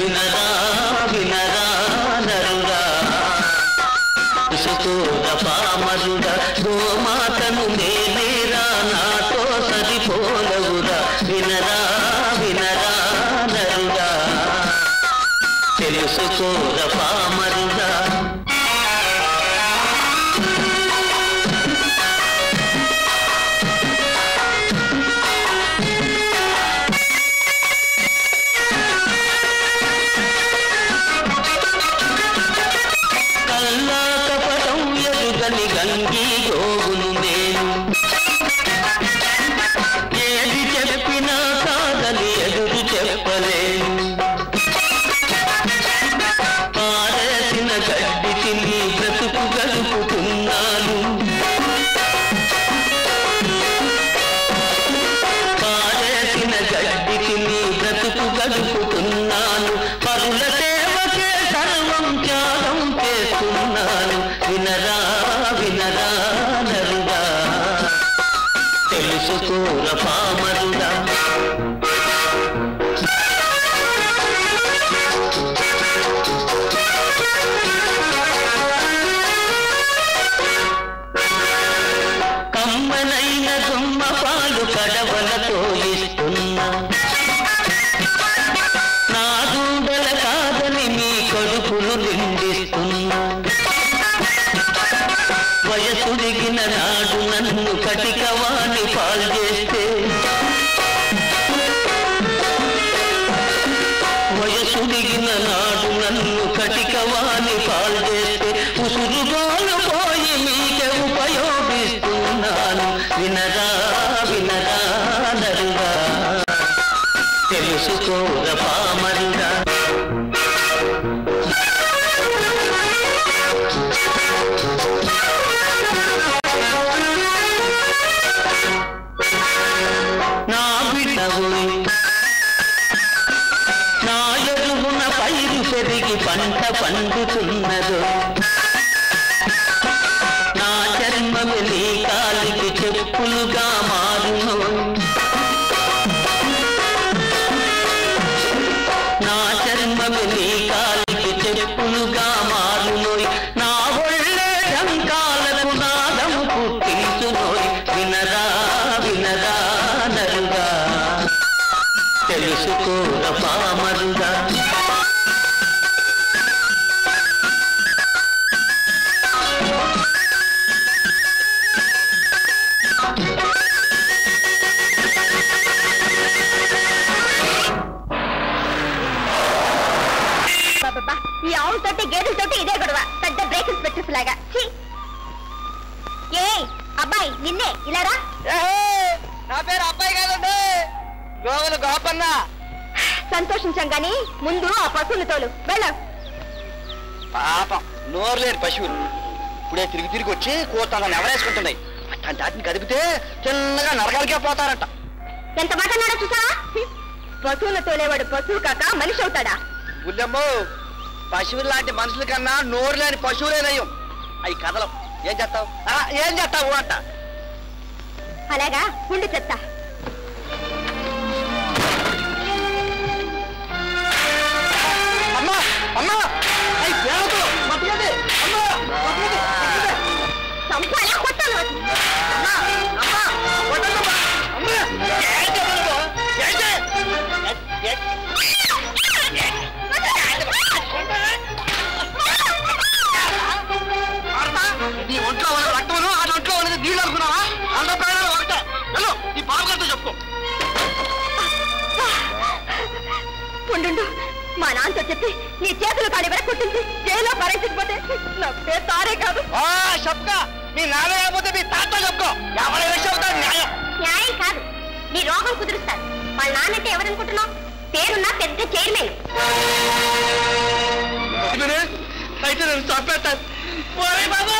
వినరా వినరా నరురా విసుకోర పామరుడా గోమాతను నేనేరా నాతో సరిపోలవురా వినరా వినరా నరుడా తెలుసుకోర పామరుడా కల్లా కపటం ఎదుగని గంగి గోగును నేను ఏది చెప్పినా కాదని ఎదురు చెప్పలేను పారేసిన గడ్డి తిని బ్రతుకు గడుపుతున్నాను పారేసిన గడ్డి తిని బ్రతుకు గడుపుతున్నాను పరుల సేవకే సర్వం త్యాగం చేస్తున్నాను వినరా వినరా నరుడా తెలుసుకోర పామరుడా కమ్మనైన దుమ్మ పాలు కడవలతో ఇస్తున్నా నా దూడల కాదని మీ కడుపులు నిండిస్తున్నా వయసుడిగిన నాడు నన్ను కటికవాణి పాల్చేస్తే వయసుడిగిన నాడు నన్ను కటికవాణి పాల్చేస్తే ఉసురుగోలు పోయి మీకే ఉపయోగిస్తున్నాను వినరా వినరా నరుగా తెలుసుకోర పామరుగా నా బిడ్డవోయ్ నా ఎరువున పైరు పెరిగి పంట పండుతున్నదో నా చర్మము నీ కాలికి చెప్పులుగా మారును నా చర్మము నీ కాలికి చెప్పులుగా మారునోయ్ నా ఒళ్ళే ఢంకాలకు నాదము పుట్టించునోయ్ వినరా వినరా నరుగా తెలుసుకోర పామరుగా బాబా ఈ ఆవులతోటి గేదెలతోటి ఇదే గొడవ పెద్ద బ్రేక్ ఇన్స్పెక్టర్స్ లాగా ఛీ! ఏ అబ్బాయి నిన్నే ఇలా రా నా పేరు అబ్బాయి కాదండి గోవులు గోపన్న సంతోషించాం గాని ముందు ఆ పశువులు తోలు వెళ్ళ పాపం నోరు లేని పశువులు ఇప్పుడే తిరిగి తిరిగి వచ్చి కూతాలను ఎవరేసుకుంటున్నాయి అట్లాంటి వాటిని కదిపితే చిన్నగా నరకాలకే పోతారట ఎంత మాట అన్నాడో చూసావా హ్మ్. పశువులు తోలేవాడు పశువు కాక మనిషి అవుతాడా గుళ్ళెమ్మో పశువులు లాంటి మనుషుల కన్నా నోరు లేని పశువులే నయం అవి కదలం ఏం చేస్తావు ఆ, ఏం చేస్తావు అంట అలాగా ఉండి చెప్తా అమ్మా అమ్మా అవి పేరుతో మట్టుకోండి అమ్మా మట్టుకోండి, మట్టుకోండి. చంపాలా కొట్టాలి అమ్మా అమ్మా కొట్టద్దమ్మా. అమ్మా ఏంటి అమ్మా? ఏంటి? ఏ- ఏ- ఆడతా? నీ ఒంట్లో ఉన్న రక్తమును ఆ ఒంట్లో ఉన్నది నీళ్ళు అనుకున్నావా అంత ప్రాణాలు ఒకటే వెళ్ళు నీ బాబుగారితో చెప్పుకో ఉండు మా నాన్నతో చెప్పి నీ చేతులు కాడి వరకు కుట్టించి జైల్లో పరేసిపోతే నా పేరు తారే కాదు ఆ చెప్పుకో మీ నాన్న లేకపోతే మీ తాత చెప్పుకో ఎవరి విషయం అవుతాడు న్యాయం న్యాయం కాదు నీ రోగం కుదురుస్తాడు వాళ్ళ నాన్నంటే ఎవరనుకుంటున్నావు పేరున్న పెద్ద చైర్మన్ ఇదినే, అయితే నేను చంపేస్తాను ఓయ్ బాబాయ్!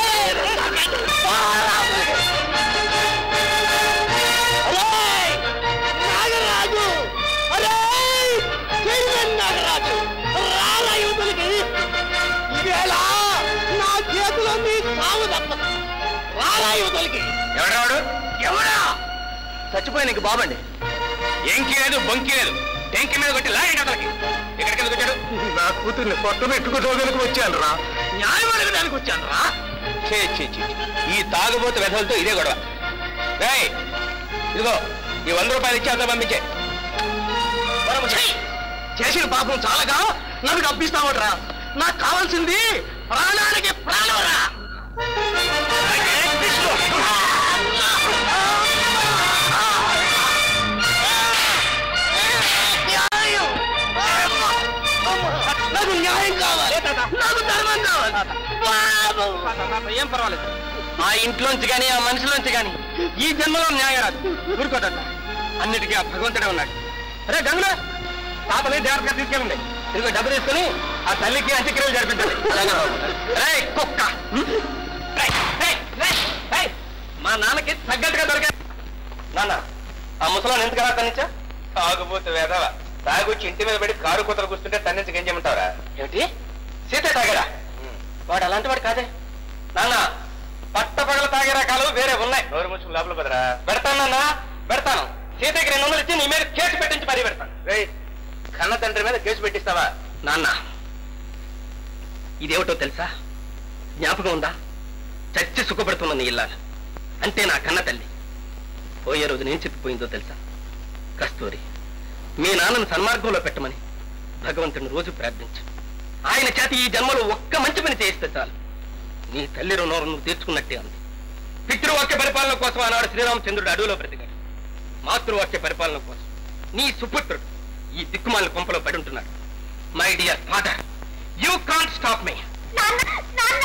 ఒరేయ్! నాగరాజు ఒరేయ్! చైర్మన్ నాగరాజు రారా యువతులకి ఈవేళ నా చేతిలో మీ సాగు తప్పదు రారా యువతులకి ఎవడాడు ఎవరా చచ్చిపోయి నీకు బాబండి ఎంకి లేదు బొంకి లేదు టెంకి మీద కొట్టి లాగండి అతనికి ఇక్కడికి ఎందుకు వచ్చాడు నా కూతుర్ని పొట్ట పెట్టుకోవడానికి వచ్చాను రా న్యాయం అడగడానికి వచ్చాను రా చే చే చే చే. ఈ తాగుబోతు వెధలతో ఇదే గొడవ రేయ్ ఇదిగో ఈ వంద రూపాయలు ఇచ్చి అంతా పంపించే మనము చెయ్. చేసిన పాపం చాలగా నన్ను కప్పిస్తావట్రా నాకు కావాల్సింది ప్రాణానికి ప్రాణంరా నాకు న్యాయం కావాలి నాకు ధర్మం కావాలి ఏం పర్వాలేదు ఆ ఇంట్లోంచి కానీ ఆ మనిషిలోంచి కానీ ఈ జన్మలో న్యాయం రాదు ఊరుకోదట అన్నిటికీ ఆ భగవంతుడే ఉన్నాడు అరే గంగులు పాపని జాగ్రత్తగా తీసుకెళ్ళండి ఇదిగో డబ్బు తీసుకుని ఆ తల్లికి అంత్యక్రియలు జరిపించండి రే కుక్క రేయ్, రేయ్, రేయ్, రేయ్. మా నాన్నకి తగ్గట్టుగా దొరికా నాన్న ఆ ముసలాన్ని ఎందుకు అలా తన్నించా తాగుబోతు వేదవ తాగొచ్చి ఇంటి మీద పడి కారు కూతలు కూస్తుంటే తన్నించక ఏం చేయమంటావరా ఏమిటి సీత తాగడా వాడు అలాంటి వాడు కాదే నాన్న పట్టపగల తాగే రకాలు వేరే ఉన్నాయి నోరు ముసుకు లోపల కుదరా పెడతాను నాన్న పెడతాను సీతకి రెండు వందలు ఇచ్చి నీ మీద కేసు పెట్టించి మరీ పెడతాను రే కన్న తండ్రి మీద కేసు పెట్టిస్తావా నాన్న ఇదేమిటో తెలుసా జ్ఞాపకం ఉందా చచ్చి సుఖపడుతున్న నీ ఇల్లాలు అంటే నా కన్న తల్లి పోయే రోజు నేను చెప్పిపోయిందో తెలుసా కస్తూరి మీ నాన్నను సన్మార్గంలో పెట్టమని భగవంతుని రోజు ప్రార్థించు ఆయన చేత ఈ జన్మలో ఒక్క మంచి పని చేయిస్తే చాలు నీ తల్లి రుణం నువ్వు తీర్చుకున్నట్టే ఉంది పితృవాక్య పరిపాలన కోసం ఆనాడు శ్రీరామచంద్రుడు అడవిలో బ్రతికాడు మాతృవాక్య పరిపాలన కోసం నీ సుపుత్రుడు ఈ దిక్కుమాల కొంపలో పడి ఉంటున్నాడు my dear father you can't stop me నాన్న నాన్న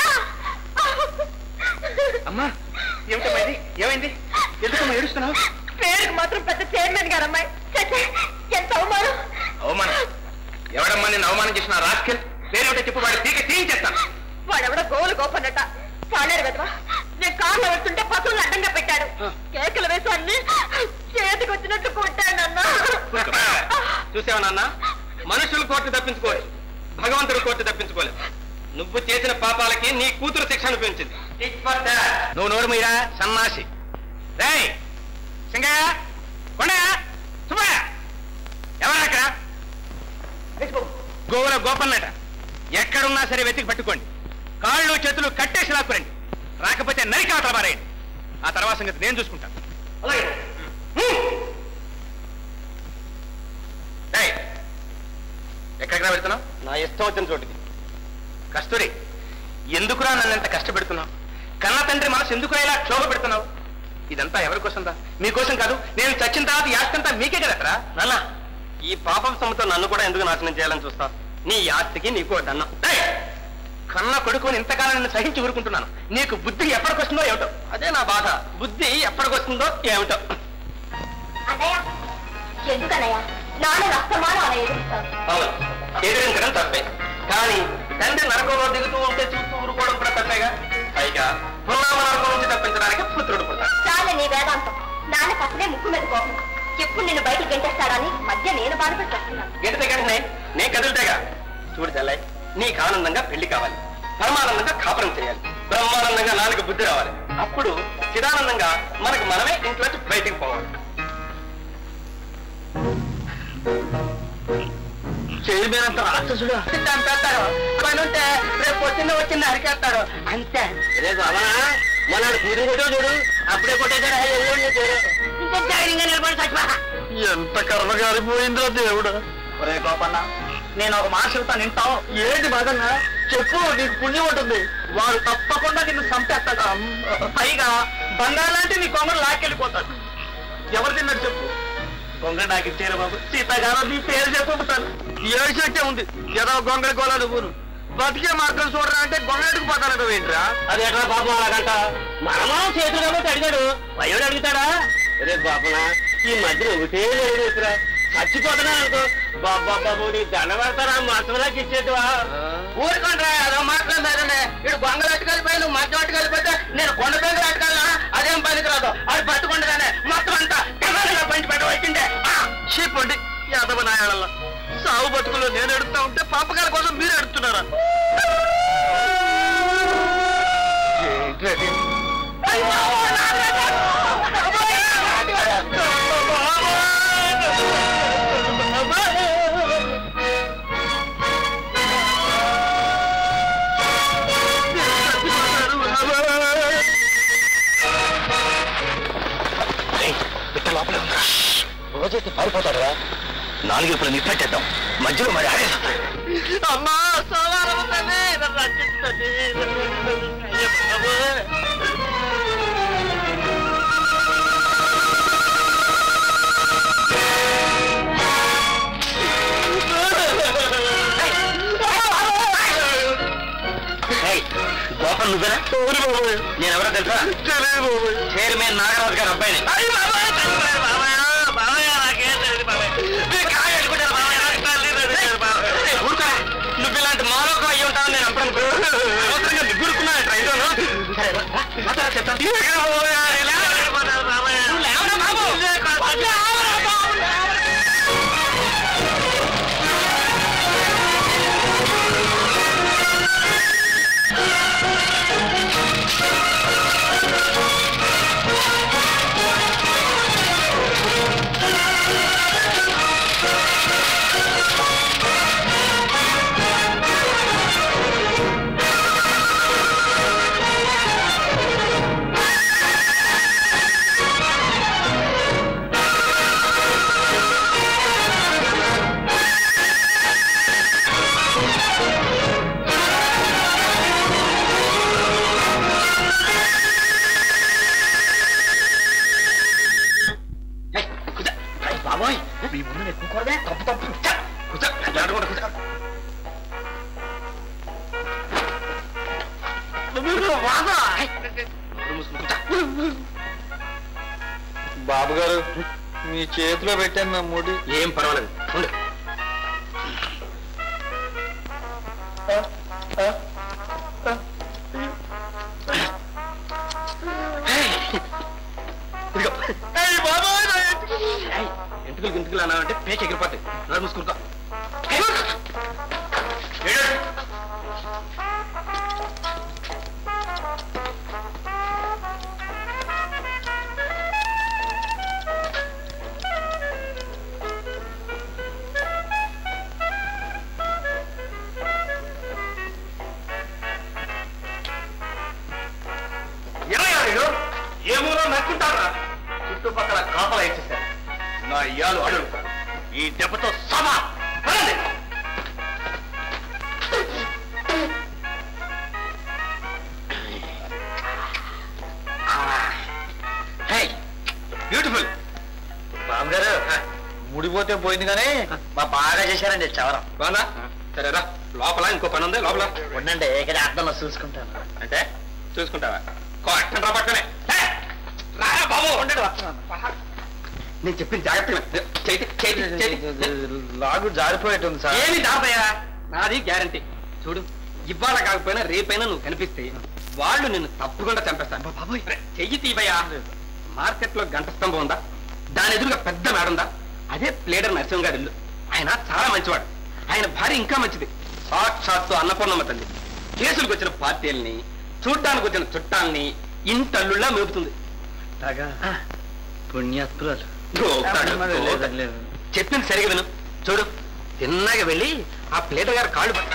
అమ్మా ఏమిటమ్మా ఇది ఏమైంది ఎందుకమ్మా ఏడుస్తున్నావు పేరుకు మాత్రం పెద్ద చైర్మన్ గారు అమ్మాయి చచ్చే, ఎంత అవమానం అవమానం ఎవడమ్మా నేను అవమానం చేసిన రాస్కెల్ పేరేమిటో చెప్పు వాడి తీగ తీయించేస్తాను వాడెవడో గోలు గోపన్నట చాలేరు కదవా నేను కార్లో వెళ్తుంటే పశువులు అడ్డంగా పెట్టాడు కేకలు వేసి అన్ని చేతికి వచ్చినట్టు కొట్టాడు అన్న చూసావా నాన్న మనుషులు కోర్టు తప్పించుకోలేదు భగవంతుడు కోర్టు తప్పించుకోలేదు నువ్వు చేసిన పాపాలకి నీ కూతురు శిక్ష అనిపించింది నువ్వు నోరు మీరా సన్నాసి రేయ్ సింగయ్య కొండయ్య సుబ్బయ్య ఎవరు అక్కడ గోవుల గోపన్నట ఎక్కడున్నా సరే వెతికి పట్టుకోండి కాళ్ళు చేతులు కట్టేసి లాక్కురండి రాకపోతే నరికి అవతల మారేయండి ఆ తర్వాత సంగతి నేను చూసుకుంటాను ఏయ్, ఎక్కడికి రా వెళ్తున్నావు నా ఇష్టం వచ్చిన చోటుకి కస్తూరి ఎందుకురా నన్ను ఎంత కష్టపెడుతున్నావు కన్న తండ్రి మనసు ఎందుకురా ఇలా క్షోభ పెడుతున్నావు ఇదంతా ఎవరి కోసందా మీకోసం కాదు నేను చచ్చిన తర్వాత ఈ ఆస్తి అంతా మీకే కదట్రా నాన్న ఈ పాపం సొమ్ముతో నన్ను కూడా ఎందుకు నాశనం చేయాలని చూస్తావు నీ ఆస్తికి నీకు దన్నం ఏయ్! కన్న కొడుకుని ఇంతకాలం నిన్ను సహించి ఊరుకుంటున్నాను నీకు బుద్ధి ఎప్పటికొస్తుందో ఏమిటో అదే నా బాధ బుద్ధి ఎప్పటికొస్తుందో ఏమిటో అన్నయ్య ఎందుకన్నయ్య నాన్న నష్టమానం అలా ఎదురుస్తాను అవును ఎదిరించడం తప్పే కానీ తండ్రి నరకంలో దిగుతూ ఉంటే చూస్తూ ఊరుకోవడం కూడా తప్పేగా పైగా పున్నామ నరకం నుంచి తప్పించడానికి పుత్రుడు పుట్టాడు చాలు నీ వేదాంతం నాన్నకు అసలే ముక్కు మీద కోపం ఎప్పుడు నిన్ను బయటికి గెంటేస్తాడని మధ్య నేను బాధపడి వస్తున్నాను గెంటితే గంటనే నే కదులుతేగా చూడు తెల్లయ్ నీకు ఆనందంగా పెళ్లి కావాలి పరమానందంగా కాపురం చేయాలి బ్రహ్మానందంగా నాలుగు బుద్ధి రావాలి అప్పుడు చిదానందంగా మనకు మనమే ఇంట్లోంచి బయటికి పోవాలి చేయబోయినంత రాక్షసుడు చంపేస్తాడు పని ఉంటే రేపు పొద్దున్న వచ్చి నరికేస్తాడు అంతే రేపు అవనా మొన్న పూరి కొట్టో చూడు అప్పుడే కొట్టేశాడు ఎల్లుండి చూడు ఇంకా ధైర్యంగా నిలబడి చచ్చిపో ఎంత కర్మ కాలిపోయిందో దేవుడు ఒరే గోపన్న నేను ఒక మాట చెప్తాను వింటావు ఏంటి బాధన్నా చెప్పు నీకు పుణ్యం ఉంటుంది వాడు తప్పకుండా నిన్ను చంపేస్తాడు పైగా బంగారు లాంటి నీ కొంగడు లాక్కెళ్ళిపోతాడు ఎవరు తిన్నాడు చెప్పు గొంగ నాకు ఇచ్చారు బాబు సీతాగారు నీ పేరు చెప్పుతాను ఏడు శక్తి ఉంది ఏదో గొంగళి కోలాడు ఊరు బతికే మార్గం చూడరా అంటే గొంగళికి పోతాడు ఏంట్రా అది ఎట్లా పాపం అలాగంట మనమా చేతులు కాబట్టి అడిగాడు వయోడు అడుగుతాడా రే బాబనా ఈ మధ్య ఒకటే లేదురా చచ్చిపోతున్నా అనుకో బాబా బాబు నీ దండ పెడతారా మంచంలోకి ఇచ్చేట్టువా ఊరుకోండి అదో మాట్లాడదారండి ఇటు గొంగలు అట్టుకెళ్ళిపోయి నువ్వు మధ్య అట్టుకెళ్ళిపోతే నేను కొండ దగ్గర అట్టుకెళ్ళా అదేం పనికి రాదు అది పట్టుకుండగానే మొత్తం అంతా కన్నాలుగా పంచి పెట్టవచ్చిందే చెప్పండి యాదవ నాయాళ్ళ సాగు బతుకులో నేను ఎడుతా ఉంటే పాపకాల కోసం మీరు ఎడుతున్నారా చచ్చిపోతాడు నాలుగు ఇప్పుడు నిప్పట్టేద్దాం మధ్యలో మరి ఆడేస్తాడు అమ్మా సోమవారం తల్లి నన్ను రక్షించండి అయ్యో బాబోయ్. గోపం నువ్వేనా నేను ఎవరో తెలుసా చైర్మన్ నాగరాజు గారు అబ్బాయిని అయ్య బాబాయ్, చచ్చిపోయాడు బాబాయ్. బాబాయ్, నాకేం తెలియదు బాబాయ్. మీరు కాళ్ళు పెట్టుకుంటారు బాబాయ్, నాకు తల్లి తెలియదు బాబాయ్. ఊరుకో. నువ్వు ఇలాంటి మాలోకం అయ్యి ఉంటావు నేను అప్పుడు అనవసరంగా నిగ్గురుకున్నాను ట్రైన్లోను సరే రా, రా, మాట్లాడ చెప్తాను ఇక్కడ బాబాయ్, ఇలా వెళ్ళిపోతారు బాబాయ్. లేవరా బాబు. ఇదే కాస్త- లేవరా బాబు, లేవరా. ఏయ్, కూర్చో. ఏయ్, బాబోయ్ మీ ముందు నేను కూకూడదే తప్పు తప్పు కూర్చో. కూర్చో జాగ్రత్తగా కూర్చో ఏయ్, నోరు మూసుకుని కూర్చో. బాబు గారు మీ చేతిలో పెట్టాను నా ముడి ఏం పర్వాలేదు ఉండు ఇదిగో. ఏయ్, ఎంటుకలు గింటుకలు అన్నావంటే పేచి ఎగిరిపోతాయి నోరు మూసుకుంటా ఇరవై ఏమూలో నక్కుంటారా చుట్టుపక్కల కాపలా ఇచ్చేసారు నా ఇయాలు అడుగుతారు ఈ దెబ్బతో సమా పదండి. హే, బ్యూటిఫుల్ బాబు గారు ముడిపోతే పోయింది కానీ మా బాగా చేశారండి చవరం బాగా సరేరా లోపల ఇంకో పని ఉంది లోపల ఉండండి ఇక్కడ అర్థంలో చూసుకుంటాను అంటే చూసుకుంటావా కొట్టండి రా పక్కనే హే, రారా బాబు ఉండండి నేను చెప్పింది జాగ్రత్తగా చేతి చేతి చేతి లాగు జారిపోయేట్టుంది సార్ ఏమి దాపయ్యా నాది గ్యారంటీ చూడు ఇవాళ కాకపోయినా రేపైనా నువ్వు కనిపిస్తే వాళ్ళు నిన్ను తప్పకుండా చంపేస్తాను బాబోయ్ చెయ్యి తీవయ్యా మార్కెట్ లో గంట స్తంభం ఉందా దాని ఎదురుగా పెద్ద మేడ ఉందా అదే ప్లేడర్ నరసింహ గారి ఇల్లు ఆయన చాలా మంచివాడు ఆయన భార్య ఇంకా మంచిది సాక్షాత్తు అన్నపూర్ణమ్మ తల్లి కేసులకు వచ్చిన పార్టీల్ని చూడ్డానికి వచ్చిన చుట్టాల్ని ఇంటల్లుళ్ళా మేపుతుంది అలాగా పుణ్యాత్మురాలు గోకుతాడు, లేదు, గోకుతాడు. లేదు. చెప్పింది సరిగా విను చూడు తిన్నాక వెళ్ళి ఆ ప్లేటర్ గారు కాళ్ళు పట్టు.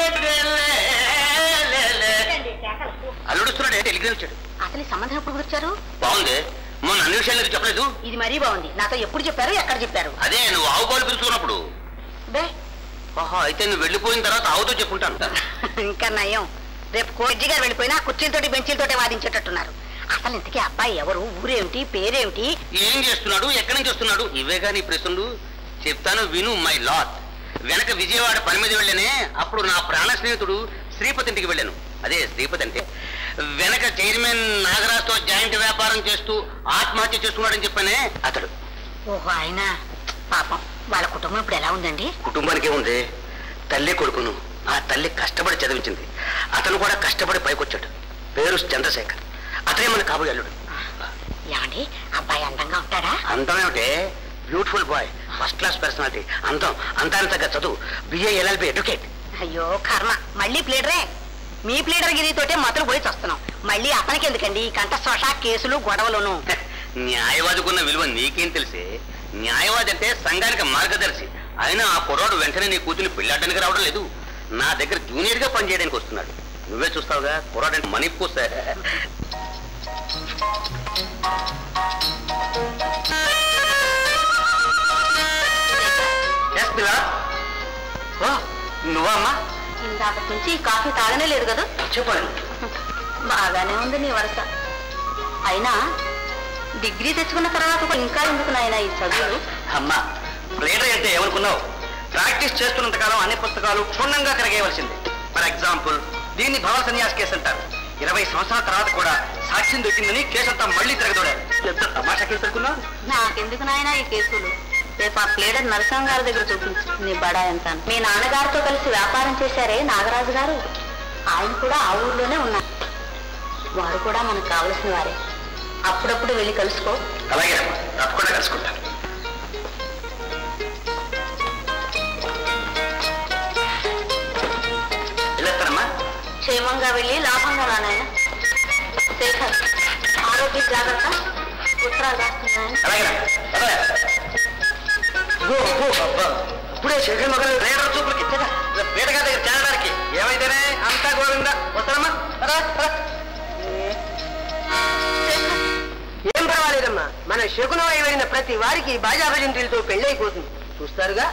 అల్లుడుస్తున్నాడు ఏంటి ఎలిగిన వచ్చాడు అసలు ఈ సంబంధం ఎప్పుడు వచ్చారు బాగుంది మొన్న అన్ని విషయాలు చెప్పలేదు ఇది మరీ బాగుంది నాతో ఎప్పుడు చెప్పారు ఎక్కడ చెప్పారు అదే నువ్వు ఆవు పాలు పిలుచుకున్నప్పుడు బే ఆహా అయితే నువ్వు వెళ్ళిపోయిన తర్వాత ఆవుతో చెప్పుంటాను ఇంకా నయం రేపు కోజ్జి గారు వెళ్ళిపోయినా కుర్చీలతోటి బెంచీలతోటి వాదించేటట్టున్నారు అసలు ఇంతకీ అబ్బాయి ఎవరు ఊరేమిటి పేరేమిటి ఏం చేస్తున్నాడు ఎక్కడి నుంచి వస్తున్నాడు ఇవే కానీ ప్రశ్నలు చెప్తాను విను మై లాట్ వెనక విజయవాడ పని మీద వెళ్ళానే అప్పుడు నా ప్రాణ స్నేహితుడు శ్రీపతి ఇంటికి వెళ్ళాను అదే శ్రీపతి అంటే వెనక చైర్మన్ నాగరాజ్తో జాయింట్ వ్యాపారం చేస్తూ ఆత్మహత్య చేసుకున్నాడని చెప్పానే అతడు ఓహో ఆయన పాపం వాళ్ళ కుటుంబం ఇప్పుడు ఎలా ఉందండి కుటుంబానికి ఉంది తల్లి కొడుకును ఆ తల్లి కష్టపడి చదివించింది అతను కూడా కష్టపడి పైకొచ్చాడు పేరు చంద్రశేఖర్ అతనే మన కాబోయే అల్లుడు ఏమండి అబ్బాయి అందంగా ఉంటాడా అందం ఏమిటే beautiful boy first class personality అందం అంతానికి తగ్గ చదువు బిఏ ఎల్ఎల్బి ఎడ్యుకేట్ అయ్యో కర్మ మళ్ళీ ప్లేడరే మీ ప్లేడర్ గిరితోటే మతులు పోయి వస్తున్నాం మళ్ళీ అతనికి ఎందుకండి కంఠశోష కేసులు గొడవలును న్యాయవాదికున్న విలువ నీకేం తెలిసే న్యాయవాది అంటే సంఘానికి మార్గదర్శి అయినా ఆ కుర్రాడు వెంటనే నీ కూతుని పెళ్ళాడడానికి రావడం లేదు నా దగ్గర జూనియర్ గా పనిచేయడానికి వస్తున్నాడు నువ్వే చూస్తావుగా కుర్రాడు అంటే మనీ పూస ఎస్ పిల్ల ఓ నువ్వా అమ్మా ఇందాక నుంచి ఈ కాఫీ తాగనే లేదు కదా చెప్పండి బాగానే ఉంది నీ వరస అయినా డిగ్రీ తెచ్చుకున్న తర్వాత కూడా ఇంకా ఎందుకు నాయన ఈ చదువులు అమ్మా లీడర్ అంటే ఏమనుకున్నావు ప్రాక్టీస్ చేస్తున్నంత కాలం అన్ని పుస్తకాలు క్షుణ్ణంగా కరిగేయవలసింది ఫర్ ఎగ్జాంపుల్ దీన్ని భవ సన్యాస్ కేసు అంటారు ఇరవై సంవత్సరాల తర్వాత కూడా సాక్ష్యం దొరికిందని కేసు అంతా మళ్ళీ తిరగదోడారు ఎంత తమాషా కేసు పెట్టుకున్నావు నాకెందుకు నాయన ఈ కేసులు రేపు ఆ ప్లేడర్ నరసింహ గారి దగ్గర చూపించు నీ బడా ఎంత మీ నాన్నగారితో కలిసి వ్యాపారం చేశారే నాగరాజు గారు ఆయన కూడా ఆ ఊర్లోనే ఉన్నారు వారు కూడా మనకు కావలసిన వారే అప్పుడప్పుడు వెళ్ళి కలుసుకో అలాగే అమ్మా తప్పకుండా కలుసుకుంటాను వెళ్ళొస్తానమ్మా క్షేమంగా వెళ్ళి లాభంగా రానాయన శేఖర్ ఆరోగ్య జాగ్రత్త ఉత్తరాలు రాస్తున్నాయన అలాగే ఇప్పుడే శేఖర్ మొగలు లీడర్ చూపులకి ఇచ్చగా పీటగా దగ్గర చేరడానికి ఏమైతేనే అంతా గోవిందా వస్తానమ్మా రా, రా. ఏం పర్వాలేదమ్మా మన శకునమై వెళ్ళిన ప్రతి వారికి బాజా భజంత్రులతో పెళ్ళైపోతుంది చూస్తారుగా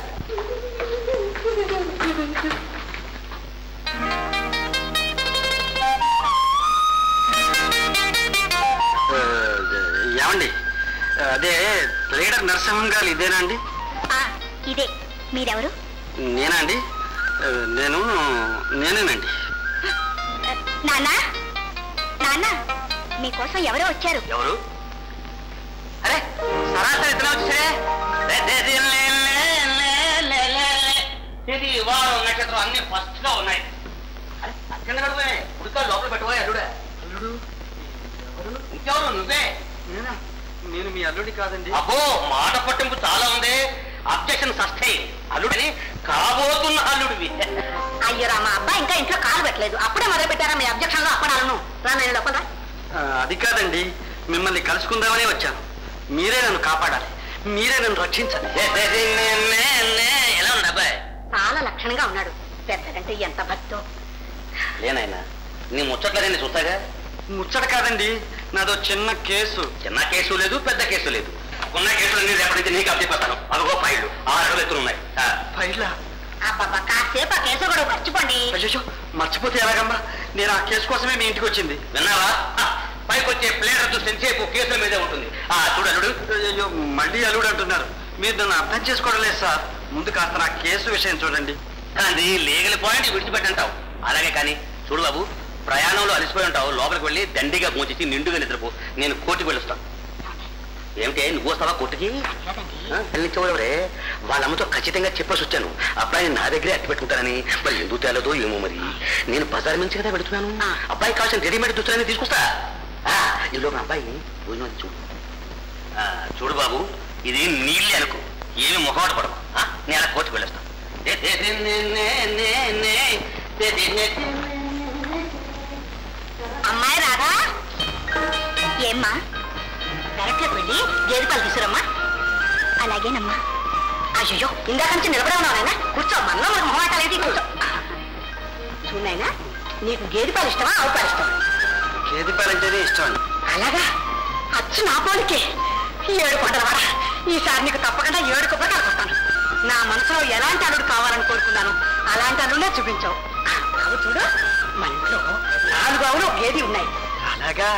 ఆ, ఏమండి అదే లీడర్ నరసింహం గారు ఇదేనా అండి ఇదే మీరెవరు నేనా అండి ఆ, నేను నేనేనండి నాన్న నాన్న మీకోసం ఎవరో వచ్చారు ఎవరు అరే సరాసరి ఇతనే వచ్చే ఇది వారం నక్షత్రం అన్ని ఫస్ట్ గా ఉన్నాయి అరే అక్కడ కడుపునే ఉడక లోపల పెట్టబోయే అల్లుడే అల్లుడు ఇంకెవరు నువ్వే నేను మీ అల్లుడి కాదండి అబ్బో మాట పట్టింపు చాలా ఉంది అబ్జెక్షన్ సస్టైన్ అల్లుడని కాబోతున్న అల్లుడివి అయ్యో మా అబ్బాయి ఇంకా ఇంట్లో కాలు పెట్టలేదు అప్పుడే మొదలు పెట్టారా మీ అబ్జెక్షన్ లో అప్పడాలను రా నేను లోపల అది కాదండి మిమ్మల్ని కలుసుకుందామనే వచ్చాను మీరే నన్ను కాపాడాలి మీరే నన్ను రక్షించాలి ఎలా ఉంది అబ్బాయి చాలా లక్షణంగా ఉన్నాడు పెద్దకంటే ఎంత భక్తో లేనాయనా నీ ముచ్చట్ల నేను చూస్తాగా ముచ్చట కాదండి నాదో చిన్న కేసు చిన్న కేసు లేదు పెద్ద కేసు లేదు ఉన్న కేసులన్నీ రేపటి నీకు అప్పచెప్పాను అదిగో ఫైళ్ళు ఆరు అడుగులు ఎత్తులు ఉన్నాయి ఫైళ్ళా అబ్బబ్బా కాసేపు ఆ కేసు కూడా మర్చిపోండి అయ్యో మర్చిపోతే ఎలాగమ్మా నేను ఆ కేసు కోసమే మీ ఇంటికి వచ్చింది విన్నావా పైకి వచ్చే ప్లేయర్ చూస్తే సేపు కేసుల మీదే ఉంటుంది ఆ చూడు అల్లుడు అయ్యో మళ్ళీ అల్లుడు అంటున్నారు మీరు నన్ను అర్థం చేసుకోవడం లేదు సార్ ముందు కాస్త నా కేసు విషయం చూడండి అది లీగల్ పాయింట్ విడిచిపెట్టంటావు అలాగే కానీ చూడు బాబు ప్రయాణంలో అలసిపోయి ఉంటావు లోపలికి వెళ్ళి దండిగా మూచేసి నిండుగా నిద్రపో నేను కోర్టుకు వెళ్ళొస్తాను ఏమిటే నువ్వు వస్తావా కోర్టుకి వెళ్ళించవరే వాళ్ళమ్మతో ఖచ్చితంగా చెప్పేసి వచ్చాను అబ్బాయిని నా దగ్గరే అట్టి పెట్టుకుంటానని మరి ఎందుకు తేలదో ఏమో మరి నేను బజార్ నుంచి కదా పెడుతున్నాను అబ్బాయి కావాల్సిన రెడీమేడ్ దుస్తులన్నీ తీసుకొస్తా ఆ, ఈలోపు నా అబ్బాయి భోజనం చూడు ఆ, చూడు బాబు ఇది నీళ్ళే అనుకో ఏమి మొహమాట పడకు ఆ, నేను అలా కోర్టుకు వెళ్ళొస్తాను దే, దే, దే, నే, నే, నే, నే, దే, దే, నే, నే. అమ్మాయి రాదా ఏమ్మా పెరట్లోకి వెళ్ళి గేదె పాలు తీసుకురమ్మా అలాగేనమ్మా అయ్యో ఇందాక నుంచి నిలబడే ఉన్నావు కూర్చో మనలో మనకు మొహమాటాలేది కూర్చో చూనైనా నీకు గేదె పాలు ఇష్టమా ఆవు పాలు ఇష్టమా గేదె పాలంటేనే ఇష్టం అండి అలాగా అచ్చు నా పోలికే ఏడు కొండలవాడ ఈసారి నీకు తప్పకుండా ఏడు కొబ్బరికాయలు కొట్టాను నా మనసులో ఎలాంటి అల్లుడు కావాలని కోరుకున్నాను అలాంటి అల్లుడే చూపించావు ఆ, బాబు చూడు మన ఇంట్లో నాలుగు ఆవులు ఒక గేది ఉన్నాయి అలాగా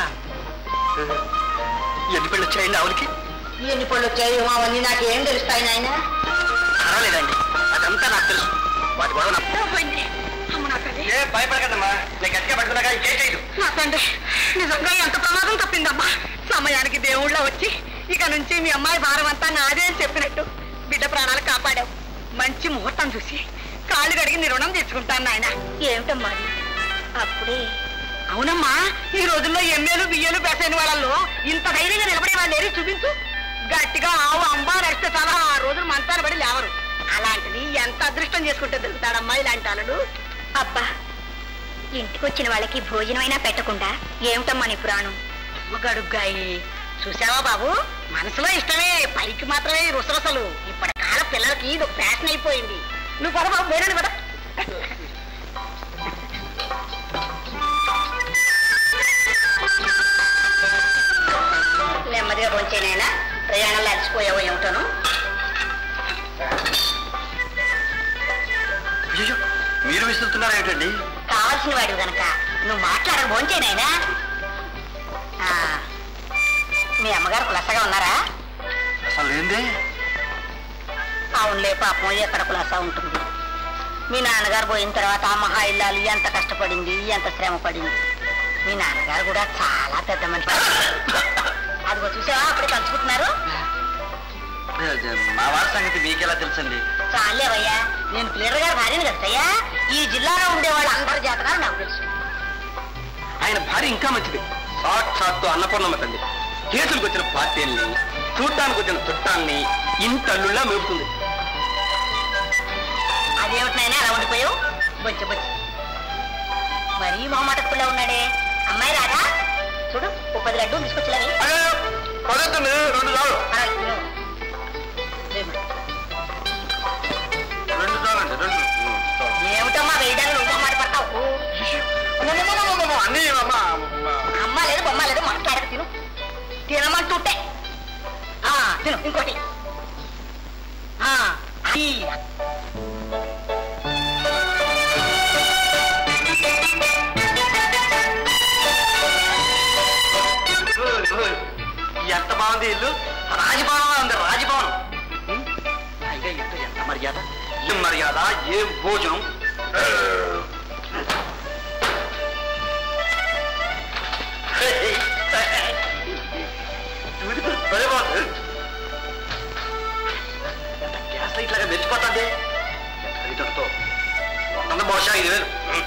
ఎన్ని పెళ్ళి వచ్చాయండి ఆవులకి ఎన్ని పళ్ళు వచ్చాయి అవన్నీ నాకు ఏం తెలుస్తాయి నాయన పర్వాలేదండి అదంతా నాకు తెలుసు వాటి గొడవ నా- అమ్మ నా తల్లి ఏ భయపడకదమ్మా నేను గట్టిగా పడుతున్నాగా ఇంకేం చేయదు నా తండ్రి నిజంగా ఎంత ప్రమాదం తప్పిందమ్మా సమయానికి దేవుళ్ళ వచ్చి ఇక నుంచి మీ అమ్మాయి భారం అంతా నాదే అని చెప్పినట్టు బిడ్డ ప్రాణాలు కాపాడావు మంచి ముహూర్తం చూసి కాళ్ళు కడిగి నీ రుణం తెచ్చుకుంటాను నాయన ఏమిటమ్మా అది? అప్పుడే అవునమ్మా ఈ రోజుల్లో ఎమ్మెలు బియ్యలు బెసైన వాళ్ళల్లో ఇంత ధైర్యంగా నిలబడే వాళ్ళు లేరు చూపించు గట్టిగా ఆవు అంబా నడిస్తే చాలా ఆ రోజులు మంతాలు పడి లేవరు అలాంటిది ఎంత అదృష్టం చేసుకుంటే దొరుకుతాడమ్మా ఇలాంటి అలడు అబ్బా ఇంటికొచ్చిన వాళ్ళకి భోజనమైనా పెట్టకుండా ఏమిటమ్మా నీ పురాణం గడుగ్గాయి చూసావా బాబు మనసులో ఇష్టమే పైకి మాత్రమే ఈ రుసరుసలు ఇప్పటి కాల పిల్లలకి ఇది ఒక ఫ్యాషన్ అయిపోయింది నువ్వు పద బాబు వేరే పద నెమ్మదిగా పోంచేనైనా ప్రయాణంలో అలసిపోయావో ఏమిటోను అయ్యో మీరు విసురుతున్నారు ఏమిటండి కావాల్సిన వాడు గనక నువ్వు మాట్లాడక భోంచేనాయనా మీ అమ్మగారు కులసగా ఉన్నారా అసలు ఏంది అవునులే పాపం ఎక్కడ కులాసా ఉంటుంది మీ నాన్నగారు పోయిన తర్వాత ఆ మహా ఇల్లాలు ఎంత కష్టపడింది ఎంత శ్రమ పడింది మీ నాన్నగారు కూడా చాలా పెద్ద మనిషి అదిగో చూసావా అప్పుడే పంచుకుంటున్నారు మా వారి సంగతి మీకెలా తెలుసండి చాలేవయ్యా నేను క్లియర్ గారు భార్యను కదయ్యా ఈ జిల్లాలో ఉండే వాళ్ళు అందరి జాతకాలు నాకు తెలుసు ఆయన భార్య ఇంకా మంచిది సాక్షాత్తు అన్నపూర్ణమ్మ తల్లి కేసులకు వచ్చిన పార్టీల్ని చూడటానికి వచ్చిన చుట్టాల్ని ఇంటల్లులా మేపుతుంది అదేమిటినైనా అలా ఉండిపోయావు బొచ్చు బొచ్చు మరీ మొహమాటకుల్లా ఉన్నాడే అమ్మాయి రాదా చూడు ఓ పది లడ్డూలు తీసుకొచ్చినవి పదొద్దండి రెండు చాలు రెండు చాలండి రెండు ఏమిటమ్మా వేయడానికి నువ్వు మొహమాట పడతావు అన్నీ అమ్మ లేదు బొమ్మ లేదు మాట్లాడక తిను తినమంటుంటే ఆ, తిను ఇంకోటి ఆ, అది. ఎంత బాగుంది ఇల్లు రాజభవనం ఉంది రాజభవనం ఉం? పైగా ఇంట్లో ఎంత మర్యాద ఏం మర్యాద ఏం భోజనం చూడు, భలే బాగుంది. ఎంత గ్యాస్ లైట్ లాగా మెచ్చిపోతుంది ఖరీదుతో వంద బహుశా ఐదు వేలు ఉం.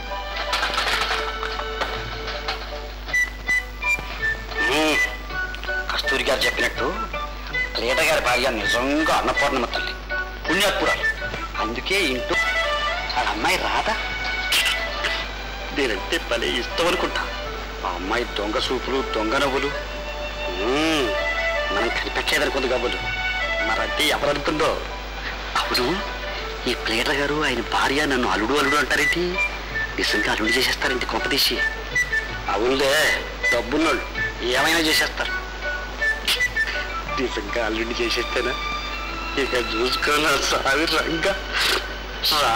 ఉం. కస్తూరి గారు చెప్పినట్టు లీట గారి భార్య నిజంగా అన్నపూర్ణమ్మ తల్లి పుణ్యాత్పురాలు అందుకే ఇంటూ ఆ అమ్మాయి రాదా నేనంటే భలే ఇష్టం అనుకుంటా ఆ అమ్మాయి దొంగ సూపులు దొంగ నవ్వులు మ్మ్. మనం కనిపెట్టలేదనుకుంది కాబోలు మరంటే ఎవరనుకుందో అవును ఈ ప్లేటర్ గారు ఆయన భార్య నన్ను అల్లుడు అల్లుడు అంటారేంటి నిజంగా అల్లుడు చేసేస్తారేంటి కొంపదీసి అవునులే డబ్బున్నోళ్ళు ఏమైనా చేసేస్తారు నిజంగా అల్లుడిని చేసేస్తేనా ఇక చూసుకోనా సావి రంగా రా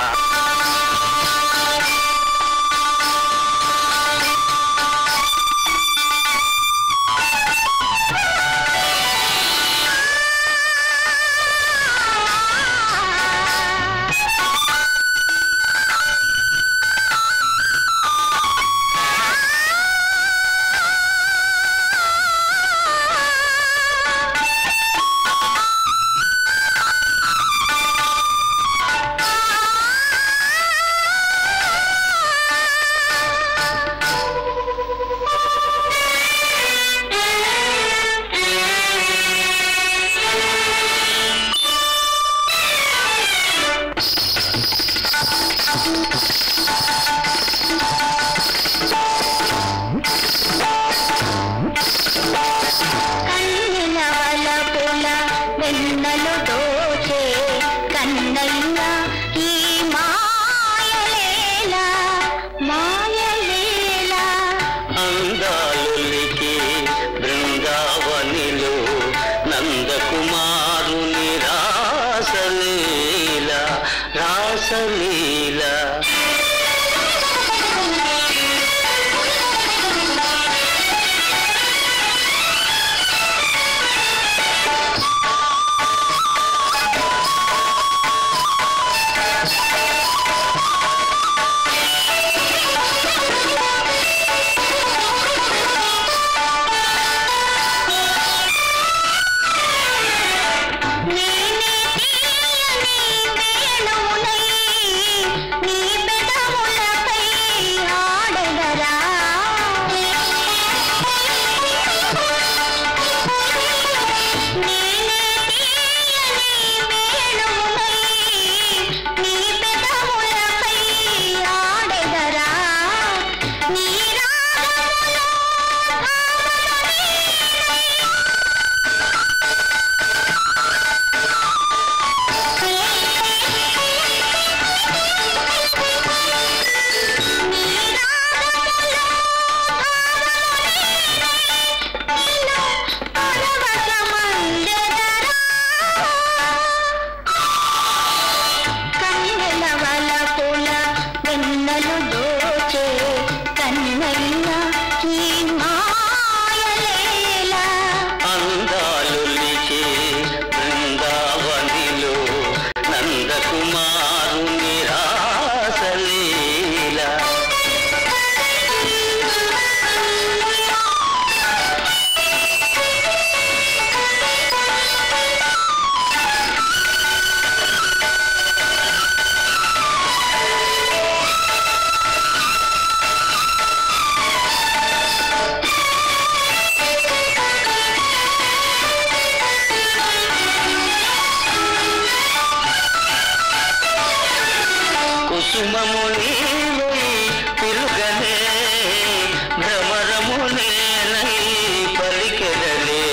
కన్నెలవలపుల వెన్నెలు దోచే కన్నయ్య ఈ మాయలేలా మాయలేలా అందాలులికి బృందావనిలో నందకుమారుని రాసలీల రాసలీల నేనే తీయని వేణువునై నీ వెన్నలు దోచే కన్నయ్య ఈ మాయలేలా అందాలులిచే బృందావనిలో నందకుమారుని రాసలీల కుసుమము నీవై పిలుగనే భ్రమరము నేనై పలికెదలే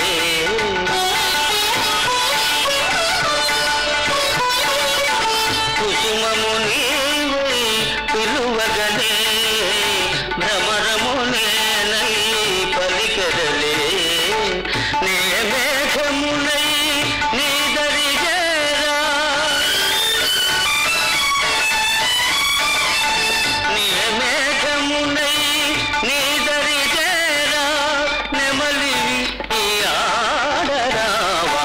కుసుమము నీవై పిలువగనే భ్రమరము నేనై పలికెదలే నే మేఘమునై నీ దరిజేరా మేఘమునై నీదరి చేరా నెమలివి ఈ ఆడరావా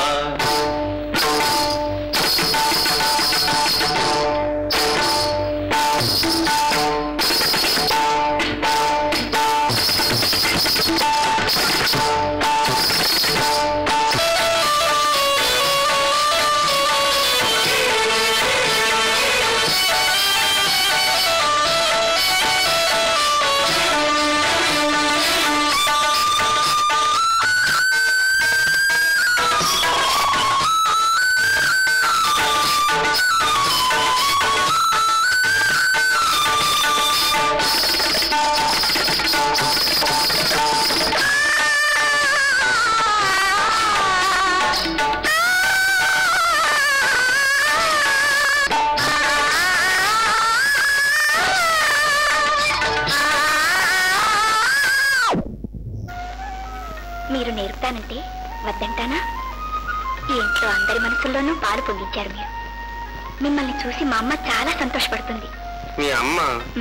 మీరు నేర్పుతానంటే వద్దంటానా ఈ ఇంట్లో అందరి మనసుల్లోనూ పాలు పొంగించారు మీరు మిమ్మల్ని చూసి మా అమ్మ చాలా సంతోషపడుతుంది మీ అమ్మ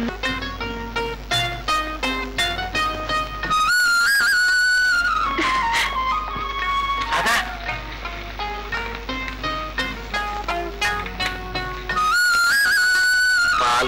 అదా పాలు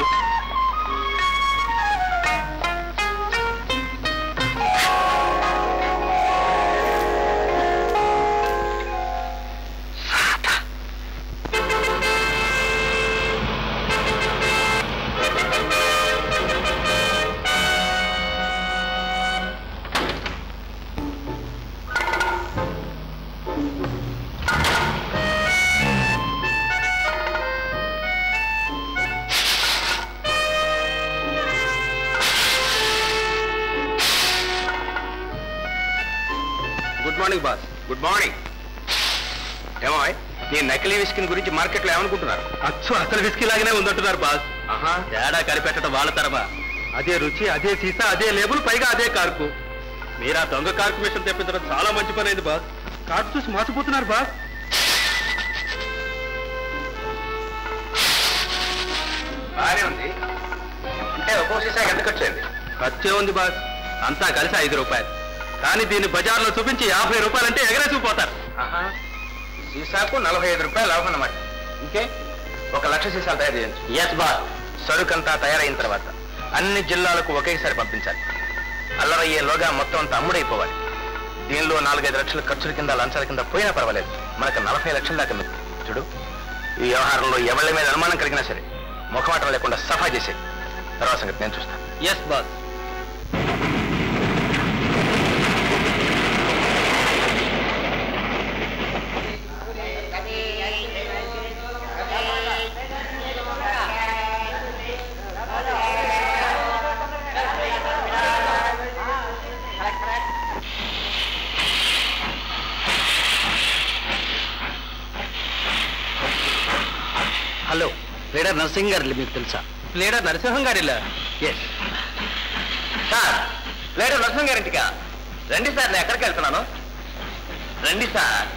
good morning boss good morning ఏమో నీ నకిలీ విస్కిన్ గురించి మార్కెట్లో ఏమనుకుంటున్నారు అచ్చు అసలు విస్కీ లాగానే ఉందంటున్నారు బాస్ ఆహా తేడా కనిపెట్టడం వాళ్ళ తరమా అదే రుచి అదే సీసా అదే లేబుల్ పైగా అదే కార్కు మీరు ఆ దొంగ కార్కు విషయం తెప్పించడం చాలా మంచి పని అయింది బాస్ కార్డు చూసి మోసపోతున్నారు బాస్ బాగానే ఉంది అంటే ఒక్కో సీసా ఎంత ఖర్చు అయింది ఖర్చే ఉంది బాస్ అంతా కలిసి ఐదు రూపాయలు కానీ దీన్ని బజార్లో చూపించి యాభై రూపాయలంటే ఎగరేసిపోతారు ఆహా సీసాకు నలభై ఐదు రూపాయలు లాభం అన్నమాట ఇంకే ఒక లక్ష సీసాలు తయారు చేయండి ఎస్ బాస్ సరుకంతా తయారైన తర్వాత అన్ని జిల్లాలకు ఒకేసారి పంపించాలి అల్లరయ్యేలోగా మొత్తం అంతా అమ్ముడైపోవాలి దీనిలో నాలుగైదు లక్షల ఖర్చుల కింద లంచాల కింద పోయినా పర్వాలేదు మనకు నలభై లక్షల దాకా మిగులుతుంది. చూడు ఈ వ్యవహారంలో ఎవరి మీద అనుమానం కలిగినా సరే ముఖమాటం లేకుండా సఫా చేసేది తర్వాత సంగతి నేను చూస్తాను yes boss hello leader Narasing గారు మీకు తెలుసా లీడర్ నరసింహం గారిలా ఎస్ సార్ లీడర్ నరసింహ గారింటికా రండి సార్ నేను ఎక్కడికి వెళ్తున్నాను రండి సార్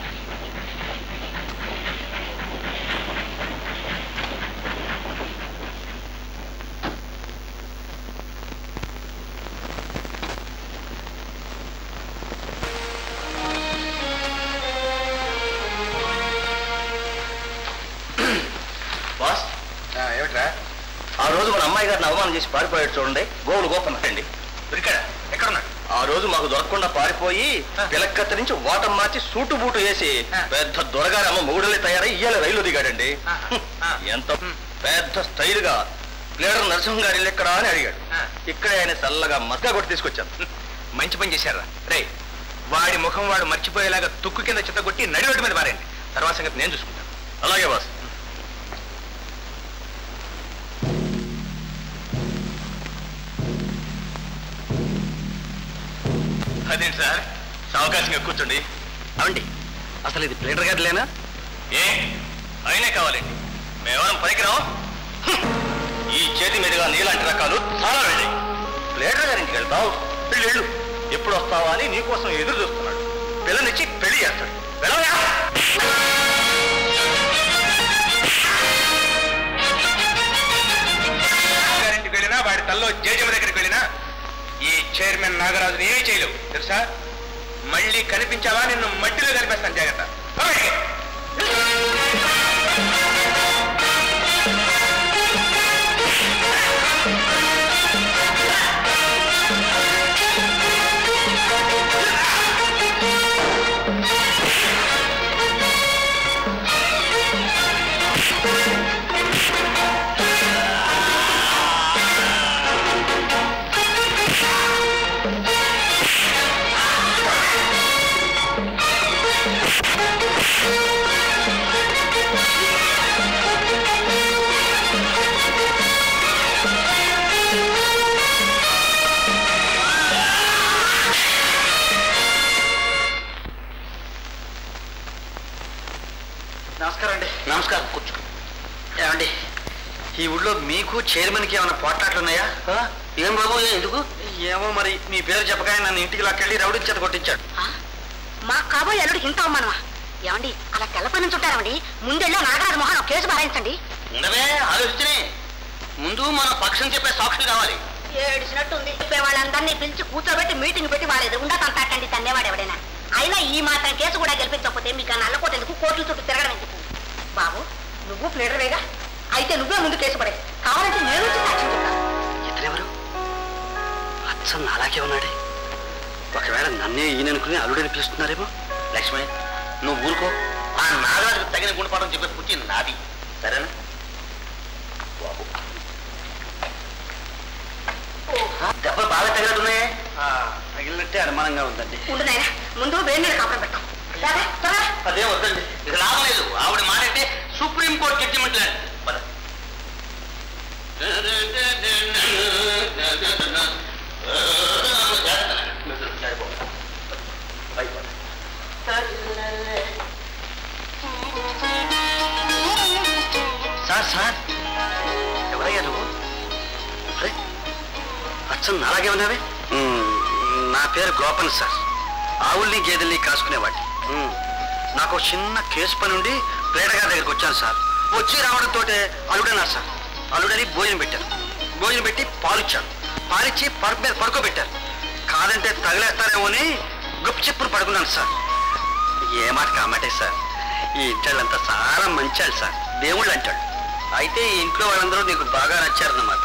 ఏమిట్రా ఆ రోజు మన అమ్మాయి గారిని అవమానం చేసి పారిపోయాడు చూడండి గోవులు గోపన్నాడండి ఇక్కడ ఎక్కడున్నాడు ఆ రోజు మాకు దొరకకుండా పారిపోయి పిలక్కత్త నుంచి ఓటం మార్చి సూటు బూటు వేసి పెద్ద దొరగారి అమ్మ మొగుడలే తయారై ఇయ్యాల రైలు దిగాడండి ఎంత పెద్ద స్టైల్ గా ప్లేడర్ నరసింహం గారి ఇల్లు ఎక్కడా అని అడిగాడు ఇక్కడే ఆయన చల్లగా మస్కా కొట్టి తీసుకొచ్చాను మంచి పని చేశారా రే వాడి ముఖం వాడు మర్చిపోయేలాగా తుక్కు కింద చిత్తగొట్టి నడివెట్టు మీద మారండి తర్వాత సంగతి నేను చూసుకుంటాను అలాగే బాస్ అదేంటి సార్ సావకాశంగా కూర్చోండి అవండి అసలు ఇది ప్లేటర్ గారిలేనా ఏ అయినే కావాలండి మేమెవరం పనికిరాం హ్మ్. ఈ చేతి మీదుగా నీలాంటి రకాలు చాలా వెళ్ళాయి ప్లేటర్ గారింటికి వెళ్తావు పెళ్ళి వెళ్ళు ఎప్పుడు వస్తావా అని నీకోసం ఎదురు చూస్తున్నాడు పిల్లనిచ్చి పెళ్లి చేస్తాడు వెళ్ళవా గారింటికి వెళ్ళినా వాడి తల్లో జేజమ్మ దగ్గరికి వెళ్ళినా ఈ చైర్మన్ నాగరాజుని ఏమీ చేయలేవు తెలుసా మళ్ళీ కనిపించావా నిన్ను మట్టిలో కనిపిస్తాను జాగ్రత్త పో బయటికి. నమస్కారం అండి నమస్కారం కూర్చో ఏమండి ఈ ఊళ్ళో మీకు చైర్మన్కి ఏమైనా పోట్లాట్లు ఉన్నాయా ఏం బాబు ఎందుకు ఏమో మరి మీ పేరు చెప్పగానే నన్ను ఇంటికి లాక్కెళ్ళి రౌడీ చేత కొట్టించాడు ఆ? మా కాబోయే అల్లుడికి ఇంత అవమానమా ఏమండి అలా తెల్లపై నుంచి ఉంటారండి ముందెళ్ళో నాగరాజు మోహన్ ఒక కేసు బారాయించండి ఉండవే ఆలోచనే ముందు మన పక్షం చెప్పే సాక్షులు కావాలి ఏడిచినట్టుంది చెప్పే వాళ్ళందరినీ పిలిచి కూర్చోబెట్టి మీటింగ్ పెట్టి వాళ్ళ ఎదుగుండా తంతాకండి తన్నేవాడు ఎవడైనా అయినా ఈ మాత్రం కేసు కూడా గెలిపించకపోతే మీకు ఆ నల్లకోట ఎందుకు కోర్టుల చుట్టూ తిరగడం ఎందుకు బాబు నువ్వు ప్లేడర్వేగా అయితే నువ్వే ముందు కేసు పడే కావాలంటే నేను వచ్చి సాక్ష్యం చెప్తాను ఇతనెవరు అచ్చం అలాగే ఉన్నాడే ఒకవేళ నన్నే ఈయననుకుని అల్లుడని పిలుస్తున్నారేమో లక్ష్మి నువ్వు ఊరుకో ఆ నాగరాజుకు తగిన గుణపాఠం చెప్పే పుట్టి నాది సరేనా బాబు. ఆ, దెబ్బలు బాగా తగినట్టున్నాయే తగిలినట్టే అనుమానంగా ఉందండి ఉండు నాయన ముందు వేడి నీళ్ళు కాపురం పెట్టాం రాదా త్వరగా అదే వద్దండి ఇక లాభం లేదు ఆవిడ మాట అంటే సుప్రీం కోర్టు జడ్జిమెంట్ లాంటి పద. సార్ సార్ ఎవరయ్యా నువ్వు అరే అచ్చం నాలాగే ఉన్నావే నా పేరు గోపన్ సార్ ఆవుల్ని గేదెల్ని కాసుకునేవాడిని మ్మ్. నాకు ఒక చిన్న కేసు పని ఉండి ప్లేట గారి దగ్గరికి వచ్చాను సార్ వచ్చి రావడంతో అల్లుడన్నారు సార్ అల్లుడని భోజనం పెట్టారు భోజనం పెట్టి పాలిచ్చారు పాలిచ్చి పరుపు మీద పడుకోబెట్టారు కాదంటే తగిలేస్తారేమో అని గుప్ చెప్పులు పడుకున్నాను సార్ ఏ మాట కామాటే సార్ ఈ ఇంటాళ్ళంతా చాలా మంచాడు సార్ దేవుళ్ళు అంటాడు అయితే ఈ ఇంట్లో వాళ్ళందరూ నీకు బాగా నచ్చారన్నమాట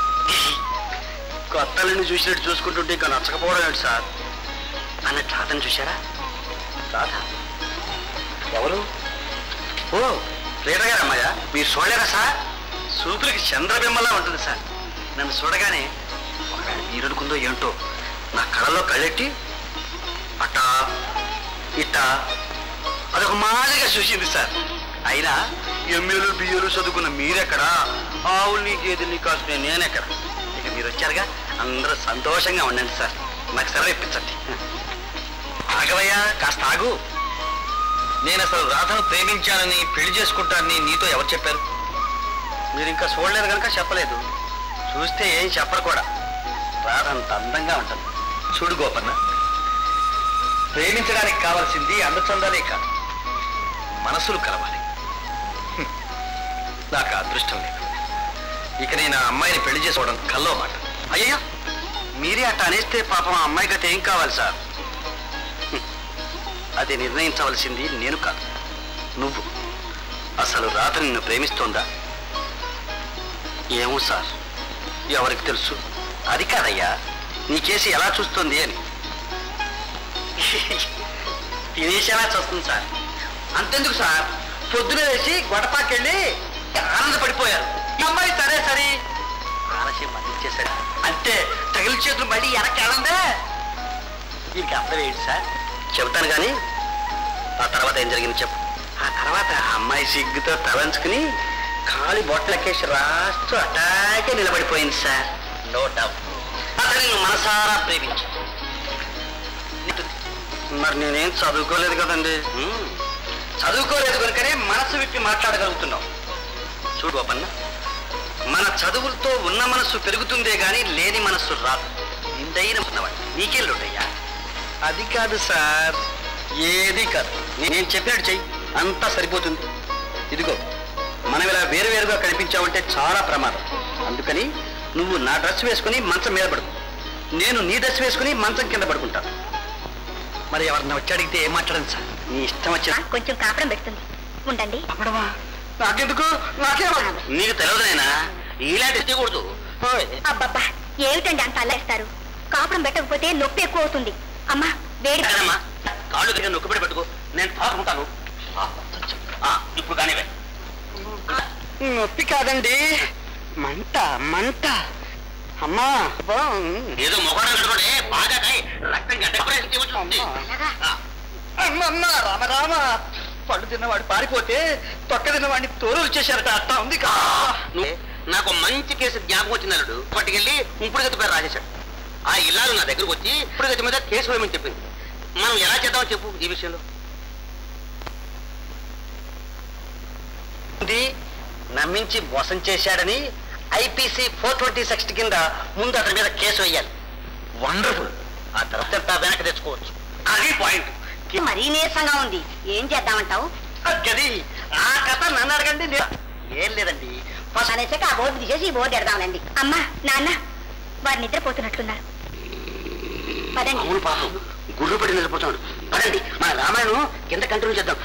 కొత్తల్ని చూసినట్టు చూసుకుంటుంటే ఇంకా నచ్చకపోవడం ఏంటి సార్ అన్నట్టు రాధని చూశారా రాధ ఎవరు ఓ లీడర్ గారు అమ్మాయ మీరు చూడలేరా సార్ సూపులకి చంద్రబిమ్మలా ఉంటుంది సార్ నన్ను చూడగానే ఒకవేళ మీరు అనుకుందో ఏంటో నా కళ్ళలో కళ్ళెట్టి అట్టా ఇట్ట అదొక మాదిరిగా చూసింది సార్ అయినా ఎమ్మెలు బియ్యలు చదువుకున్న మీరెక్కడా ఆవుల్ని గేదెల్ని కాసుకునే నేనెక్కడ ఇక మీరు వచ్చారుగా అందరూ సంతోషంగా ఉండండి సార్ నాకు సెలవు ఇప్పించండి ఆగవయ్యా కాస్త ఆగు నేను అసలు రాధను ప్రేమించానని పెళ్లి చేసుకుంటానని నీతో ఎవరు చెప్పారు మీరు ఇంకా చూడలేరు కనుక చెప్పలేదు చూస్తే ఏం చెప్పరు కూడా రాధ అంత అందంగా ఉంటుంది చూడు గోపన్న ప్రేమించడానికి కావాల్సింది అందచందాలే కాదు మనసులు కలవాలి హ్మ్. నాకు ఆ అదృష్టం లేదు ఇక నేను ఆ అమ్మాయిని పెళ్లి చేసుకోవడం కల్లో మాట అయ్యయ్యో మీరే అట్ట అనేస్తే పాపం ఆ అమ్మాయి గత ఏం కావాలి సార్ హ్మ్. అది నిర్ణయించవలసింది నేను కాదు నువ్వు అసలు రాత నిన్ను ప్రేమిస్తోందా ఏమో సార్ ఎవరికి తెలుసు అది కాదయ్యా నీ కేసు ఎలా చూస్తుంది అని తినేసి ఎలా చూస్తుంది సార్ అంతెందుకు సార్ పొద్దున వేసి గొడపాకెళ్ళి ఆనందపడిపోయారు ఈ అమ్మాయి సరే సరే ఆలస్యం మళ్ళించేశాడు అంతే తగిలి చేతులు మళ్ళీ వెనక్కి వెళ్ళందే వీరికి అర్థం ఏంటి సార్ చెబుతాను కానీ ఆ తర్వాత ఏం జరిగింది చెప్పు ఆ తర్వాత ఆ అమ్మాయి సిగ్గుతో తలంచుకుని కాలి బొట్టలకేసి రాస్తూ అటాకే నిలబడిపోయింది సార్ నో డౌట్ అతని మనసారా ప్రేమించు మరి నేనేం చదువుకోలేదు కదండి చదువుకోలేదు కనుకనే మనసు విప్పి మాట్లాడగలుగుతున్నాం చూడు బాపన్న మన చదువులతో ఉన్న మనస్సు పెరుగుతుందే గాని లేని మనస్సు రాదు నిందైన ఉన్నవాడు నీకెళ్ళుండయ్యా అది కాదు సార్ ఏది కాదు నేను చెప్పినట్టు చెయ్యి అంతా సరిపోతుంది ఇదిగో మనం ఇలా వేరు వేరుగా కనిపించావంటే చాలా ప్రమాదం అందుకని నువ్వు నా డ్రెస్ వేసుకుని మంచం మీద పడు నేను నీ డ్రెస్ వేసుకుని మంచం కింద పడుకుంటాను మరి ఎవరన్నా వచ్చి అడిగితే ఏం మాట్లాడండి సార్ నీ ఇష్టం వచ్చిన కొంచెం కాపురం పెడుతుంది ఉండండి అప్పుడవా నాకెందుకు నాకేమో నీకు తెలియదునైనా ఇలాంటి చేయకూడదు అబ్బబ్బా ఏమిటండి అంత అల్లేస్తారు కాపురం పెట్టకపోతే నొప్పి ఎక్కువ అవుతుంది అమ్మా వేడి కాదమ్మా కాళ్ళు దగ్గర నొక్కుబడి పెట్టుకో నేను తాకుంటాను ఆ, ఇప్పుడు కానివే నొప్పి కాదండి మంట మంట అమ్మా ఏదో మొగడం కట్టుకోండి బాగా కాయి రక్తం గడ్డ అమ్మమ్మ రామ రామ పళ్ళు తిన్నవాడు పారిపోతే తొక్క తిన్నవాడిని తోలు చేశారట అట్టా ఉంది కా నాకు మంచి కేసు జ్ఞాపకం వచ్చింది అల్లుడు పట్టుకెళ్ళి ఇప్పుడు గతి పేరు రాసేశాడు ఆ ఇల్లాలు నా దగ్గరకు వచ్చి ఇప్పుడు గతి మీద కేసు వేయమని చెప్పింది మనం ఎలా చేద్దామో చెప్పు ఈ విషయంలో ఇది నమ్మించి మోసం చేశాడని ఐపీసీ ఫోర్ ట్వంటీ సెక్షన్ కింద ముందు అతని మీద కేసు వేయాలి వండర్ఫుల్ ఆ తర్వాత అంతా వెనక్కి తెచ్చుకోవచ్చు అది పాయింట్ మరీ నీరసంగా ఉంది ఏం చేద్దామంటావు అది ఆ కథ నన్ను అడగండి నేను- ఏం లేదండి ఫస్ట్ అనేసాక ఆ బోర్డు తీసేసి ఈ బోర్డు ఎడదామండి అమ్మా నాన్న వారు నిద్రపోతున్నట్లున్నారు పదండి అవును పాపం గుర్రు పడి నిలిపోతాడు పదండి మన రామాయణం కింద కంటిన్యూ చేద్దాం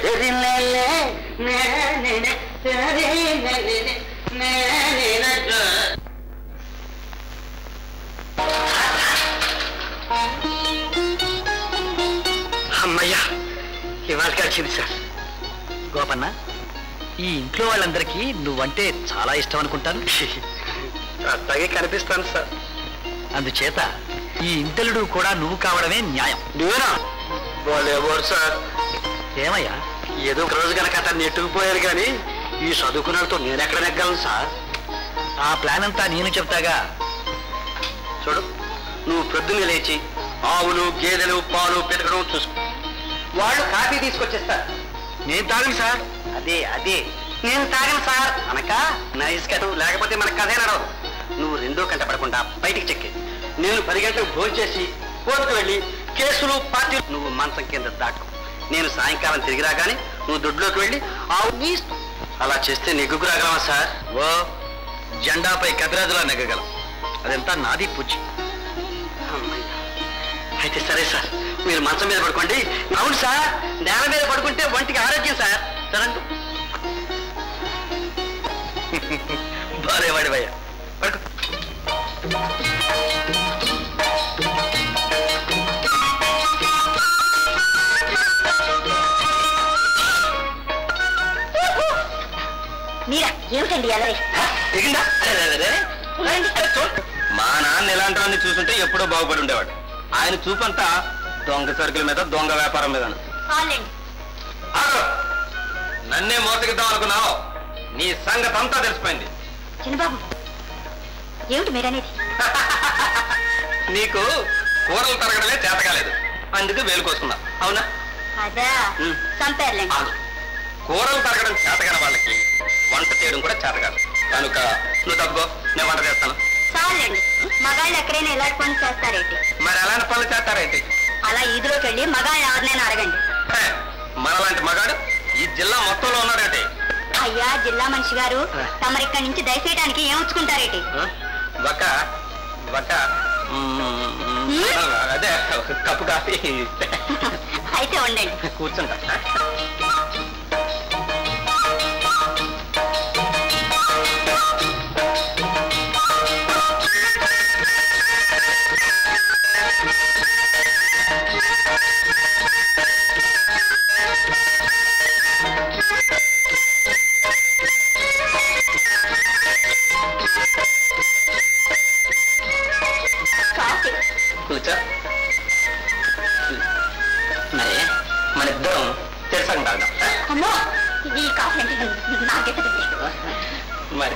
అమ్మయ్యా ఇవాళ కలిసింది సార్ గోపన్న ఈ ఇంట్లో వాళ్ళందరికీ నువ్వంటే చాలా ఇష్టం అనుకుంటాను అట్లాగే కనిపిస్తాను సార్ అందుచేత ఈ ఇంటలుడు కూడా నువ్వు కావడమే న్యాయం నేనా వాళ్ళెవరు సార్ ఏమయ్యా ఏదో ఒక రోజు కనుక అతను నెట్టుకుపోయారు కానీ ఈ చదువుకున్నతో నేను ఎక్కడ నెగ్గలను సార్ ఆ ప్లాన్ అంతా నేను చెప్తాగా చూడు నువ్వు ప్రొద్దున లేచి ఆవులు గేదెలు పాలు పెతకడం చూసుకో వాళ్ళు కాఫీ తీసుకొచ్చేస్తారు నేను తాగను సార్ అదే అదే నేను తాగను సార్ అనక నైస్ కటు లేకపోతే మన కథే నడవదు నువ్వు రెండో గంట పడకుండా బయటికి చెక్కి నేను పది గంటలకు భోజనం చేసి కోర్టుకు వెళ్ళి కేసులు పార్టీ నువ్వు మంచం కింద దాటు నేను సాయంకాలం తిరిగి రాగానే నువ్వు దొడ్లోకి వెళ్ళి ఆవు నీ ఇష్టం. అలా చేస్తే నెగ్గుకు రాగలమా సార్ ఓ జెండాపై కపిరాజులా నెగ్గగలం అదంతా నాది పూచి అయితే సరే సార్ మీరు మంచం మీద పడుకోండి అవును సార్ నేల మీద పడుకుంటే ఒంటికి ఆరోగ్యం సార్ సరండి బాలేవాడి భయ్య పడుకో మీరా ఏమిటండి అలరే దిగిందా? అరే, అరే, అరే, అరే. మా నాన్న ఎలాంటి చూస్తుంటే ఎప్పుడో బాగుపడి ఉండేవాడు ఆయన చూపంతా దొంగ సరుకుల మీద దొంగ వ్యాపారం మీద చాలండి నన్నే మోసగిద్దాం అనుకున్నావు నీ సంగతి అంతా తెలిసిపోయింది చిన్నబాబు ఏమిటి మీరనేది నీకు కూరలు తరగడమే చేత కాలేదు అందుకు వేలు కోసుకున్నా అవునా అదా ఉమ్. చంపారులేండి ఆగు. కూరలు తరగడం చేతకాని వాళ్ళకి వంట చేయడం కూడా చేత కాదు కనుక నువ్వు తప్పుకో నేను వంట చేస్తాను చాలండి మగాళ్ళు ఎక్కడైనా ఇలాంటి పనులు చేస్తారేంటి మరి అలాంటి పనులు చేస్తారేంటి అలా ఈదులోకి వెళ్ళి మగాళ్ళు ఎవరినైనా అడగండి హే, మనలాంటి మగాడు ఈ జిల్లా మొత్తంలో ఉన్నాడేంటి అయ్యా జిల్లా మనిషి గారు తమరిక్కడి నుంచి దయచేయడానికి ఏముంచుకుంటారేంటి ఆ? వక్క వక్క మ్మ్, అదే కప్పు కాఫీ అయితే ఉండండి కూర్చుంటా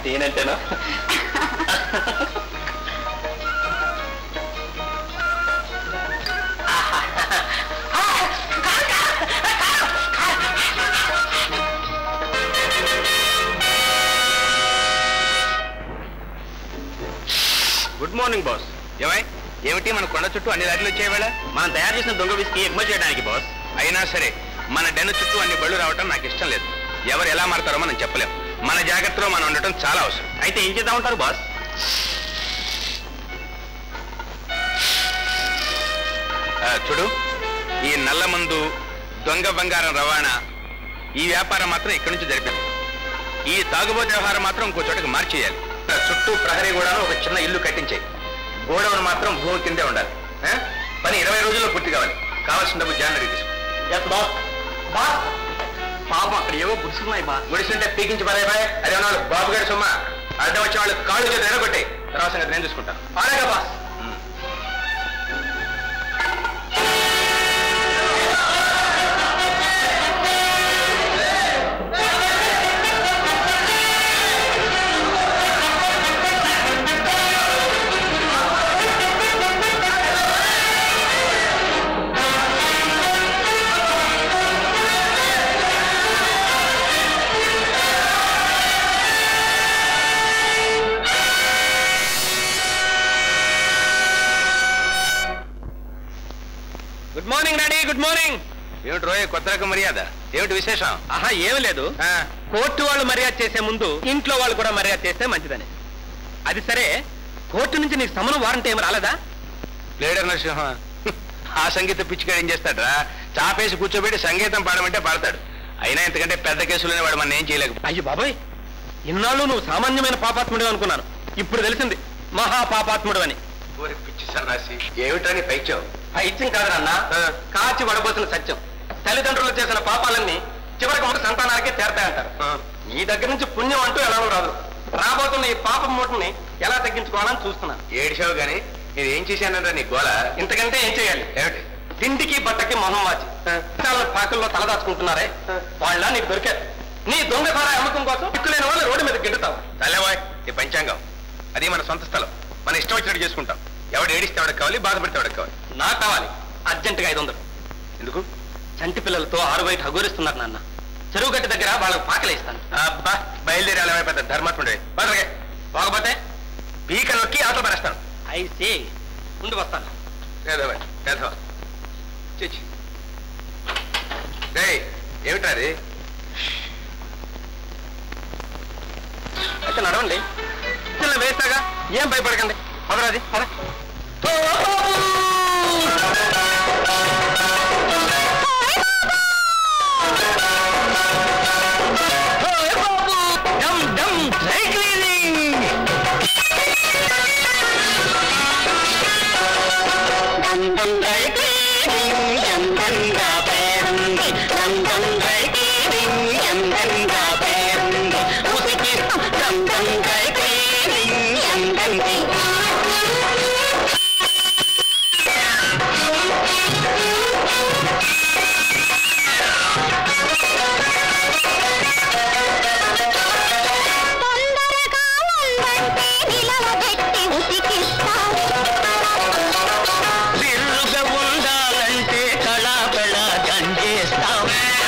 నేనంటేనా గుడ్ మార్నింగ్ బాస్ ఏమై ఏమిటి మన కొండ చుట్టూ అన్ని దారిలు వచ్చేవేళ మనం తయారు చేసిన దొంగ విస్కీ ఎగుమతి చేయడానికి బాస్ అయినా సరే మన డెన్ను చుట్టూ అన్ని బళ్ళు రావటం నాకు ఇష్టం లేదు ఎవరు ఎలా మారతారో మనం చెప్పలేం మన జాగ్రత్తలో మనం ఉండటం చాలా అవసరం అయితే ఏం చేద్దాం ఉంటారు బాస్ ఆ, చూడు ఈ నల్ల మందు దొంగ బంగారం రవాణా ఈ వ్యాపారం మాత్రం ఇక్కడి నుంచి జరిపాం ఈ తాగుబోతు వ్యవహారం మాత్రం ఇంకో చోటకి మార్చేయాలి చుట్టూ ప్రహరీ కూడా ఒక చిన్న ఇల్లు కట్టించాయి గోడౌన్ మాత్రం భూమి కిందే ఉండాలి ఆ? పని ఇరవై రోజుల్లో పూర్తి కావాలి కావాల్సిన డబ్బు జానరీ తీసుకో పాపం అక్కడ ఏవో గుడిసున్నాయి బా గుడిసుంటే పీకించి పదే బాయ్ అదే వాళ్ళు బాబు గారి సొమ్మ అర్థం వచ్చే వాళ్ళు కాళ్ళు చేతి ఎరగొట్టాయి తర్వాత సంగతి నేను చూసుకుంటాను అలాగే boss good morning daddy good morning ఏమిటి రోయ్ కొత్త రకం మర్యాద ఏమిటి విశేషం ఆహా ఏమి లేదు కోర్టు వాళ్ళు మర్యాద చేసే ముందు ఇంట్లో వాళ్ళు కూడా మర్యాద చేస్తే మంచిదని అది సరే కోర్టు నుంచి నీకు సమనం వారంటీ ఏమి రాలేదా లేడర్ నరసింహ ఆ సంగీత పిచ్చిగాడు ఏం చేస్తాడ్రా చాపేసి కూర్చోబెట్టి సంగీతం పాడమంటే పాడతాడు అయినా ఇంతకంటే పెద్ద కేసులోనే వాడు మన ఏం చేయలేక అయ్యో బాబాయ్ ఇన్నాళ్ళు నువ్వు సామాన్యమైన పాపాత్ముడు అనుకున్నాను ఇప్పుడు తెలిసింది మహా పాపాత్ముడు అని పిచ్చి సన్నాసి ఏమిటని పైచ్యం పైత్యం కాదనన్నా కాచి వడబోసిన సత్యం తల్లిదండ్రులు చేసిన పాపాలన్నీ చివరికి ఒక సంతానానికే చేరతాయంటారు నీ దగ్గర నుంచి పుణ్యం అంటూ ఎలానో రాదు రాబోతున్న ఈ పాపం మూటని ఎలా తగ్గించుకోవాలని చూస్తున్నాను ఏడిచావు గాని నేను ఏం చేశానంటే నీ గోళ ఇంతకంటే ఏం చేయాలి ఏమిటి తిండికి బట్టకి మొహం వాచి చాలా పాకల్లో తలదాచుకుంటున్నారే వాళ్ళ నీకు దొరికారు నీ దొంగసారా అమ్మకం కోసం చిక్కులేని వాళ్ళు రోడ్డు మీద గిడ్డుతావు తల్లవాయ్ ఈ పంచాంగం అది మన సొంత స్థలం మన ఇష్టం వచ్చినట్టు చేసుకుంటాం ఎవడు ఏడిస్తే ఎవరికి కావాలి బాధపడితే ఎవరికి కావాలి నాకు కావాలి అర్జెంటుగా ఐదు వందలు ఎందుకు చంటి పిల్లలతో ఆరు బయట హగోరిస్తున్నారు నాన్న చెరువు గట్టి దగ్గర వాళ్ళకి పాకలేస్తాను అబ్బా బయలుదేరి అలా పెద్ద ధర్మాత్ముడే బదలగే పోకపోతే పీక నొక్కి ఆటో పరేస్తాను అయితే ముందు వస్తాను పేదవా పేదవా చిచ్చి ఏయ్ ఏమిటా అది అయితే నడవండి చిన్న వేస్తాగా ఏం భయపడకండి పదరాది పద తొందరగా ఉందంటే నిలవబెట్టి ఉతికిస్తాం బిర్రుగా ఉండాలంటే కళాబెళ గంజేస్తాం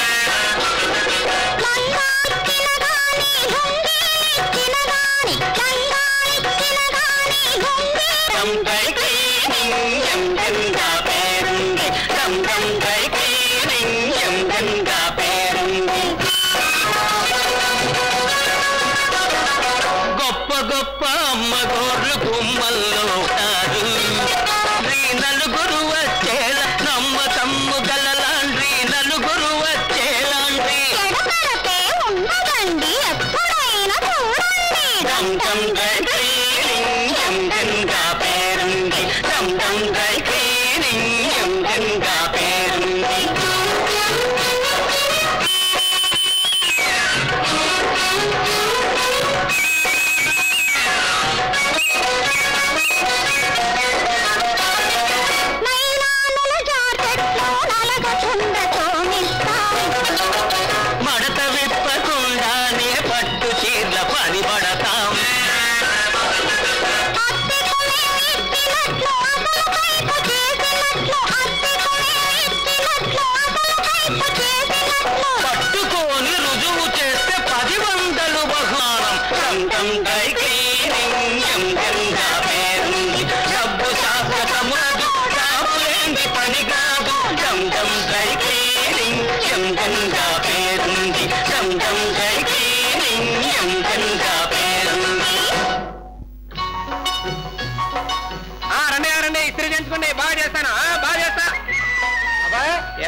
గొప్ప గొప్ప అమ్మగోర్లు గుమ్మల్లో ఉంటారు శ్రీ నలుగురు వచ్చేలా నమ్మకమ్ము గలలాండ్రి నలుగురు వచ్చేలాండ్రి ఎడమరకే ఉండదండి ఎప్పుడైనా చూడండి దమ్ దమ్ దై క్లీనింగ్ దమ్ దమ్గా పేరుంది దమ్ దమ్ దై క్లీనింగ్ దమ్ దమ్గా పేరుంది నైనా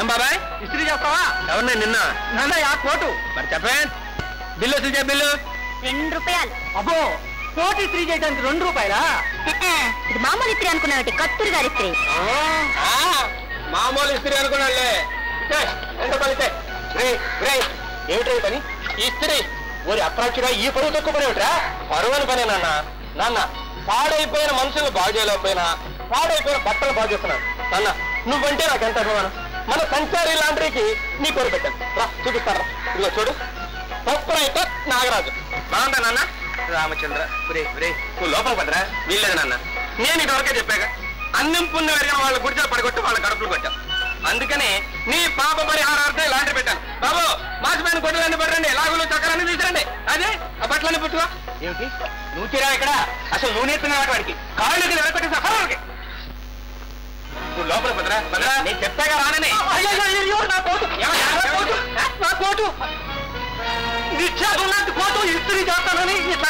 ఏం బాబాయ్ ఇస్త్రీ చేస్తావా ఎవరిని నిన్న నన్న ఆ కోటు మరి చెప్పే బిల్లు వచ్చి బిల్లు రెండు రూపాయలు అబ్బో కోటు ఇస్త్రీ చేయడానికి రెండు రూపాయలా ఇది మామూలు ఇస్త్రీ అనుకున్నావు కత్తూరి గారి ఇస్త్రీ మామూలు ఇస్త్రీ అనుకున్నాళ్ళే ఎంత పలితే ఏమిటి పని ఇస్త్రీ ఓరి అప్రాచుడా ఈ పరువు తక్కువ పని ఏమిట్రా పరువు అని పని నాన్న నాన్న పాడైపోయిన మనుషులు బాగు చేయలేకపోయినా పాడైపోయిన బట్టలు బాగు చేస్తున్నాను నాన్న నువ్వంటే నాకు ఎంత అభిమానం మన సంచారి లాండ్రీకి నీ పేరు పెట్టాను రా చూపిస్తారా ఇదిగో చూడు ప్రొపరైటర్ నాగరాజు బాగుందా నాన్న రామచంద్ర ఒరే ఒరే నువ్వు లోపల పడరా వీల్లేదు నాన్న నేను ఇదివరకే చెప్పాగా అన్నం పుణ్యం ఎరిగిన వాళ్ళ గుడిచలు పడగొట్టి వాళ్ళ కడుపులు కొట్టాం అందుకని నీ పాప పరిహారార్థం లాంటి పెట్టాను బాబు మాసిపోయిన గొడ్డలన్నీ పడరండి లాగులు చక్రాన్ని తీసుకురండి అదే ఆ బట్టలన్నీ పుట్టుకో ఏమిటి నువ్వు తీరా ఇక్కడ అసలు నువ్వు నేర్పిన వాడికి కాళ్ళకి నిలబెట్టేసి అసలు నువ్వు లోపల భద్రా భద్రా నేను చెప్తాగా రానని నా కోటు ఏమయ్యా? నా కోటు నా కోటు నిత్యాలు లాంటి కోటు ఇస్త్రీ చేస్తానని ఇట్లా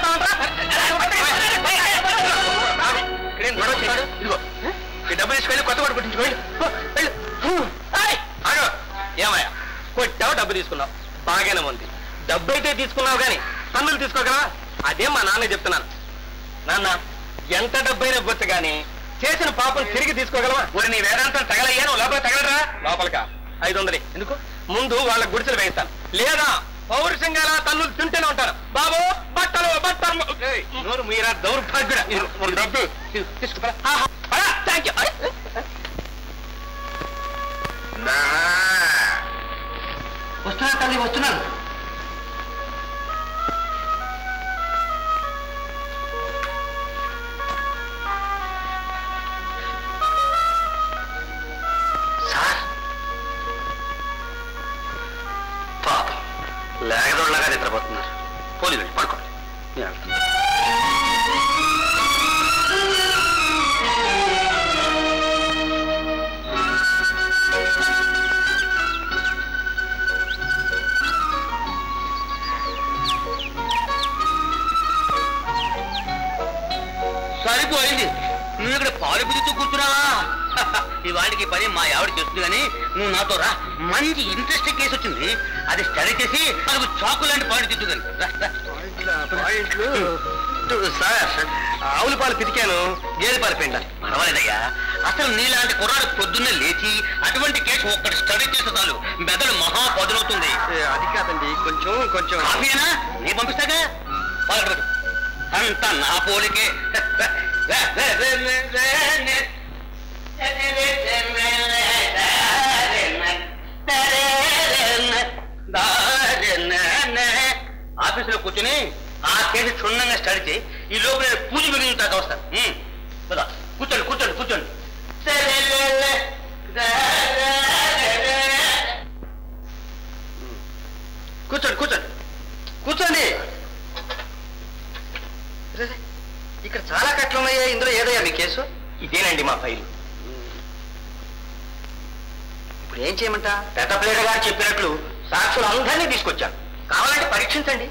ఇక్కడేం గొడవ చేశాడు ఇదిగో ఈ డబ్బు తీసుకెళ్ళి కొత్త కొట్టు కొట్టించుకో వెళ్ళు. పో, వెళ్ళు. ఏయ్, ఆగు. ఏమయ్యా కొట్టావు డబ్బు తీసుకున్నావు బాగానే ఉంది డబ్బు అయితే తీసుకున్నావు కానీ పన్నులు తీసుకోగలవా అదే మా నాన్న చెప్తున్నాను నాన్న ఎంత డబ్బైనా ఇవ్వచ్చు కానీ చేసిన పాపం తిరిగి తీసుకోగలవా ఊరి నీ వేదాంతం తగలయ్యా నువ్వు లోపల తగలరా లోపలికా ఐదు వందలు ఎందుకు ముందు వాళ్ళ గుడిసెలు వేయిస్తాను లేదా పౌరుషంగా అలా తన్నులు తింటూనే ఉంటారు బాబు బట్టలు బట్టలు ఏయ్, నోరు మీరా దౌర్భాగ్యుడా మీరు మీరు డబ్బు తీసుకురా థ్యాంక్ యూ వస్తున్నా తల్లి వస్తున్నాను సార్ పాపం లేకదోళ్ళగా నిద్రపోతున్నారు పోనీ వెళ్ళి పడుకోండి నేను వెళ్తాను. సరిపోయింది నువ్వు ఇక్కడ పాలు పిలుతూ కూర్చున్నావా ఇవాళకి పని మా ఆవిడ చేస్తుంది కానీ నువ్వు నాతో రా మంచి ఇంట్రెస్టింగ్ కేసు వచ్చింది అది స్టడీ చేసి నాకు చాకు లాంటి పాయింట్ తిట్టుగాని సార్ ఆవుల పాలు పితికాను గేదె పాలు పిండాలి పర్వాలేదయ్యా అసలు నీలాంటి కుర్రాడు పొద్దున్నే లేచి అటువంటి కేసు ఒక్కటి స్టడీ చేస్తే చాలు మెదడు మహా పదులవుతుంది అది కాదండి కొంచెం కొంచెం కాఫీనా నీ పంపిస్తాగా పాలు అంతా నా పోలికే ఆఫీసులో కూర్చుని ఆ కేసు క్షుణ్ణంగా స్టడీ చేయి ఈ లోపు నేను పూజ మిగిలిన దాకా వస్తాను ఉమ్, పద. కూర్చోండి కూర్చోండి కూర్చోండి కూర్చోండి కూర్చోండి కూర్చోండి రే, రే, ఇక్కడ చాలా కట్లు ఉన్నాయా ఇందులో ఏదయ్యా మీ కేసు ఇదేనండి మా ఫైలు ఇప్పుడు ఏం చేయమంట పెద్ద ప్లేట గారు చెప్పినట్లు సాక్షులు అందరినీ తీసుకొచ్చాను కావాలంటే పరీక్షించండి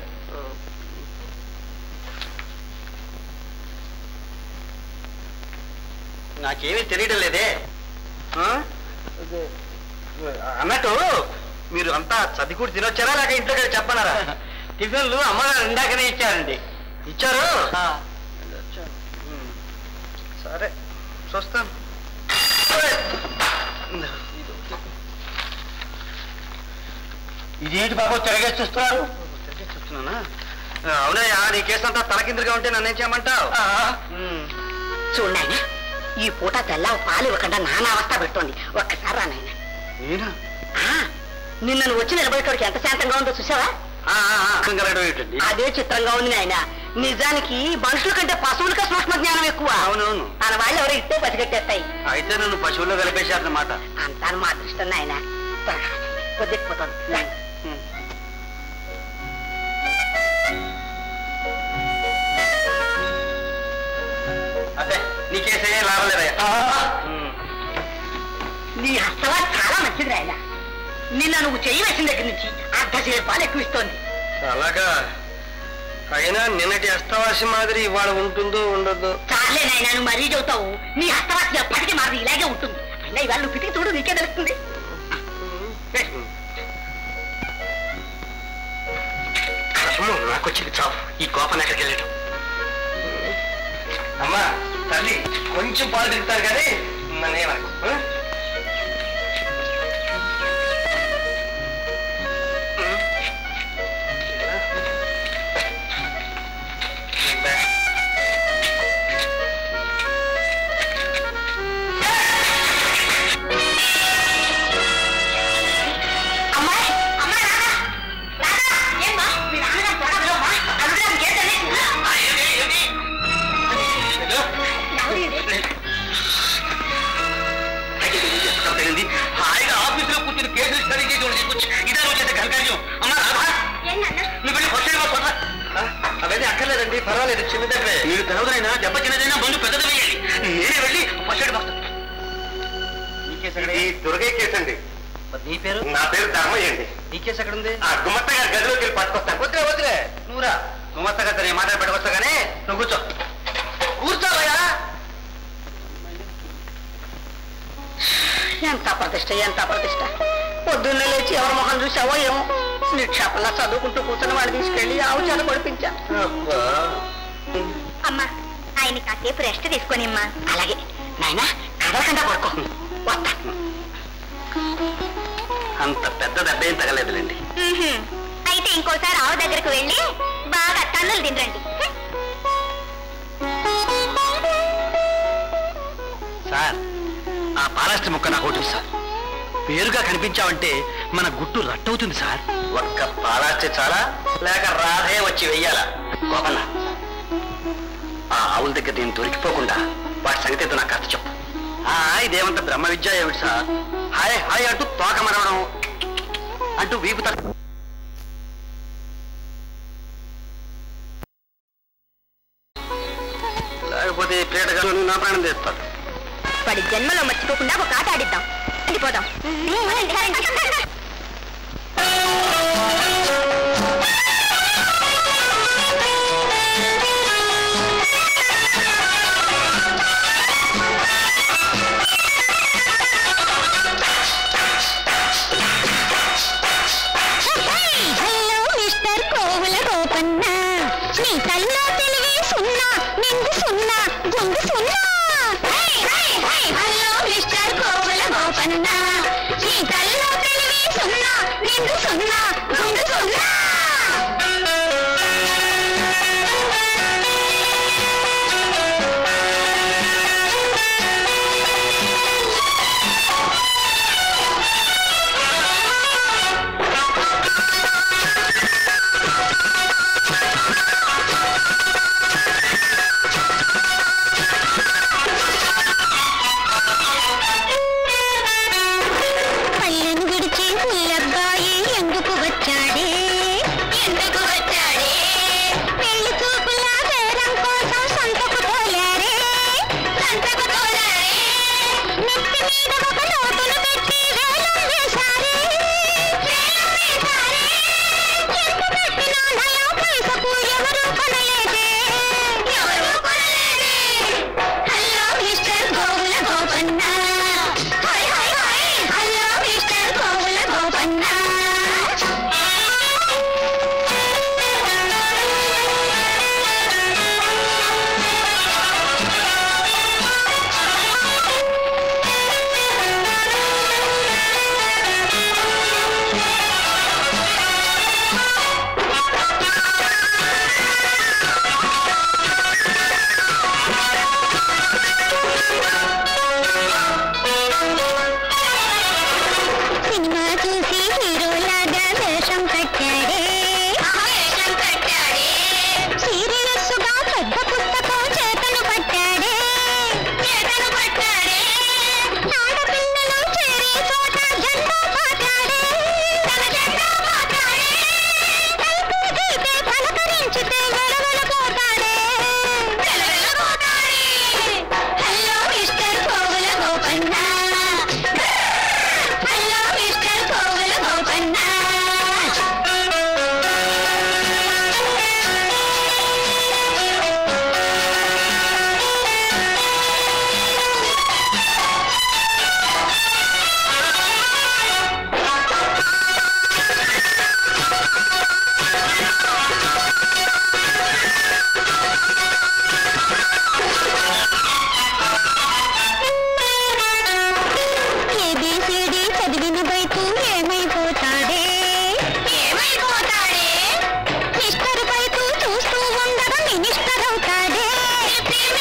నాకేమీ తెలియడం లేదే ఆ? అదే, అన్నట్టు మీరు అంతా చదికూడి తినొచ్చారా లేక ఇంట్లో చెప్పన్నారా టిఫిన్లు అమ్మగారు ఇందాకనే ఇచ్చారండి ఇచ్చారు ఉమ్. సరే చూస్తాను ఇదేంటి బాబు తిరగేసి చూస్తున్నారు తిరగేసి చూస్తున్నానా ఆ, అవునయ్యా నీ కేసు అంతా తలకిందులుగా ఉంటే నన్నేం చేయమంటావు ఉమ్. చూడు నాయన ఈ పూట తెల్ల పాలు ఇవ్వకుండా నానా అవస్థ పెడుతోంది ఒక్కసారి రా నాయన నేనా ఆ, నిన్న నువ్వు వచ్చి నిలబడేటోడికి ఎంత శాంతంగా ఉందో చూసావా ఆ, ఆ, ఆ, అర్థం కలగడం ఏంటండి అదే చిత్రంగా ఉంది నాయన నిజానికి మనుషుల కంటే పశువులకే సూక్ష్మ జ్ఞానం ఎక్కువ అవునవును మన వాళ్ళు ఎవరో ఇట్టే పసిగట్టేస్తాయి అయితే నన్ను పశువుల్లో కలిపేశారన్నమాట అంతా మా అదృష్టం నాయన పొద్దుకుపోతుంది రా. అదే నీ కేసు ఏం లాభం లేదయ్యా ఉమ్. నీ హస్తవా చాలా మంచిది నాయన నిన్న నువ్వు చెయ్యి వేసిన దగ్గర నుంచి అర్ధ సేరు పాలు ఎక్కువ ఇస్తోంది అలాగా అయినా నిన్నటి అస్తవాసి మాదిరి ఇవాళ ఉంటుందో ఉండదో చాలే నాయన నువ్వు మరీ చెబుతావు నీ హస్తవాసి ఎప్పటికీ మాది ఇలాగే ఉంటుంది అయినా ఇవాళ నువ్వు పితికి చూడు నీకే తెలుస్తుంది అమ్మో, నాకొచ్చింది చావు ఈ కోపం ఎక్కడికి వెళ్ళటం అమ్మా తల్లి కొంచెం పాలు తింటారు కానీ నన్నేమనుకో ఆ? అమ్మాయి అమ్మాయి రాదా రాదా ఏమ్మా మీ నాన్నగారు త్వరగా పిలవమ్మా అడుగుదానికి ఏంటని జరిగింది హాయిగా ఆఫీసులో కూర్చుని కేసులు స్టడీ చేసి ఉండి తీసుకొచ్చి ఇదే రోజు చేసే ఘనకార్యం అమ్మా రాధా నువ్వు వెళ్ళి ఫస్ట్ ఎయిడ్ బాక్స్ ఆ, అవన్నీ అక్కర్లేదండి పర్వాలేదు చిన్నదండి మీరు తెలవదైనా దెబ్బ చిన్నదైనా మందు పెద్దది వేయాలి నేనే వెళ్ళి ఫస్ట్ ఎయిడ్ బాక్స్ ఈ దుర్గయ్య కేసు అండి మరి నీ పేరు నా పేరు ధర్మయ్య అండి నీ కేసు ఎక్కడ ఉంది ఆ గుమ్మత్త గారి గదిలోకి వెళ్ళి పట్టుకొస్తాను వద్దులే వద్దులే నువ్వురా గుమత్తగా తన మాట పెట్టుకొస్తా కానీ నువ్వు కూర్చో కూర్చోవయ్యా ఎంత ప్రతిష్ట ఎంత ప్రతిష్ట పొద్దున్నే లేచి ఎవరి మొహం చూసావో ఏమో నిక్షేపంగా చదువుకుంటూ కూర్చుని వాడిని తీసుకెళ్లి ఆవు చేత కొడిపించా అమ్మా ఆయన కాసేపు రెస్ట్ తీసుకొని అమ్మా అలాగే నాయనా కదలకుండా పడుకో వస్తా అంత పెద్ద దెబ్బ ఏం తగలేదులేండి అయితే ఇంకోసారి ఆవు దగ్గరకు వెళ్ళి బాగా తన్నులు తినరండి సార్ ఆ పాలాస్టి ముక్క నాకు ఒకటి సార్ పేరుగా కనిపించావంటే మన గుట్టు రట్టవుతుంది సార్ ఒక్క పాలాస్తే చాలా లేక రాధే వచ్చి వెయ్యాలా గోపన్న ఆ ఆవుల దగ్గర నేను దొరికిపోకుండా వాటి సంగతి ఏదో నాకు కథ చెప్పు ఆ, ఇదేమంత బ్రహ్మ విద్య ఏమిటి సార్ హాయ్ హాయ్ అంటూ తోక మరవడం అంటూ వీపు తల లేకపోతే ఈ ప్లేటగా నా ప్రాణం తెస్తాడు వాడి జన్మలో మర్చిపోకుండా ఒక ఆట ఆడిద్దాం వెళ్ళిపోదాం హలో మిస్టర్ కోవుల గోపన్న నీ తల్లో తెలివి సున్నా నిండు సున్నా గుండు సున్నా హలో మిస్టర్ కోవుల గోపన్న నీ తల్లో తెలివి సున్నా నిండు సున్నా గుండు సున్నా పల్లెను విడిచి పుల్లబ్బాయి ఎందుకు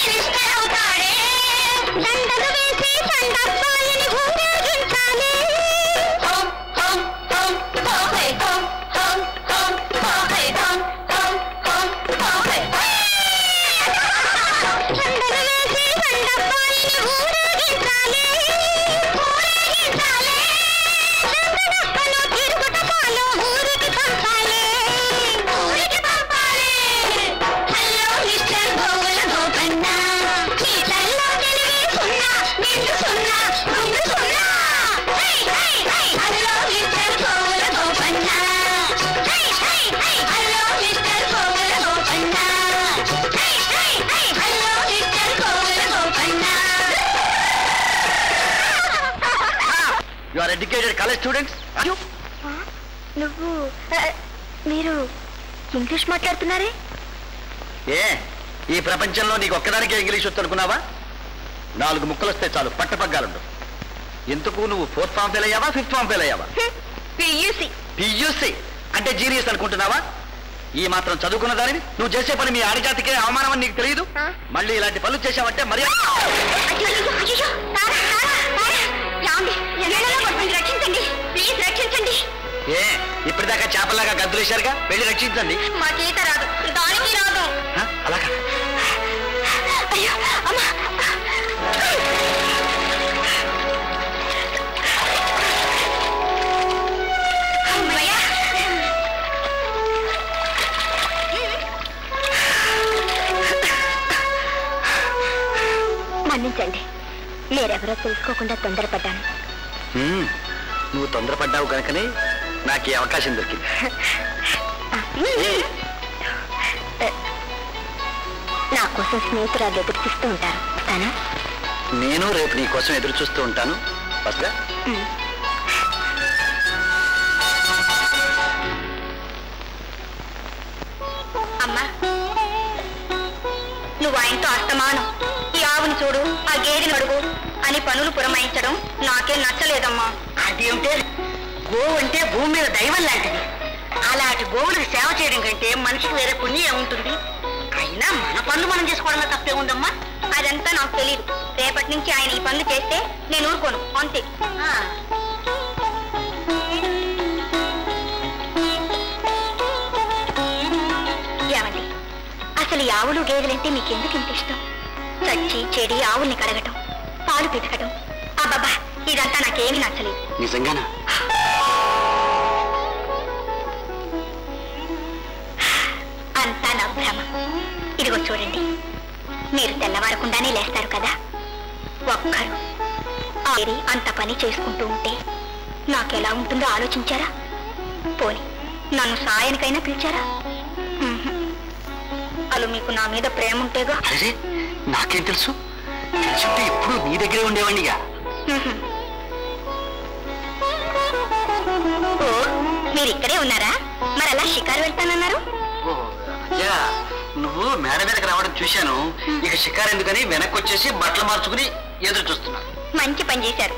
మినిస్టర్ అవుతాడే దండలు వేసి సందర్భాలని ఊరేగించాలి హోం హోం హోం హోహే హోం హోం హోం హోహే హోం హోం హోం హోహే దండలు వేసి సందర్భాలని ఊరేగించాలి ఊరేగించాలి దండలు తిరుగుట పాలు ఊరికి పంపాలి ఊరికి పంపాలి హలో మిస్టర్ గోగుల గోపన్న చీట్లలో తెలివి సున్నా నిండు సున్నా ముందు సున్నా హై హై హై హలో మిస్టర్ గోగుల గోపన్న హై హై హై హలో మిస్టర్ గోగుల గోపన్న హై హై హై hello mister Gogula Gopanna you are educated college students నువ్వు మీరు ఇంగ్లీష్ మాట్లాడుతున్నారే ఏ ఈ ప్రపంచంలో నీకు ఒక్కదానికే ఇంగ్లీష్ వచ్చు అనుకున్నావా నాలుగు ముక్కలు వస్తే చాలు పట్టపగ్గాలుండు ఎందుకు నువ్వు ఫోర్త్ ఫామ్ ఫెయిల్ అయ్యావా ఫిఫ్త్ ఫామ్ ఫెయిల్ అయ్యావా పియూసి పియూసి అంటే జీనియస్ అనుకుంటున్నావా ఈ మాత్రం చదువుకున్న దానివి నువ్వు చేసే పని మీ ఆడిజాతికే అవమానం అని నీకు తెలియదు ఆ? మళ్ళీ ఇలాంటి పనులు చేసావంటే మరి రక్షించండి ప్లీజ్ రక్షించండి ఏ ఇప్పటిదాకా చేపలాగా గద్దులేశారుగా వెళ్ళి రక్షించండి మాకు ఈత రాదు దానికి రాదు ఆ, అలాగా అయ్యో అమ్మా అమ్మయ్య. మన్నించండి మీరెవరో తెలుసుకోకుండా తొందరపడ్డాను హ్మ్, నువ్వు తొందరపడ్డావు కనుకనే నాకు ఈ అవకాశం దొరికింది నా కోసం స్నేహితురాలు ఎదురు చూస్తూ ఉంటారు తన నేను రేపు నీ కోసం ఎదురు చూస్తూ ఉంటాను వస్తా అమ్మా నువ్వు ఆయనతో అస్తమానం ఈ ఆవుని చూడు ఆ గేదెని అడుగు అని పనులు పురమాయించడం నాకేం నచ్చలేదమ్మా అదేమిటే గోవు అంటే భూమి మీద దైవం లాంటిది అలాంటి గోవులకు సేవ చేయడం కంటే మనిషికి వేరే పుణ్యం ఏముంటుంది అయినా మన పనులు మనం చేసుకోవడంలో తప్పే ఉందమ్మా అదంతా నాకు తెలియదు రేపటి నుంచి ఆయన ఈ పనులు చేస్తే నేను ఊరుకోను అంతే ఆ, ఏమండి అసలు ఈ ఆవులు గేదెలంటే మీకెందుకు ఇంత ఇష్టం చచ్చి చెడి ఆవుల్ని కడగటం పాలు పితకటం అబ్బబ్బా ఇదంతా నాకేమీ నచ్చలేదు నిజంగానా అంతా నా భ్రమ ఇదిగో చూడండి మీరు తెల్లవారకుండానే లేస్తారు కదా ఒక్కరు ఆరి అంత పని చేసుకుంటూ ఉంటే నాకెలా ఉంటుందో ఆలోచించారా పోని నన్ను సాయానికైనా పిలిచారా ఉహుం. అలు మీకు నా మీద ప్రేమ ఉంటేగా అరే నాకేం తెలుసు తెలుసుంటే ఇప్పుడు నీ దగ్గరే ఉండేవాడిగా ఉహుం. ఓ మీరు ఇక్కడే ఉన్నారా మరి అలా షికారు వెళ్తానన్నారు ఓ, అయ్యా నువ్వు మేడ మీదకి రావడం చూశాను ఇక షికారు ఎందుకని వెనక్కి వచ్చేసి బట్టలు మార్చుకుని ఎదురు చూస్తున్నా మంచి పని చేశారు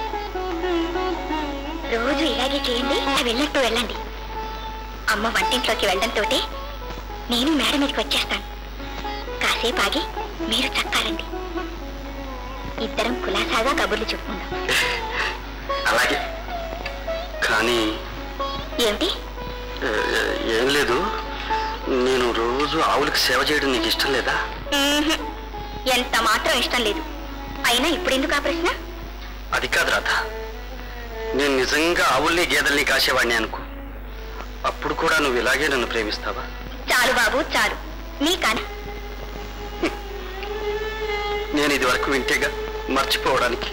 రోజు ఇలాగే చేయండి ఆ వెళ్ళట్టు వెళ్ళండి అమ్మ వంటింట్లోకి వెళ్ళడంతో నేను మేడ మీదకి వచ్చేస్తాను కాసేపు ఆగి మీరు చక్కారండి ఇద్దరం కులాసాగా కబుర్లు చెప్పుకుందాం అలాగే కానీ ఏమిటి ఏ, ఏం లేదు నేను రోజు ఆవులకు సేవ చేయడం నీకు ఇష్టం లేదా మ్మ్హ్. ఎంత మాత్రం ఇష్టం లేదు అయినా ఇప్పుడెందుకు ఆ ప్రశ్న అది కాదు రాధ నేను నిజంగా ఆవుల్ని గేదెల్ని కాసేవాడిని అనుకో అప్పుడు కూడా నువ్వు ఇలాగే నన్ను ప్రేమిస్తావా చాలు బాబు చాలు మీకని నేను ఇది వరకు వింటేగా మర్చిపోవడానికి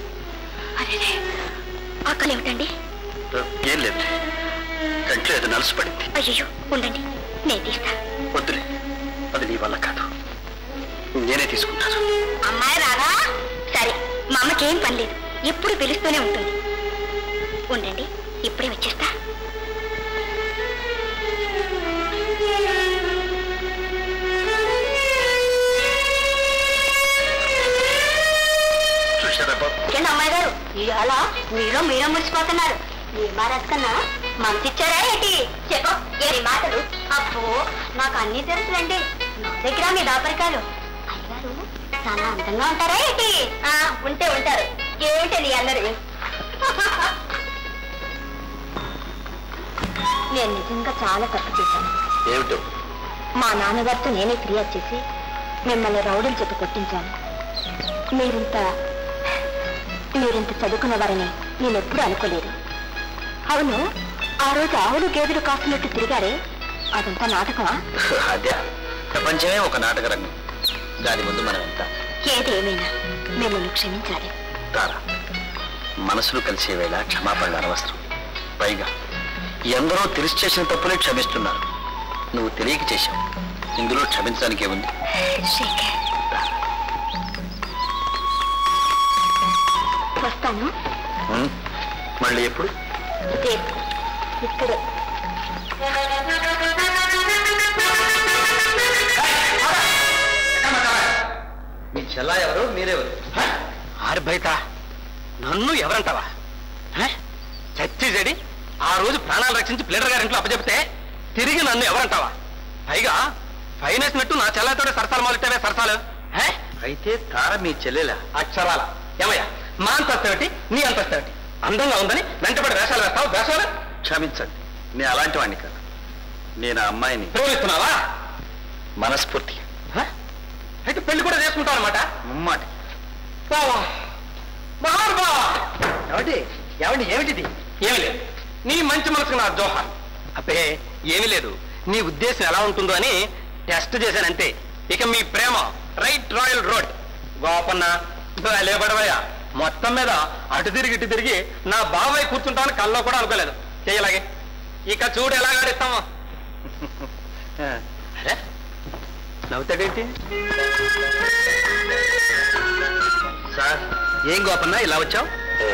ఆకలి ఏమిటండి ఏం లేదు కంట్లో ఏదో నలుసు పడింది అయ్యో ఉండండి నేను తీస్తా వద్దులే అది నీ వల్ల కాదు నేనే తీసుకుంటాను అమ్మాయి రాదా సరే మా అమ్మకేం పని లేదు ఎప్పుడు పిలుస్తూనే ఉంటుంది ఉండండి ఇప్పుడే వచ్చేస్తా చూసారా బాబు ఏంటి అమ్మాయి గారు ఇవాళ మీరు మీరే మురిసిపోతున్నారు మీ మహారాజ్ కన్నా మంచిచ్చారా ఏంటి చెప్పు ఏ మాటలు అబ్బో నాకు అన్ని తెలుసులండి నా దగ్గర మీ దాపరికాలు అయ్యారు చాలా అందంగా ఉంటారా ఏంటి ఉంటే ఉంటారు ఏమిటది అల్లరి నేను నిజంగా చాలా తప్పు చేశాను ఏమిటో మా నాన్నగారితో నేనే ఫిర్యాదు చేసి మిమ్మల్ని రౌడీల చేత కొట్టించాను మీరింత మీరింత చదువుకున్నవారని నేను ఎప్పుడూ అనుకోలేదు అవును ఆ రోజు ఆవులు గేదెలు కాస్తున్నట్టు తిరిగారే అదంతా నాటకమా అదే ప్రపంచమే ఒక నాటక రంగం దాని ముందు మనం ఎంత ఏదేమైనా మిమ్మల్ని క్షమించాలి తారా మనసులు కలిసే వేళ క్షమాపణలు అనవసరం పైగా ఎందరో తెలిసి చేసిన తప్పులే క్షమిస్తున్నారు నువ్వు తెలియక చేశావు ఇందులో క్షమించడానికి ఏముంది శేఖర్ వస్తాను ఉం? మళ్ళీ ఎప్పుడు రేపు ఇక్కడే మీ చెల్లా ఎవరు మీరెవరు ఆరు బయట నన్ను ఎవరంటావా హ? చచ్చి చెడి ఆ రోజు ప్రాణాలు రక్షించి ప్లేడర్ గారి ఇంట్లో అప్పచెప్తే తిరిగి నన్ను ఎవరంటావా పైగా ఫైనేసినట్టు నా చెల్లెతోనే సరసాలు మొదలెట్టావే సరసాలు హ? అయితే తార మీ చెల్లెలా అక్షరాల ఏమయ్యా మా అంతస్తు ఏమిటి నీ అంతస్తు ఏమిటి అందంగా ఉందని వెంటబడి వేషాలు వేస్తావు వేషాలు క్షమించండి నేను అలాంటి వాడిని కాదు నేను ఆ అమ్మాయిని ప్రేమిస్తున్నావా మనస్ఫూర్తిగా హ? అయితే పెళ్లి కూడా చేసుకుంటావు అనమాట ముమ్మాటి బావా మహానుభావా ఏమిటి ఏమిటి ఏమిటిది ఏమి లేదు నీ మంచి మనసుకు నా జోహార్ అబ్బే ఏమీ లేదు నీ ఉద్దేశం ఎలా ఉంటుందో అని టెస్ట్ చేశానంతే ఇక మీ ప్రేమ రైట్ రాయల్ రోడ్ గోపన్న లేబడవయ్యా మొత్తం మీద అటు తిరిగి ఇటు తిరిగి నా బాబాయ్ కూర్చుంటామని కల్లో కూడా అనుకోలేదు చేయలాగే ఇక చూడు ఎలా ఆడిస్తామో అరే నవ్వుతాడేంటి సార్ ఏం గోపన్న ఇలా వచ్చావు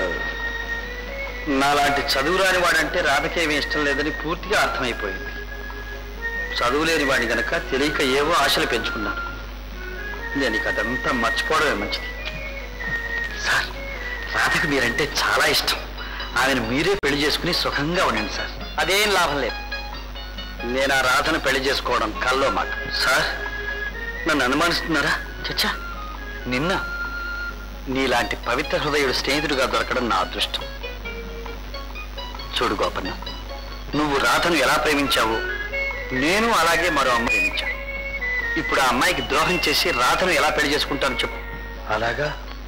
నాలాంటి చదువు రాని వాడంటే రాధకేమీ ఇష్టం లేదని పూర్తిగా అర్థమైపోయింది చదువు లేని వాడిని గనక తెలియక ఏవో ఆశలు పెంచుకున్నాను నేను ఇక అదంతా మర్చిపోవడమే మంచిది సార్ రాధకు మీరంటే చాలా ఇష్టం ఆమెను మీరే పెళ్లి చేసుకుని సుఖంగా ఉండండి సార్ అదేం లాభం లేదు నేను ఆ రాధను పెళ్లి చేసుకోవడం కల్లో మాట సార్ నన్ను అనుమానిస్తున్నారా చచ్చా నిన్న నీలాంటి పవిత్ర హృదయుడు స్నేహితుడిగా దొరకడం నా అదృష్టం చూడు గోపన్న నువ్వు రాధను ఎలా ప్రేమించావో నేను అలాగే మరో అమ్మాయి ప్రేమించాను ఇప్పుడు ఆ అమ్మాయికి ద్రోహం చేసి రాధను ఎలా పెళ్లి చేసుకుంటాను చెప్పు అలాగా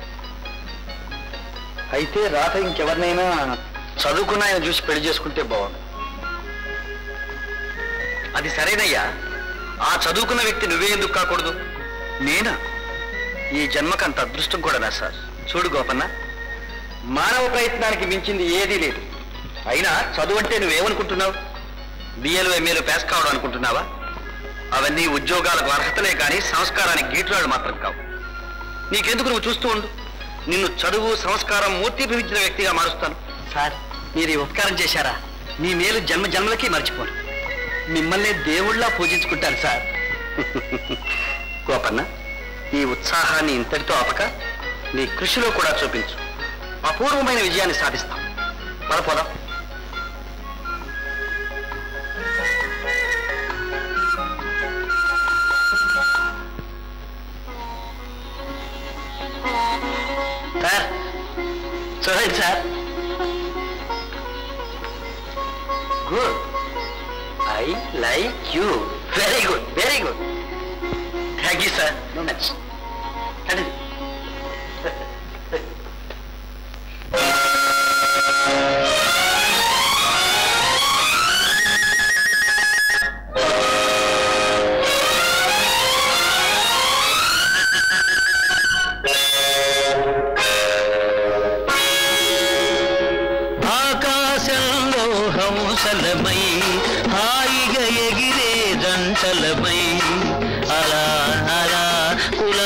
అయితే రాధ ఇంకెవరినైనా చదువుకున్న ఆయన చూసి పెళ్లి చేసుకుంటే బాగుండు అది సరేనయ్యా ఆ చదువుకున్న వ్యక్తి నువ్వే ఎందుకు కాకూడదు నేనా ఈ జన్మకు అంత అదృష్టం కూడానా సార్ చూడు గోపన్న మానవ ప్రయత్నానికి మించింది ఏదీ లేదు అయినా చదువు అంటే నువ్వేమనుకుంటున్నావు బిఏలు ఎంఏలు పాస్ కావడం అనుకుంటున్నావా అవన్నీ ఉద్యోగాలకు అర్హతలే కానీ సంస్కారానికి గీటురాళ్ళు మాత్రం కావు నీకెందుకు నువ్వు చూస్తూ ఉండు నిన్ను చదువు సంస్కారం మూర్తిభవించిన వ్యక్తిగా మారుస్తాను సార్ మీరు ఈ ఉపకారం చేశారా మీ మేలు జన్మ జన్మలకి మర్చిపోను మిమ్మల్ని దేవుళ్ళ పూజించుకుంటాను సార్ గోపన్న ఈ ఉత్సాహాన్ని ఇంతటితో ఆపక నీ కృషిలో కూడా చూపించు అపూర్వమైన విజయాన్ని సాధిస్తాం పదపోదాం సార్ చూడండి sir good I like you very good very good thank you sir much ఆకాశంలో హంసలమై హాయిగా ఎగిరే జంటలమై అలా అలా కుల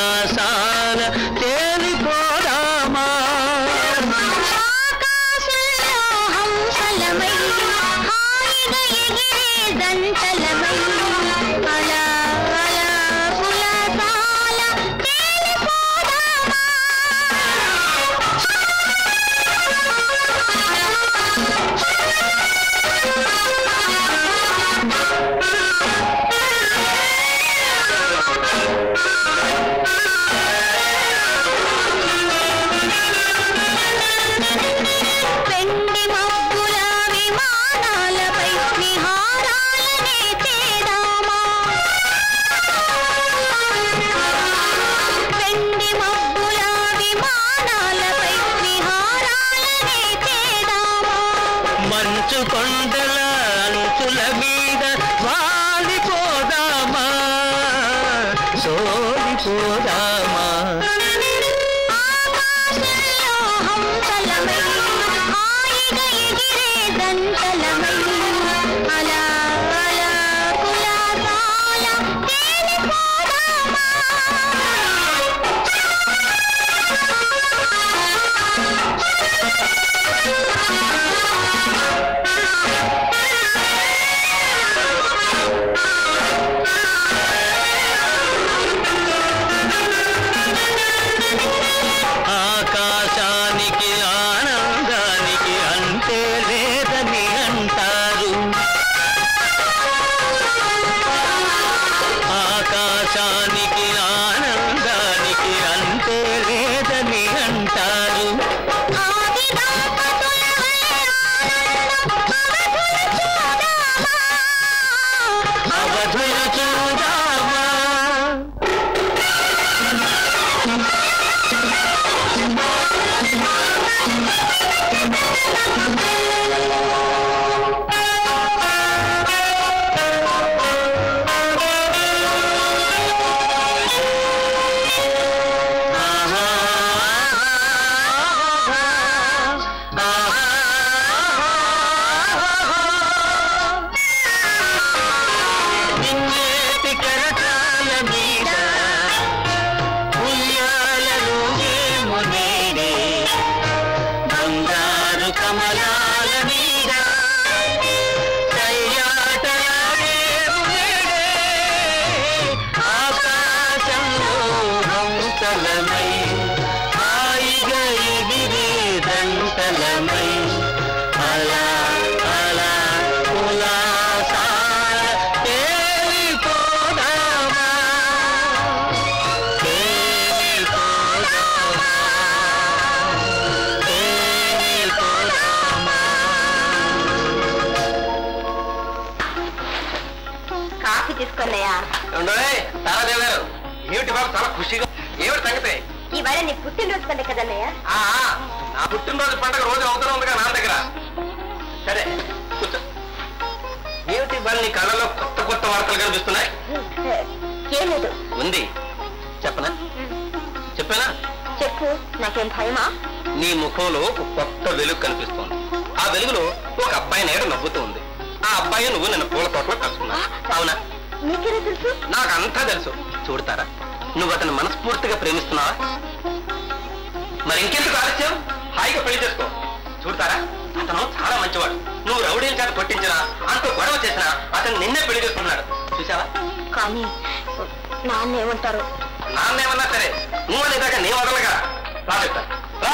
పోదామా ఆకాశంలో హంసలమై హాయిగా ఎగిరే దంతలమై అలా అలా కులాసాల తేలిపోదామా ఆకాశానికి ఆనందానికి అంటే లేదని అంటారు ఆకాశానికి ఆనందానికి అంటే లేదని అంటారు ఆది దంపతుల అవధులు చూడామా నిన్నేటి కరటాల మీద ఉయ్యాలలో ఏమో నేడే బంగారు కమలాల మీద కయ్యాటలాడేము నేడే ఆకాశంలో హంసలమై హాయిగా ఎగిరే దంతలమై అలా అలా కులాసాల తేలిపోదామా తేలిపోదామా తేలిపోదామా కాఫీ తీసుకున్నాయా తారాదేవి గారు ఏమిటి బాబు చాలా ఖుషిగా ఏమిటి సంగతి ఇవాళ నీ పుట్టినరోజు పండుగ కదన్నయ్య ఆ, ఆ, నా పుట్టినరోజు పండుగ రోజు అవసరం ఉందిగా నా దగ్గర సరే కూర్చో ఏమిటి వాళ్ళు నీ కళ్ళలో కొత్త కొత్త వార్తలు కనిపిస్తున్నాయి ఏం లేదు ఉంది చెప్పనా చెప్పానా చెప్పు నాకేం భయమా నీ ముఖంలో ఒక కొత్త వెలుగు కనిపిస్తోంది ఆ వెలుగులో ఒక అబ్బాయి నేడు నవ్వుతూ ఉంది ఆ అబ్బాయి నువ్వు నిన్న పూల తోటలో కలుసుకున్నావు అవునా నీకెలా తెలుసు నాకు అంతా తెలుసు చూడతారా నువ్వు అతను మనస్ఫూర్తిగా ప్రేమిస్తున్నావా మరి ఇంకెందుకు ఆలస్యం హాయిగా పెళ్లి చేసుకో చూడతారా అతను చాలా మంచివాడు నువ్వు రౌడీల చేత కొట్టించినా అంత గొడవ చేసినా అతను నిన్నే పెళ్లి చేసుకున్నాడు చూసావా కానీ నాన్న ఏమంటారు నాన్నేమన్నా సరే నువ్వు అనేదాకా నీ వదలగా రా చెప్తా రా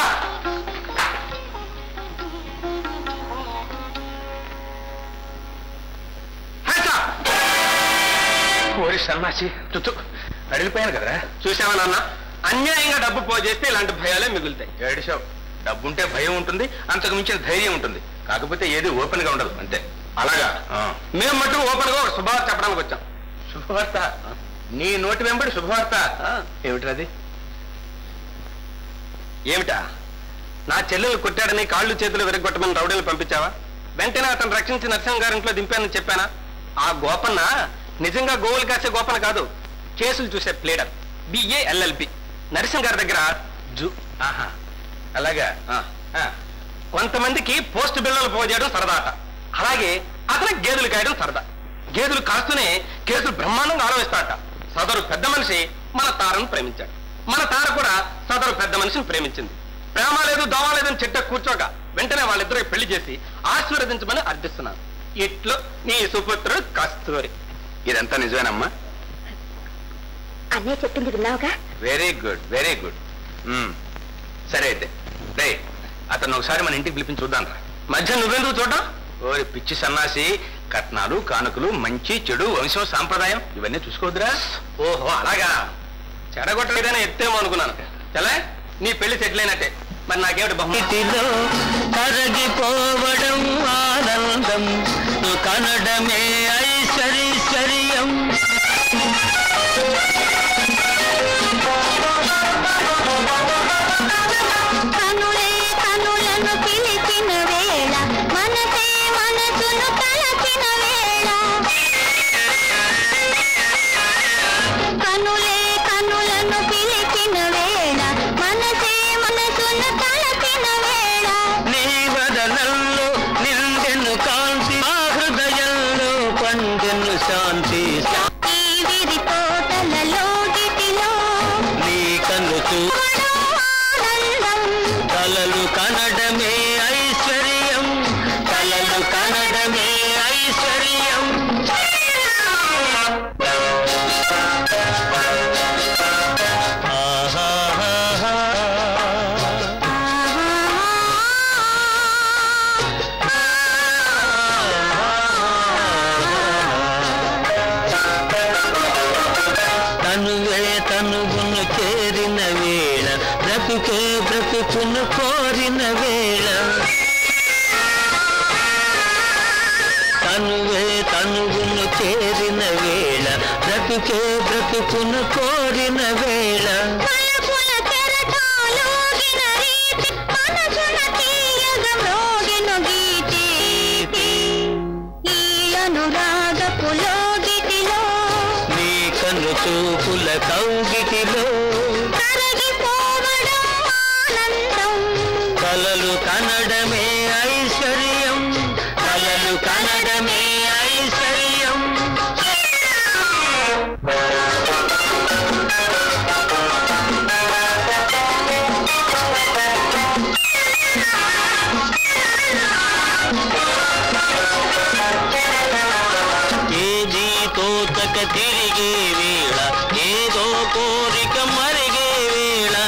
ఓరి సన్నాసి చుచ్చు అడిగిపోయాను కదరా చూసావా నాన్న అన్యాయంగా డబ్బు పోజేస్తే ఇలాంటి భయాలే మిగులుతాయి ఏడిశావు డబ్బుంటే భయం ఉంటుంది అంతకు మించిన ధైర్యం ఉంటుంది కాకపోతే ఏది ఓపెన్ గా ఉండదు అంతే అలాగా మేము మటుకు ఓపెన్ గా ఒక శుభవార్త చెప్పడానికి వచ్చాం శుభవార్త నీ నోటి వెంబడి శుభవార్త ఏమిటది ఏమిటా నా చెల్లెలు కొట్టాడని కాళ్ళు చేతులు విరగొట్టమని రౌడీలు పంపించావా వెంటనే అతను రక్షించి నరసింహ గారింట్లో దింపానని చెప్పానా ఆ గోపన్న నిజంగా గోవులు కాసే గోపన్న కాదు కేసులు చూసే ప్లేడర్ బిఏ ఎల్ఎల్బి నరసింహ గారి దగ్గర జు ఆహా అలాగా కొంతమందికి పోస్ట్ బిల్లలు పోజేయడం సరదాట అలాగే అతనికి గేదెలు కాయడం సరదా గేదెలు కాస్తూనే కేసులు బ్రహ్మాండంగా ఆలోచిస్తాట సదరు పెద్ద మనిషి మన తారను ప్రేమించాడు మన తార కూడా సదరు పెద్ద మనిషిని ప్రేమించింది ప్రేమ లేదు దోమ లేదని చెట్ట కూర్చోక వెంటనే వాళ్ళిద్దరికి పెళ్లి చేసి ఆశీర్వదించమని అర్థిస్తున్నాను ఇట్లు నీ సుపుత్రుడు కస్తూరి ఇదంతా నిజమేనమ్మా అన్నయ్య చెప్పింది విన్నావుగా వెరీ గుడ్ వెరీ గుడ్ సరే అయితే రే అతను ఒకసారి మన ఇంటికి పిలిపించి చూద్దాం రా మధ్య నువ్వెందుకు చూడడం ఓరి పిచ్చి సన్నాసి కట్నాలు కానుకలు మంచి చెడు వంశం సాంప్రదాయం ఇవన్నీ చూసుకోవద్దురా ఓహో అలాగా చెడగొట్టలేదని ఎత్తేమో అనుకున్నాను చలే నీ పెళ్లి సెటిల్ అయినట్టే మరి నాకేమిటి బహుమతి నీటిలో కరగిపోవడం ఆనందం కనడమే ఐశ్వర్యం కనులే కనులను పిలిచిన వేళ మనసే మనసును తలచిన వేళ కనులే కనులను చూ కలలు కనడమే ఐశ్వర్యం కలలు కనడమే ఐశ్వర్యం తనువే తనువును చేరిన వేళ బ్రతుకే బ్రతుకును కోరిన వేళ తనువే తనువును చేరిన వేళ బ్రతుకే బ్రతుకును కోరిన వేళ మలపుల కెరటాలోగిన రీతి మనసున తీయగ మ్రోగెను గీతి ఈ అనురాగపు లోగిటిలో నీ కన్ను చూపుల కౌగిటిలో కరగిపోవడం ఆనందం కలలు కనడమే ఐశ్వర్యం కలలు కనడమే ఐశ్వర్యం ఏది తోచక తిరిగే వేళ ఏదో కోరిక మరిగే వేళ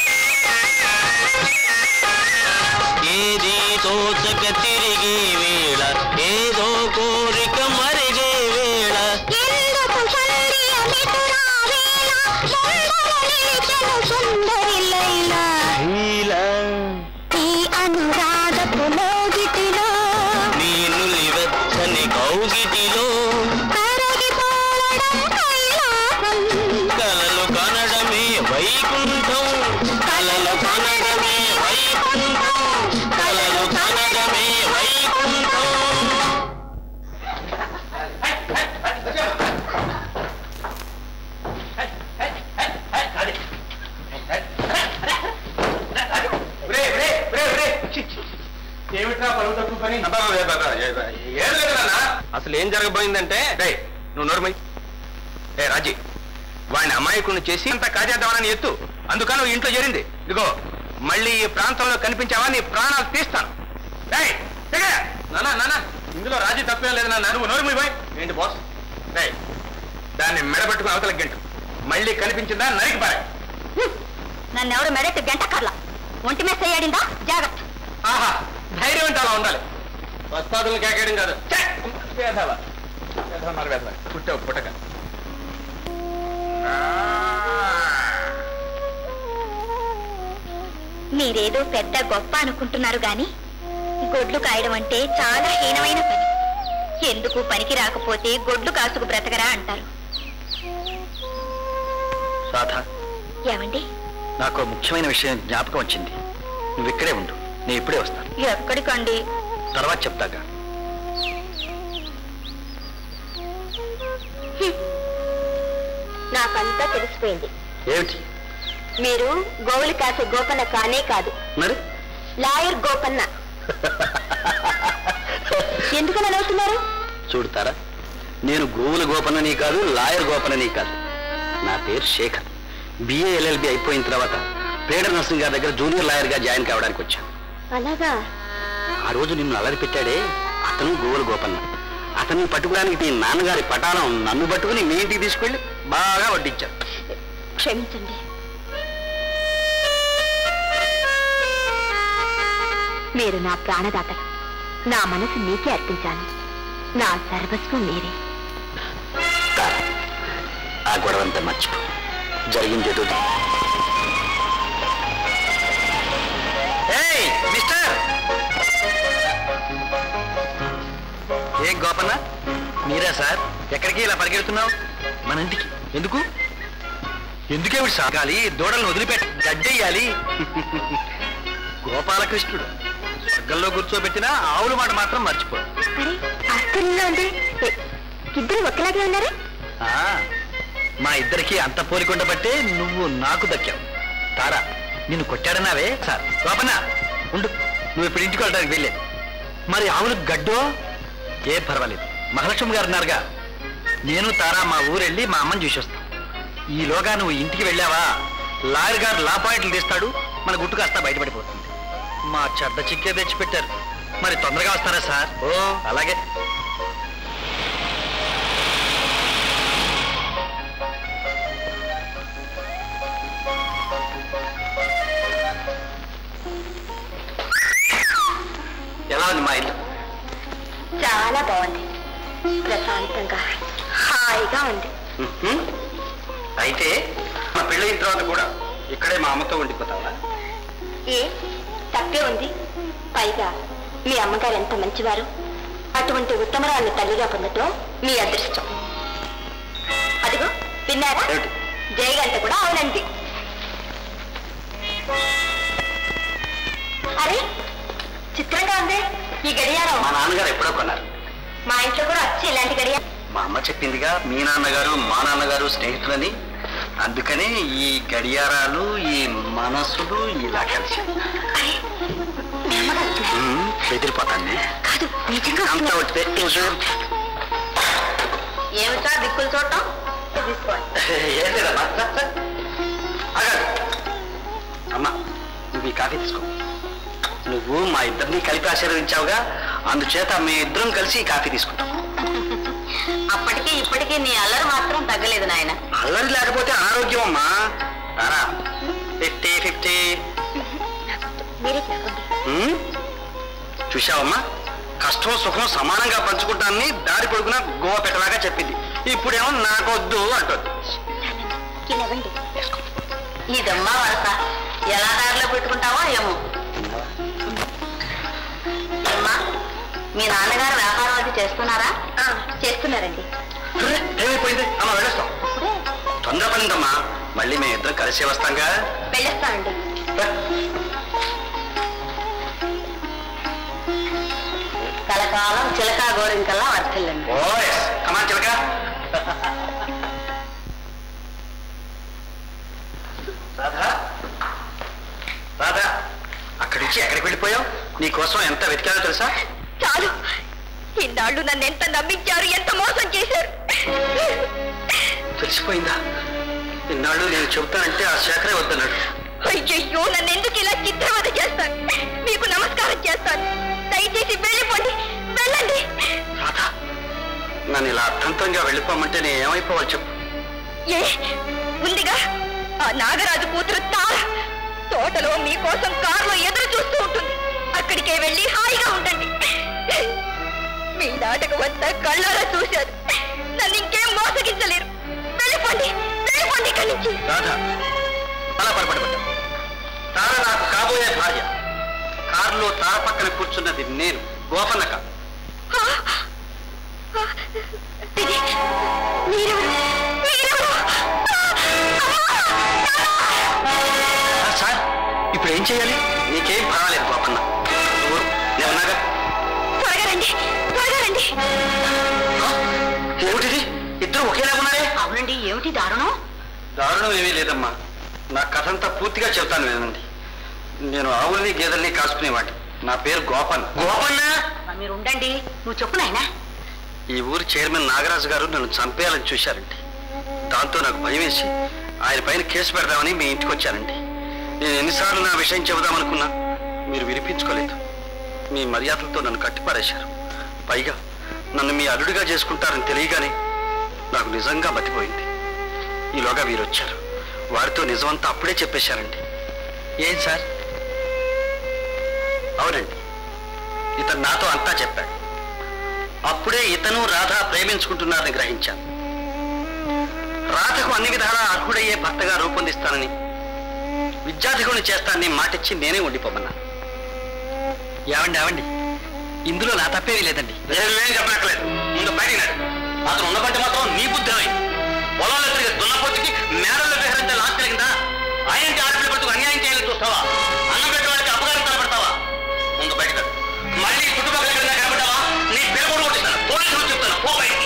ఏది తోచక తిరిగే వేళ ఏదో కోరిక మరిగే వేళ ఎందుకు సంధ్య మిథునా వేళ ముందర నిలిచెను సుందరి లైలా నీలా ఈ అనురాగపు లోగిటిలో నేను వెచ్చని కౌగిటిలో కరగిపోవడం కైలాసం కలలు కనడమే వైకుంఠం కలలు కనడమే వైకుంఠం కలలు కనడమే వైకుంఠం ఏమిట్రా పరువు తక్కువ పని ఏం లేదు నాన్న అసలు ఏం జరగబోయిందంటే రేయ్, నువ్వు నోరుమై ఏ రాజీ వాడిని అమాయకుడిని చేసి అంత కాజేద్దామని ఎత్తు అందుకని నువ్వు ఇంట్లో చేరింది ఇదిగో మళ్ళీ ఈ ప్రాంతంలో కనిపించావా నీ ప్రాణాలు తీస్తాను రేయ్, దిగ. నాన్న నాన్న ఇందులో రాజీ తప్పేం లేదు నాన్న నువ్వు నోరు పోయి ఏంటి బాస్ రేయ్, దాన్ని మెడబెట్టుకుని అవతల గంటు మళ్ళీ కనిపించిందా నరికి పారే నన్ను ఎవరు మెడెత్తి గంటకర్లా ఒంటి మీద చేయాడిందా జాగ్రత్త ఆహా ధైర్యం అంటే అలా ఉండాలి వస్తాదులు కేకేయడం కాదు ఛే! వేధవ. వేధవ మరి వేధవ. పుట్టావు పుట్టక మీరేదో పెద్ద గొప్ప అనుకుంటున్నారు గాని గొడ్లు కాయడం అంటే చాలా హీనమైన పని ఎందుకు పనికి రాకపోతే గొడ్లు కాసుకు బ్రతకరా అంటారు రాధ ఏమండి నాకు ముఖ్యమైన విషయం జ్ఞాపకం వచ్చింది నువ్వు ఇక్కడే ఉండు నేను ఇప్పుడే వస్తాను ఎక్కడికండి తర్వాత చెప్తాగా నాకంతా తెలిసిపోయింది ఏమిటి మీరు గోవులు కాసే గోపన్న కానే కాదు మరి లాయర్ గోపన్న ఎందుకని నవ్వుతున్నారు చూడతారా నేను గోవుల గోపనని కాదు లాయర్ గోపనని కాదు నా పేరు శేఖర్ బిఏ ఎల్ఎల్బి అయిపోయిన తర్వాత పేడర్ నర్సింగ్ గారి దగ్గర జూనియర్ లాయర్గా జాయిన్ కావడానికి వచ్చాను అలాగా ఆ రోజు నిన్ను అలరి పెట్టాడే అతను గోవుల గోపన్న అతన్ని పట్టుకోవడానికి నీ నాన్నగారి పటాలం నన్ను పట్టుకుని మీ ఇంటికి తీసుకెళ్ళి బాగా వడ్డించారు క్షమించండి మీరు నా ప్రాణదాతలు నా మనసు మీకే అర్పించాను నా సర్వస్వం మీరే తారా, ఆ గొడవంతా మర్చిపో జరిగిందేదో ఏయ్ మిస్టర్ ఏం గోపన్న మీరా సార్ ఎక్కడికి ఇలా పరిగెడుతున్నావు మన ఇంటికి ఎందుకు ఎందుకేమిటి సాగాలి దూడలను వదిలిపెట్టి గడ్డెయ్యాలి గోపాలకృష్ణుడు స్వర్గంలో కూర్చోబెట్టినా ఆవుల మాట మాత్రం మర్చిపో అరే ఆశ్చర్యంగా ఉంది ఎ, ఇద్దరు ఒక్కలాగే ఉన్నారు ఆ, మా ఇద్దరికి అంత పోలికొండ బట్టే నువ్వు నాకు దక్కావు తారా నిన్ను కొట్టాడన్నావే సార్ గోపన్న ఉండు నువ్వు ఇప్పుడు ఇంటికి వెళ్ళడానికి వెళ్ళే మరి ఆవులకు గడ్డో ఏం పర్వాలేదు మహాలక్ష్మి గారు ఉన్నారుగా నేను తారా మా ఊరెళ్ళి మా అమ్మని చూసి వస్తాం ఈలోగా నువ్వు ఇంటికి వెళ్ళావా లాయర్ గారు లా పాయింట్లు తీస్తాడు మన గుట్టు కాస్త బయటపడిపోతుంది మా చెడ్డ చిక్కే తెచ్చిపెట్టారు మరి తొందరగా వస్తారా సార్ ఓ అలాగే ఎలా ఉంది మా ఇల్లు చాలా బాగుంది ప్రశాంతంగా హాయిగా ఉంది మ్మ్హ్మ్. అయితే మా పెళ్ళయిన తర్వాత కూడా ఇక్కడే మా అమ్మతో ఉండిపోతావా ఏ తప్పే ఉంది పైగా మీ అమ్మగారు ఎంత మంచివారు అటువంటి ఉత్తమరాన్ని తల్లిగా పొందటం మీ అదృష్టం అదిగో విన్నారా ఏమిటి? జయగంట కూడా అవునండి అరే చిత్రంగా ఉంది ఈ గడియారం మా నాన్నగారు ఎప్పుడో కొన్నారు మా ఇంట్లో కూడా వచ్చి ఇలాంటి గడియారం మా అమ్మ చెప్పిందిగా మీ నాన్నగారు మా నాన్నగారు స్నేహితులని అందుకనే ఈ గడియారాలు ఈ మనసులు ఇలా కలిసి అరే, మీ అమ్మగారు వస్తున్నారు. బెదిరిపోతాను కాదు నిజంగా అంత వస్తున్నారు. ఒకటే ఏమిటా దిక్కులు చూడటం తీసుకోండి ఏం లేదమ్మా ఆగాగు. అమ్మా నువ్వు ఈ కాఫీ తీసుకో నువ్వు మా ఇద్దరిని కలిపి ఆశీర్వదించావుగా అందుచేత మీ ఇద్దరం కలిసి ఈ కాఫీ తీసుకుంటాం అప్పటికి ఇప్పటికీ నీ అల్లరి మాత్రం తగ్గలేదు నాయన అల్లరి లేకపోతే అనారోగ్యం అమ్మా రారా ఫిఫ్టీ ఫిఫ్టీ మీరే తీసుకోండి ఉమ్? చూశావమ్మా కష్టం సుఖం సమానంగా పంచుకుంటానని దారి పొడుగున గోవ పెట్టలాగా చెప్పింది ఇప్పుడేమో నాకొద్దు అంటుంది ఇలా ఇవ్వండి ఇదమ్మా వరస ఎలా దారిలో పెట్టుకుంటావో ఏమో ఏమ్మా మీ నాన్నగారు వ్యాపారం అది చేస్తున్నారా చేస్తున్నారండి అరే, ఏమైపోయింది అమ్మ వెళ్ళొస్తాం తొందరపడిందమ్మా మళ్ళీ మేము ఇద్దరం కలిసి వస్తాంగా వెళ్ళొస్తానండి రా. కలకాలం చిలకా గోరింకల్లా వర్తిల్లండి ఓయ్ కమాన్ చిలక రాధా రాధా అక్కడి నుంచి ఎక్కడికి వెళ్ళిపోయావు నీకోసం ఎంత వెతికాలో తెలుసా చాలు ఇన్నాళ్ళు నన్ను ఎంత నమ్మించారు ఎంత మోసం చేశారు తెలిసిపోయిందా ఇన్నాళ్ళు నేను చెబుతానంటే ఆ శేఖరే వద్దన్నాడు అయ్యయ్యో నన్ను ఎందుకు ఇలా చిత్రవద చేస్తాను మీకు నమస్కారం చేస్తాను దయచేసి వెళ్ళిపోండి వెళ్ళండి రాధా నన్ను ఇలా అర్థంతంగా వెళ్ళిపోమంటే నేను ఏమైపోవాలి చెప్పు ఏ ఉందిగా ఆ నాగరాజు కూతురు తార తోటలో మీకోసం కారులో ఎదురు చూస్తూ ఉంటుంది అక్కడికే వెళ్ళి హాయిగా ఉండండి మీ నాటకం అంతా కళ్ళారా చూశారు నన్ను ఇంకేం మోసగించలేరు వెళ్ళిపోండి వెళ్ళిపోండి ఇక్కడి నుంచి రాధా అలా పొరపడబడ్డా తార నాకు కాబోయే భార్య కారులో తార పక్కన కూర్చున్నది నేను గోపన్న కాదు ఇది మీరెవరు మీరెవరు సార్, సార్ ఇప్పుడు ఏం చేయాలి నీకేం పర్వాలేదు గోపన్న నువ్వు నేనున్నాగా త్వరగా రండి త్వరగా రండి ఏమిటిది ఇద్దరు ఒకేలా ఉన్నారే అవునండి ఏమిటి దారుణం దారుణం ఏమీ లేదమ్మా నా కథంతా పూర్తిగా చెప్తాను వినండి నేను ఆవుల్ని గేదెల్ని కాసుకునేవాడిని నా పేరు గోపన్ గోపన్న మీరు ఉండండి నువ్వు చెప్పు నాయనా ఈ ఊరి చైర్మన్ నాగరాజు గారు నన్ను చంపేయాలని చూశారండి దాంతో నాకు భయం వేసి ఆయన పైన కేసు పెడదామని మీ ఇంటికి వచ్చానండి నేను ఎన్నిసార్లు నా విషయం చెబుదామనుకున్నా మీరు వినిపించుకోలేదు మీ మర్యాదలతో నన్ను కట్టిపారేశారు పైగా నన్ను మీ అల్లుడిగా చేసుకుంటారని తెలియగానే నాకు నిజంగా మతిపోయింది ఈలోగా వీరు వచ్చారు వారితో నిజమంతా అప్పుడే చెప్పేశారండి ఏం సార్ అవునండి ఇతను నాతో అంతా చెప్పాడు అప్పుడే ఇతను రాధ ప్రేమించుకుంటున్నారని గ్రహించాను రాధకు అన్ని విధాలా అర్హుడయ్యే భర్తగా రూపొందిస్తానని విద్యాధికుని చేస్తానని మాటిచ్చి నేనే ఉండిపోమన్నాను ఏమండి ఏమండి ఇందులో నా తప్పేమీ లేదండి నేను చెప్పట్లేదు ముందు బయట అతను ఉన్నబట్టి మాత్రం నీ బుద్ధి అయింది పొలాలు తిరిగి దున్నపోతుకి మేడల్లో విహరించే లాస్ కలిగిందా ఆయనకి ఆడపిల్ల పట్టుకు అన్యాయం చేయాలని చూస్తావా అన్నం పెట్టేవాడికి అపకారం తలపెడతావా ముందు బయట మళ్ళీ చుట్టుపక్కల ఎక్కడైనా కనబడ్డావా నీ పేరు కూడా కొట్టిస్తాను పోలీసులు చెప్తాను పో బయటికి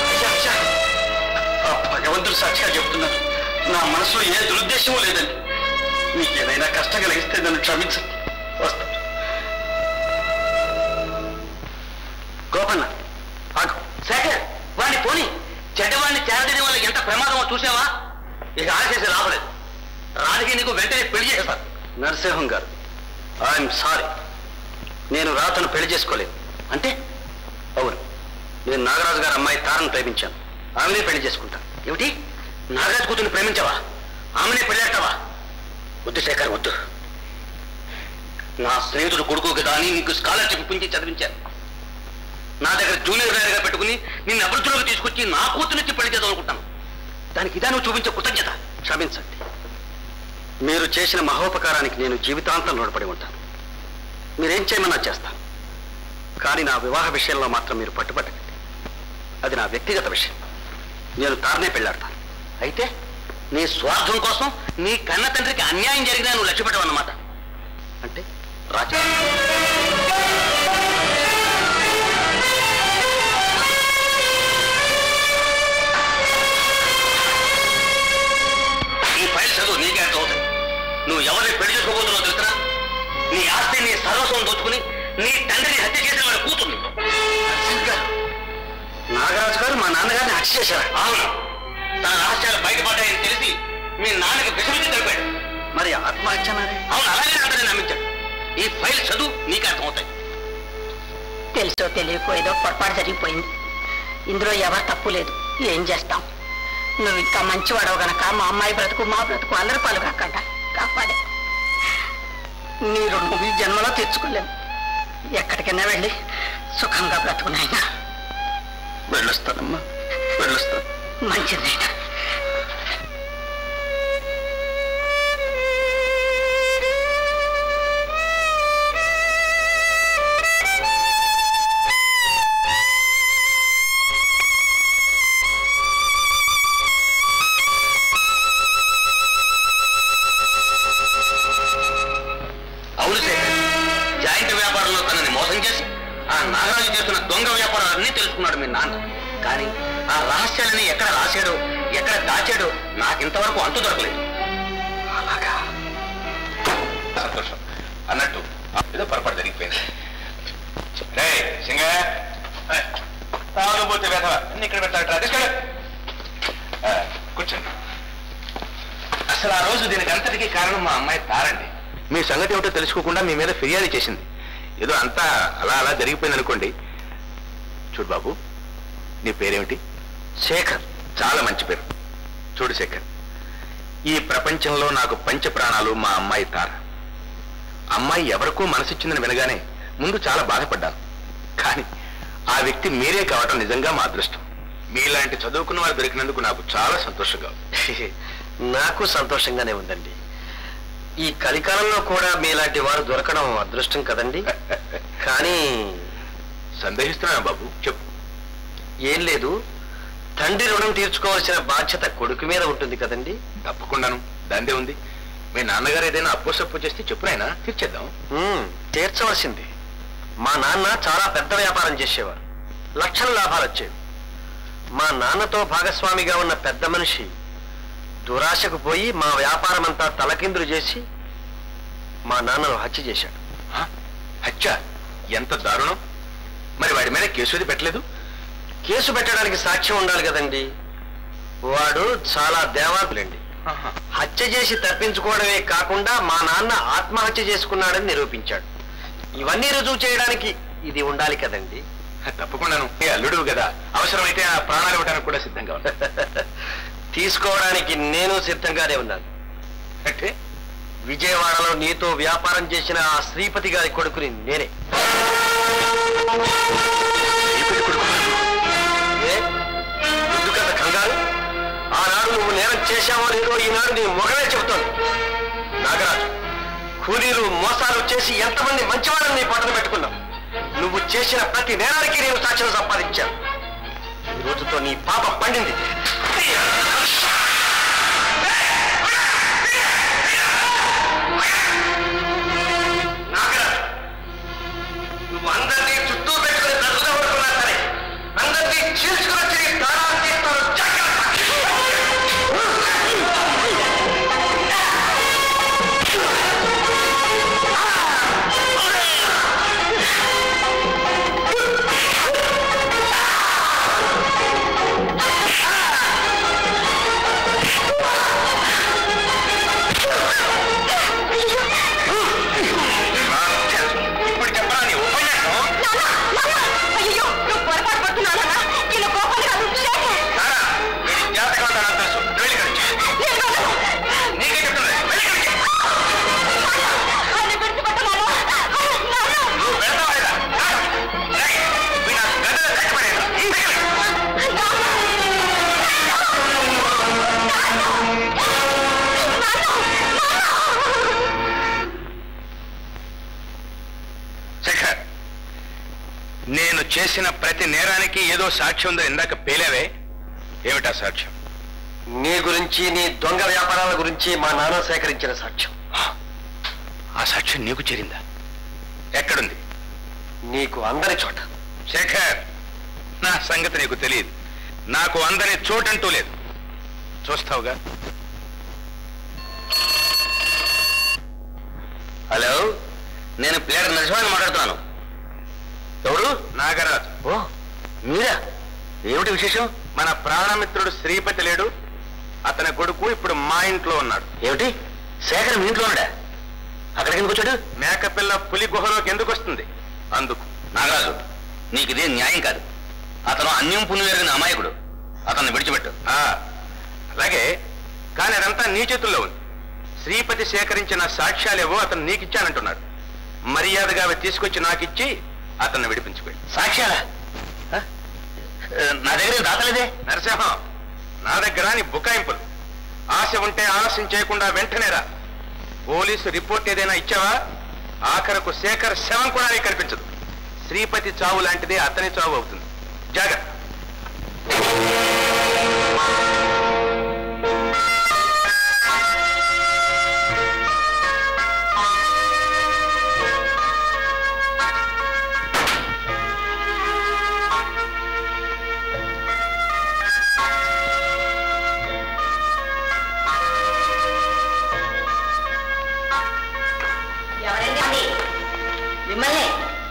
ఆ భగవంతుడు సాక్షిగా చెప్తున్నాను నా మనసులో ఏ దురుద్దేశమూ లేదండి మీకు ఏదైనా కష్టం కలిగిస్తే నన్ను క్షమించండి వస్తాను గోపన్న ఆగు శేఖర్ వాడిని పోని చెడ్డవాడిని చేరదీయడం వల్ల ఎంత ప్రమాదమో చూసావా ఇక ఆశేసి లాభలేదు రాజకీయ నీకు వెంటనే పెళ్లి చేస్తారు నరసింహం గారు ఐఎమ్ సారీ నేను రాతను పెళ్లి చేసుకోలేదు అంటే అవును నేను నాగరాజు గారి అమ్మాయి తారను ప్రేమించాను ఆమెనే పెళ్లి చేసుకుంటాను ఏమిటి నాగరాజు కూతురు ప్రేమించావా ఆమెనే పెళ్ళాడతావా వద్దు శేఖర్ వద్దు నా స్నేహితుడు కొడుకు కదా అని నీకు స్కాలర్షిప్ పుంచి చదివించాను నా దగ్గర జూనియర్ లాయర్గా పెట్టుకుని నిన్ను అభివృద్ధిలోకి తీసుకొచ్చి నా కూతురునిచ్చి పెళ్లి చేద్దాం అనుకుంటాను దానికి ఇదా నువ్వు చూపించే కృతజ్ఞత క్షమించండి మీరు చేసిన మహోపకారానికి నేను జీవితాంతం రుణపడి ఉంటాను మీరేం చేయమన్నా చేస్తాను కానీ నా వివాహ విషయంలో మాత్రం మీరు పట్టుబట్టండి అది నా వ్యక్తిగత విషయం నేను తారనే పెళ్ళాడతాను అయితే నీ స్వార్థం కోసం నీ కన్న తండ్రికి అన్యాయం జరిగినా నువ్వు లక్ష్యపెట్టవన్నమాట అంటే రాజా ఈ ఫైల్ చదువు నీకే అర్థం అవుతాయి నువ్వు ఎవరిని పెళ్లి చేసుకోబోతున్నావు తెలుసా నీ ఆస్తి నీ సర్వస్వం దోచుకుని నీ తండ్రిని హత్య చేసిన వాడి కూతుర్ని నాగరాజు గారు మా నాన్నగారిని హత్య చేశారు అవును తన రహస్యాలు బయటపడ్డాయని తెలిసి మీ నాన్నకి విషమించి తెలిపాడు మరి ఆత్మహత్య అవును అలాగే అతన్ని నమ్మించాడు ఈ ఫైల్ చదువు నీకే అర్థమవుతాయి తెలుసో తెలియకో ఏదో పొరపాటు జరిగిపోయింది ఇందులో ఎవరు తప్పు లేదు ఏం చేస్తాం నువ్వు ఇంకా మంచివాడవు గనక మా అమ్మాయి బ్రతుకు మా బ్రతుకు అందరి పాలు కాకుండా కాపాడే మీరు నువ్వు ఈ జన్మలో తెచ్చుకోలేము ఎక్కడికైనా వెళ్ళి సుఖంగా బ్రతుకునైనా వెళ్ళొస్తానమ్మా వెళ్ళొస్తాను మంచిదైనా అవును శేఖర్ జాయింట్ వ్యాపారంలో తనని మోసం చేసి ఆ నాగరాజు చేస్తున్న దొంగ వ్యాపారాలన్నీ తెలుసుకున్నాడు మీ నాన్న కానీ ఆ రహస్యాలని ఎక్కడ రాశాడో ఎక్కడ దాచాడో నాకింతవరకు అంతు దొరకలేదు అలాగా సంతోషం అన్నట్టు ఏదో పొరపాటు జరిగిపోయింది రే సింగ తాగుబోతే వేధవ అన్ని ఇక్కడ పెట్టాలట్రా తీసుకెళ్ళు ఆ, కూర్చోండి అసలు ఆ రోజు దీనికి అంతటికీ కారణం మా అమ్మాయి తారండి మీ సంగతి ఏమిటో తెలుసుకోకుండా మీ మీద ఫిర్యాదు చేసింది ఏదో అంతా అలా అలా జరిగిపోయింది అనుకోండి చూడు బాబు నీ పేరేమిటి శేఖర్ చాలా మంచి పేరు చూడు శేఖర్ ఈ ప్రపంచంలో నాకు పంచ ప్రాణాలు మా అమ్మాయి తార అమ్మాయి ఎవరికో మనసిచ్చిందని వినగానే ముందు చాలా బాధపడ్డాను కానీ ఆ వ్యక్తి మీరే కావటం నిజంగా మా అదృష్టం మీలాంటి చదువుకున్న వారు దొరికినందుకు నాకు చాలా సంతోషంగా ఉంది నాకు సంతోషంగానే ఉందండి ఈ కలికాలంలో కూడా మీలాంటి వారు దొరకడం అదృష్టం కదండి కానీ సందేహిస్తున్నాను బాబు చెప్పు ఏం లేదు తండ్రి రుణం తీర్చుకోవాల్సిన బాధ్యత కొడుకు మీద ఉంటుంది కదండి తప్పకుండాను దందే ఉంది మీ నాన్నగారు ఏదైనా అప్పు సప్పు చేస్తే చెప్పునైనా తీర్చేద్దాం ఉమ్, తీర్చవలసింది మా నాన్న చాలా పెద్ద వ్యాపారం చేసేవారు లక్షల లాభాలు వచ్చేవి మా నాన్నతో భాగస్వామిగా ఉన్న పెద్ద మనిషి దురాశకు పోయి మా వ్యాపారం అంతా తలకిందులు చేసి మా నాన్నను హత్య చేశాడు ఆ? హత్య ఎంత దారుణం మరి వాడి మీద కేసు ఏది పెట్టలేదు కేసు పెట్టడానికి సాక్ష్యం ఉండాలి కదండి వాడు చాలా దేవాతులండి హత్య చేసి తప్పించుకోవడమే కాకుండా మా నాన్న ఆత్మహత్య చేసుకున్నాడని నిరూపించాడు ఇవన్నీ రుజువు చేయడానికి ఇది ఉండాలి కదండి తప్పకుండాను ఏ అల్లుడు కదా అవసరమైతే ఆ ప్రాణాలు ఇవ్వడానికి కూడా సిద్ధంగా ఉన్నా తీసుకోవడానికి నేను సిద్ధంగానే ఉన్నాను అంటే విజయవాడలో నీతో వ్యాపారం చేసిన ఆ శ్రీపతి గారి కొడుకుని నేనే శ్రీపతి కొడుకు ఏ ఎందుకంత కంగారు ఆనాడు నువ్వు నేరం చేశావో లేదో ఈనాడు నీ మొగలే చెబుతోంది నాగరాజు కూలీలు మోసాలు చేసి ఎంతమంది మంచివాళ్ళని నీ పట్టణ పెట్టుకున్నావు నువ్వు చేసిన ప్రతి నేరానికి నేను సాక్ష్యం సంపాదించాను ఈ రోజుతో నీ పాప పండింది నాగరాజు నువ్వు అందరినీ చుట్టూ పెట్టుకుని బ్రతుకుతున్నా సరే అందరినీ చీల్చుకుని వచ్చి నీ ప్రాణాలు తీస్తాను ఆ నేను చేసిన ప్రతి నేరానికి ఏదో సాక్ష్యం ఉందని ఇందాక పేలేవే ఏమిటా సాక్ష్యం నీ గురించి నీ దొంగ వ్యాపారాల గురించి మా నాన్న సేకరించిన సాక్ష్యం ఆ సాక్ష్యం నీకు చేరిందా ఎక్కడుంది నీకు అందరి చోట శేఖర్ నా సంగతి నీకు తెలియదు నాకు అందని చోటంటూ లేదు చూస్తావుగా హలో నేను ప్లేయర్ నరసింహాన్ని మాట్లాడుతున్నాను ఎవరు నాగరాజు ఓ మీరా ఏమిటి విశేషం మన ప్రాణమిత్రుడు శ్రీపతి లేడు అతని కొడుకు ఇప్పుడు మా ఇంట్లో ఉన్నాడు ఏమిటి శేఖర్ మీ ఇంట్లో ఉన్నాడా అక్కడికి ఎందుకు వచ్చాడు మేకపిల్ల పులి గుహలోకి ఎందుకు వస్తుంది అందుకు నాగరాజు నీకు ఇదే న్యాయం కాదు అతను అన్యం పుణ్యం ఎరిగిన అమాయకుడు అతన్ని విడిచిపెట్టు ఆ, అలాగే కానీ అదంతా నీ చేతుల్లో ఉంది శ్రీపతి సేకరించిన సాక్ష్యాలేవో అతను నీకిచ్చానంటున్నాడు మర్యాదగా అవి తీసుకొచ్చి నాకిచ్చి అతన్ని విడిపించుకోండి సాక్ష్యాలా ఆ? నా దగ్గర దాతలేదే నరసింహం నా దగ్గర నీ బుకాయింపులు ఆశ ఉంటే ఆలస్యం చేయకుండా వెంటనే రా పోలీసు రిపోర్ట్ ఏదైనా ఇచ్చావా ఆఖరకు శేఖర్ శవం కూడా నీకు కనిపించదు శ్రీపతి చావు లాంటిదే అతని చావు అవుతుంది జాగ్రత్త ఎవరండి అది? మిమ్మల్ని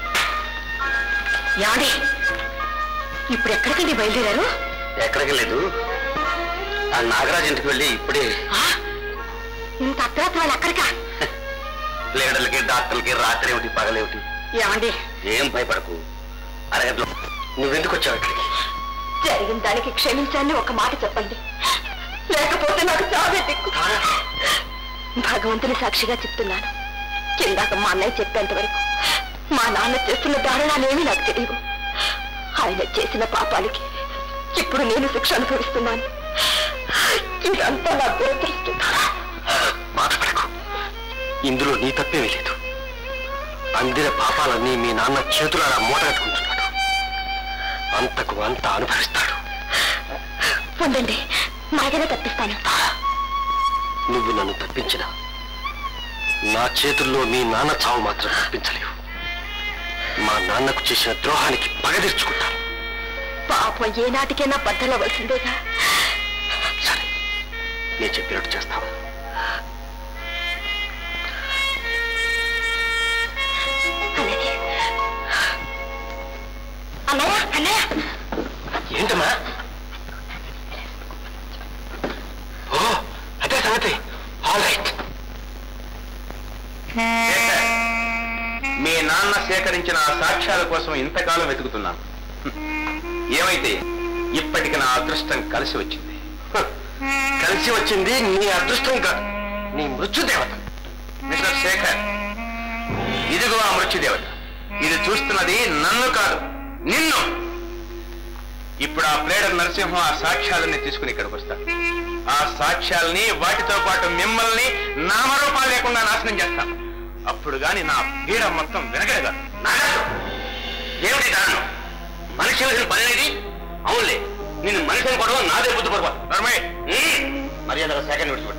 యాండి ఇప్పుడు ఎక్కడికండి బయలుదేరారు ఎక్కడికి లేదు ఆ నాగరాజు ఇంటికి వెళ్ళి ఇప్పుడే ఆ? ఇంత అర్ధరాత్రి వాళ్ళు అక్కడికా లీడర్లకి డాక్టర్లకి రాత్రి ఏమిటి పగలేమిటి ఏమండి ఏం భయపడకు అరగట్లో నువ్వెందుకు వచ్చావు ఇక్కడికి జరిగిన దానికి క్షమించాలని ఒక మాట చెప్పండి లేకపోతే నాకు చావే దిక్కు భగవంతుని సాక్షిగా చెప్తున్నాను కిందాక మా అన్నయ్య చెప్పేంత వరకు మా నాన్న చేస్తున్న దారుణాలేమీ నాకు తెలియవు ఆయన చేసిన పాపాలకి ఇప్పుడు నేను శిక్ష అనుభవిస్తున్నాను ఇదంతా నా దురదృష్టం బాధపడకు ఇందులో నీ తప్పేమీ లేదు అందిన పాపాలన్నీ మీ నాన్న చేతులారా మూట కట్టుకుంటున్నాడు అంతకు అంత అనుభవిస్తాడు ఉండండి మాయగానే తప్పిస్తాను నువ్వు నన్ను తప్పించినా నా చేతుల్లో మీ నాన్న చావు మాత్రం తప్పించలేవు మా నాన్నకు చేసిన ద్రోహానికి పగ తీర్చుకుంటాను పాపం ఏనాటికైనా బద్దలవలసిందేగా సరే నేను చెప్పినట్టు చేస్తాను అలాగే అన్నయ్య అన్నయ్య ఏంటమ్మా ఓ అదే సంగతి ఆల్ రైట్ శేఖర్, మీ నాన్న సేకరించిన ఆ సాక్ష్యాల కోసం ఇంతకాలం వెతుకుతున్నాను ఏమైతే ఇప్పటికి నా అదృష్టం కలిసి వచ్చింది కలిసి వచ్చింది నీ అదృష్టం కాదు నీ మృత్యుదేవత మిస్టర్ శేఖర్ ఇదిగో ఆ మృత్యుదేవత ఇది చూస్తున్నది నన్ను కాదు నిన్ను ఇప్పుడు ఆ ప్లేడర్ నరసింహం ఆ సాక్ష్యాలన్నీ తీసుకుని ఇక్కడికి వస్తాడు ఆ సాక్ష్యాల్ని వాటితో పాటు మిమ్మల్ని నామరూపాలు లేకుండా నాశనం చేస్తాను అప్పుడు గాని నా పీడ మొత్తం వినగలగా నాగరాజు ఏమిటి దారుణం మనిషి చేసిన పని అనేది అవునులే నేను మనిషి అనుకోవడం నాదే బుద్ధి పొరపాటు నర్మయ్ మర్యాదగా సేకరణ విడిచిపెట్టు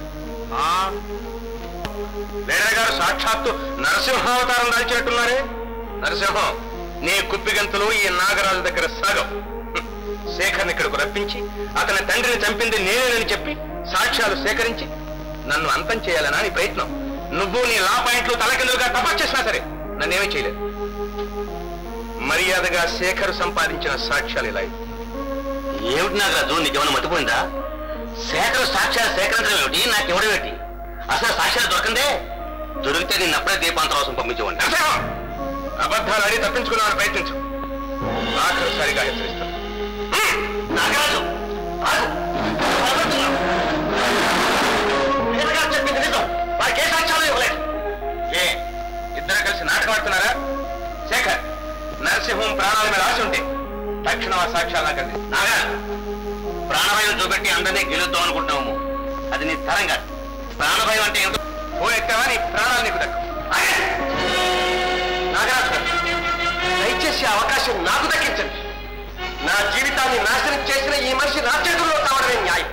లేడర్ గారు సాక్షాత్తు నరసింహావతారం దాల్చినట్టున్నారే నరసింహం నీ కుప్పిగంతులు ఈ నాగరాజు దగ్గర సాగం హ్మ్. శేఖర్ని ఇక్కడకు రప్పించి అతని తండ్రిని చంపింది నేనేనని చెప్పి సాక్ష్యాలు సేకరించి నన్ను అంతం చేయాలనా నీ ప్రయత్నం నువ్వు నీ లా పాయింట్లు తలకిందులుగా తపస్సు చేసినా సరే నన్నేమీ చేయలేదు మర్యాదగా శేఖర్ సంపాదించిన సాక్ష్యాలు ఇలా ఇవ్వు. ఏమిటి నాగరాజు నీకేమైనా మతిపోయిందా సేకర సాక్ష్యాలు సేకరించడం ఏమిటి నాకెవడం ఏమిటి అసలు సాక్ష్యాలు దొరకందే దొరికితే నేను అప్పుడే దీపాంతరం పంపించేవాడిని నరసింహం అబద్ధాలు అడిగి తప్పించుకున్నాను ప్రయత్నించు ఆఖరిసారిగా హెచ్చరిస్తాను నాగరాజు ఆగు. భయపడుతున్నావు. వీరగారు చెప్పింది నిజం. వారికి ఏ సాక్ష్యాలు ఇవ్వలేదు ఏ ఇద్దరు కలిసి నాటకం ఆడుతున్నారా శేఖర్ నరసింహం ప్రాణాల మీద ఆశ ఉంటే తక్షణం ఆ సాక్ష్యాలు నాకండి నాగరాజు ప్రాణభయం చూపెట్టి అందరినీ గెలుద్దాం అనుకుంటున్నాము అది నీ తరం కాదు ప్రాణభయం అంటే ఏమిటో ఫోన్ ఎక్కావా నీ ప్రాణాలు నీకు దక్కు నాగరాజు గారు దయచేసి ఆ అవకాశం అవకాశం నాకు దక్కించండి నా జీవితాన్ని నాశనం చేసిన ఈ మనిషి నా చేతుల్లో కావడమే న్యాయం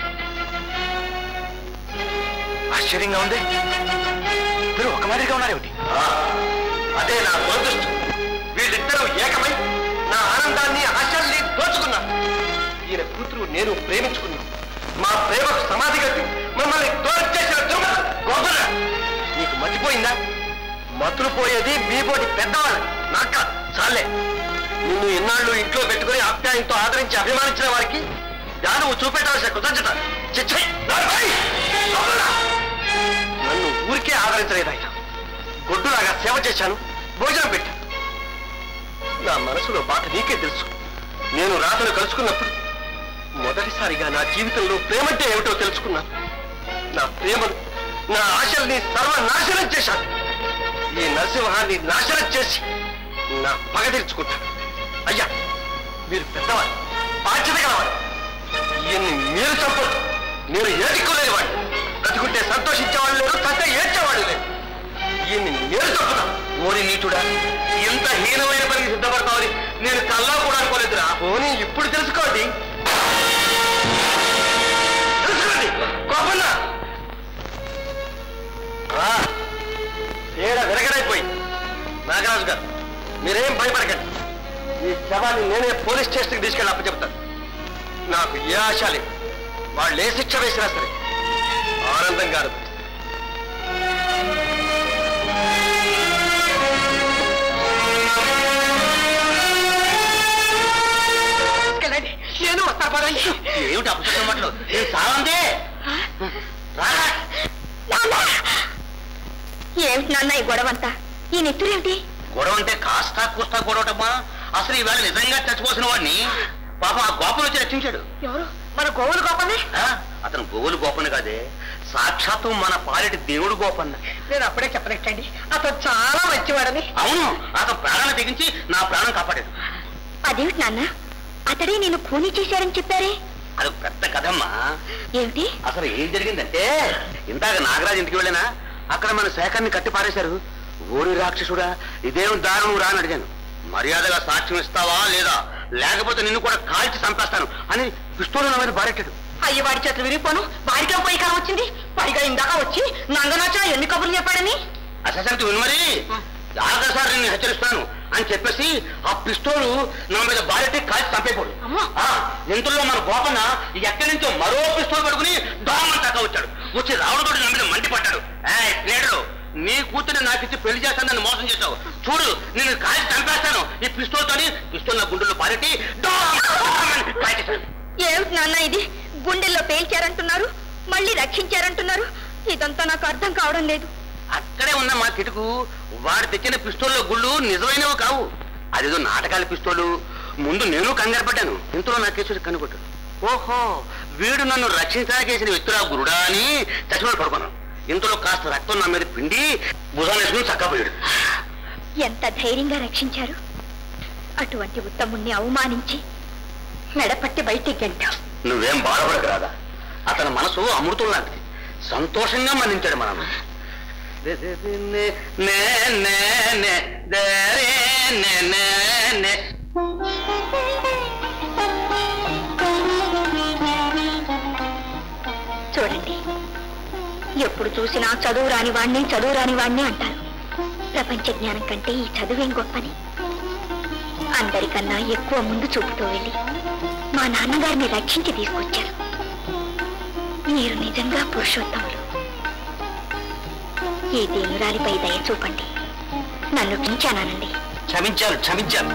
ఆశ్చర్యంగా ఉంది మీరు ఒక మాదిరిగా ఉన్నారేమిటి అదే నా దురదృష్టం వీళ్ళిద్దరూ ఏకమై నా ఆనందాన్ని ఆశల్ని దోచుకున్నారు ఈయన కూతురు నేను ప్రేమించుకున్నాం మా ప్రేమకు సమాధి కట్టి మమ్మల్ని దూరం చేసిన దుర్మ గోపన నీకు మర్చిపోయిందా మతులు పోయేది మీపోటి పెద్దవాళ్ళు నాక చాలే నిన్ను ఎన్నాళ్ళు ఇంట్లో పెట్టుకుని ఆప్యాయంతో ఆదరించి అభిమానించిన వారికి దాను చూపెట్టవలసిన కృతజ్ఞత చిచ్చై నన్ను ఊరికే ఆదరించలేదు ఆయన గొడ్డులాగా సేవ చేశాను భోజనం పెట్టాను నా మనసులో బాధ నీకే తెలుసు నేను రాతను కలుసుకున్నప్పుడు మొదటిసారిగా నా జీవితంలో ప్రేమంటే ఏమిటో తెలుసుకున్నాను నా ప్రేమను నా ఆశల్ని సర్వనాశనం చేశాను ఈ నరసింహాన్ని నాశనం చేసి నా పగ తీర్చుకుంటాను అయ్యా మీరు పెద్దవారు బాధ్యత గలవారు ఈయన్ని మీరు చంపరు మీరు ఏదిక్కులేని వాడు బ్రతుకుంటే సంతోషించేవాళ్ళు లేరు చంత ఏడ్చేవాళ్ళు లేరు ఈయన్ని నేను చంపుతాను ఓరి నీచుడా ఇంత హీనమైన పనికి సిద్ధపడతామని నేను కల్లా కూడా అనుకోలేదురా ఓని ఇప్పుడు తెలుసుకోండి తెలుసుకోండి కోపన్న తేడా విరగడైపోయింది నాగరాజు గారు మీరేం భయపడకండి ఈ శవాన్ని నేనే పోలీస్ స్టేషన్కి తీసుకెళ్ళి అప్పచెప్తాను నాకు ఏ ఆశ లేదు వాళ్ళు ఏ శిక్ష వేసినా సరే ఆనందంగా అనిపిస్తుంది. తీసుకెళ్ళండి నేను వస్తా పదండి ఏమిటి అప్పచెప్పడం మాటలు నేను చాలందే రారా ఏమిటి నాన్న ఈ గొడవంతా ఈ నెత్తురేమిటి గొడవ అంటే కాస్తా కూస్తా గొడవటమ్మా అసలు ఈవేళ నిజంగా చచ్చిపోసిన వాడిని పాపం ఆ గోపను వచ్చి రక్షించాడు ఎవరు మన గోవులు గోపనే ఆ, అతను గోవులు గోపన్న కాదే సాక్షాత్తు మన పాలిటి దేవుడు గోపన్న నేను అప్పుడే చెప్పనట్టండి అతను చాలా మంచివాడని అవును అతను ప్రాణాన్ని తెగించి నా ప్రాణం కాపాడాడు అదేమిటి నాన్న అతడే నేను కూనీ చేశారని చెప్పారే అది పెద్ద కథమ్మా ఏమిటి అసలు ఏం జరిగిందంటే ఇందాక నాగరాజు ఇంటికి వెళ్ళినా అక్కడ మన శేఖర్ని కట్టి పారేశారు ఓరి రాక్షసుడా ఇదేం దారుణం రా అని అడిగాను మర్యాదగా సాక్ష్యం ఇస్తావా లేదా లేకపోతే నిన్ను కూడా కాల్చి చంపేస్తాను అని పిస్తోలు నా మీద బారెట్టాడు అయ్యి వాడి చేతులు విరిగిపోను వాడికే పోయి కాలం వచ్చింది పైగా ఇందాక వచ్చి నంగనాచా ఎన్ని కబుర్లు చెప్పాడని అసలు విను మరి ఆఖరిసారి నేను హెచ్చరిస్తాను అని చెప్పేసి ఆ పిస్తోలు నా మీద బారెట్టి కాల్చి చంపేపోడు అమ్మా. ఆ, ఇంతలో మన గోపన్న ఎక్కడి నుంచో మరో పిస్తోల్ పడుకుని దోమని దాకా వచ్చాడు వచ్చి రావణుడు నా మీద మండి పడ్డాడు ఏయ్ ప్లేడరు నీ కూతురు నాకు ఇచ్చి పెళ్లి చేస్తానని మోసం చేశావు చూడు నేను కాల్చి చంపేస్తాను ఈ పిస్తోల్ తోని పిస్తోల్ నా గుండెల్లో పారెట్టి దోమని కాల్చేశాను. ఏమిటి నాన్న ఇది గుండెల్లో పేల్చారంటున్నారు మళ్ళీ రక్షించారంటున్నారు ఇదంతా నాకు అర్థం కావడం లేదు అక్కడే ఉన్న మా కిటుకు వాడు తెచ్చిన పిస్తోల్లో గుళ్ళు నిజమైనవి కావు అదేదో నాటకాల పిస్తోలు ముందు నేను కంగారు పడ్డాను ఇంతలో నా కేసుడు కనుగొట్టాడు ఓహో వీడు నన్ను రక్షించడానికి చేసిన వ్యక్తురా గురుడా అని చచ్చిపోయి పడుకున్నాను ఇంతలో కాస్త రక్తం నా మీద పిండి భుజాన్ని వేసుకుని చక్కపోయాడు ఎంత ధైర్యంగా రక్షించారు అటువంటి ఉత్తముణ్ణి అవమానించి మెడపట్టి బయటికి గంటాం నువ్వేం బాధపడక రాదా అతని మనసు అమృతం లాంటిది సంతోషంగా మన్నించాడు మనం నే నే నే దే రే నే నే నే చూడండి ఎప్పుడు చూసినా చదువు రాని వాణ్ణి చదువు రాని వాణ్ణి అంటారు ప్రపంచ జ్ఞానం కంటే ఈ చదువేం గొప్పని అందరికన్నా ఎక్కువ ముందు చూపుతూ వెళ్ళి మా నాన్నగారిని రక్షించి తీసుకొచ్చారు మీరు నిజంగా పురుషోత్తములు ఈ దేవురాలిపై దయ చూపండి నన్ను కించానండి క్షమించాను క్షమించాను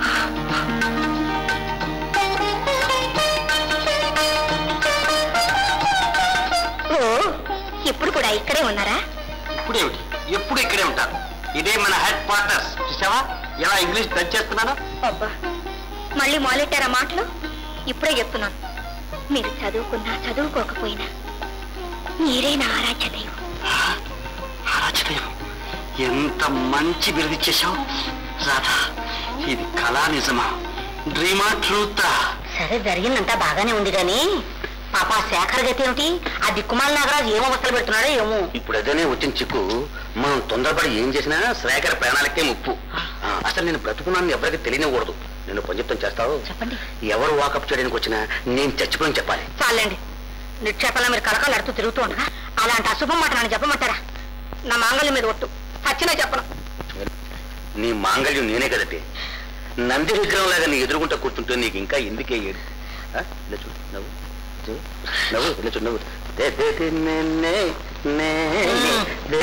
ఓ ఇప్పుడు కూడా ఇక్కడే ఉన్నారా ఇప్పుడేమిటి ఎప్పుడు ఇక్కడే ఉంటాను ఇదే మన హెడ్ క్వార్టర్స్ చూసావా ఎలా ఇంగ్లీష్ టచ్ చేస్తున్నాను అబ్బా మళ్ళీ మొదలెట్టారా మాటలు ఇప్పుడే చెప్తున్నాను మీరు చదువుకున్నా చదువుకోకపోయినా మీరే నా ఆరాధ్య దైవం ఆరాచదయం ఎంత మంచి బిరుదిచ్చేశావు రాధా ఇది కళా నిజమా డ్రీమా ట్రూతా సరే జరిగిందంతా బాగానే ఉంది కానీ పాప శేఖర్ గతి ఏమిటి ఆ దిక్కుమాల నాగరాజు ఏం అవస్థలు పెడుతున్నాడో ఏమో ఇప్పుడు అదేనే వచ్చిన చిక్కు మనం తొందరపడి ఏం చేసినా శ్రేఖర్ ప్రాణాలకే ముప్పు ఆ, అసలు నేను బ్రతుకున్నాను ఎవరికి తెలియనివ్వకూడదు నేను పని చెప్తాను చేస్తావు చెప్పండి ఎవరు వాకప్ చేయడానికి వచ్చినా నేను చచ్చిపోయి చెప్పాలి చాలండి నిక్షేపంలో మీరు కలకాలాడుతూ తిరుగుతూ ఉండగా అలాంటి అశుభం మాట నన్ను చెప్పమంటారా నా మాంగళ్యం మీద ఒట్టు సచ్చినా చెప్పను నీ మాంగళ్యం నేనే కదటి నంది విగ్రహం లాగా నీ ఎదురుగుంటా కూర్చుంటే నీకు ఇంకా ఎందుకే ఏడు ఆ? ఇలా చూడు నవ్వు చూడు. నవ్వు ఇలా చూడు నవ్వు దే, దే, దే, నే, నే, నే, దే.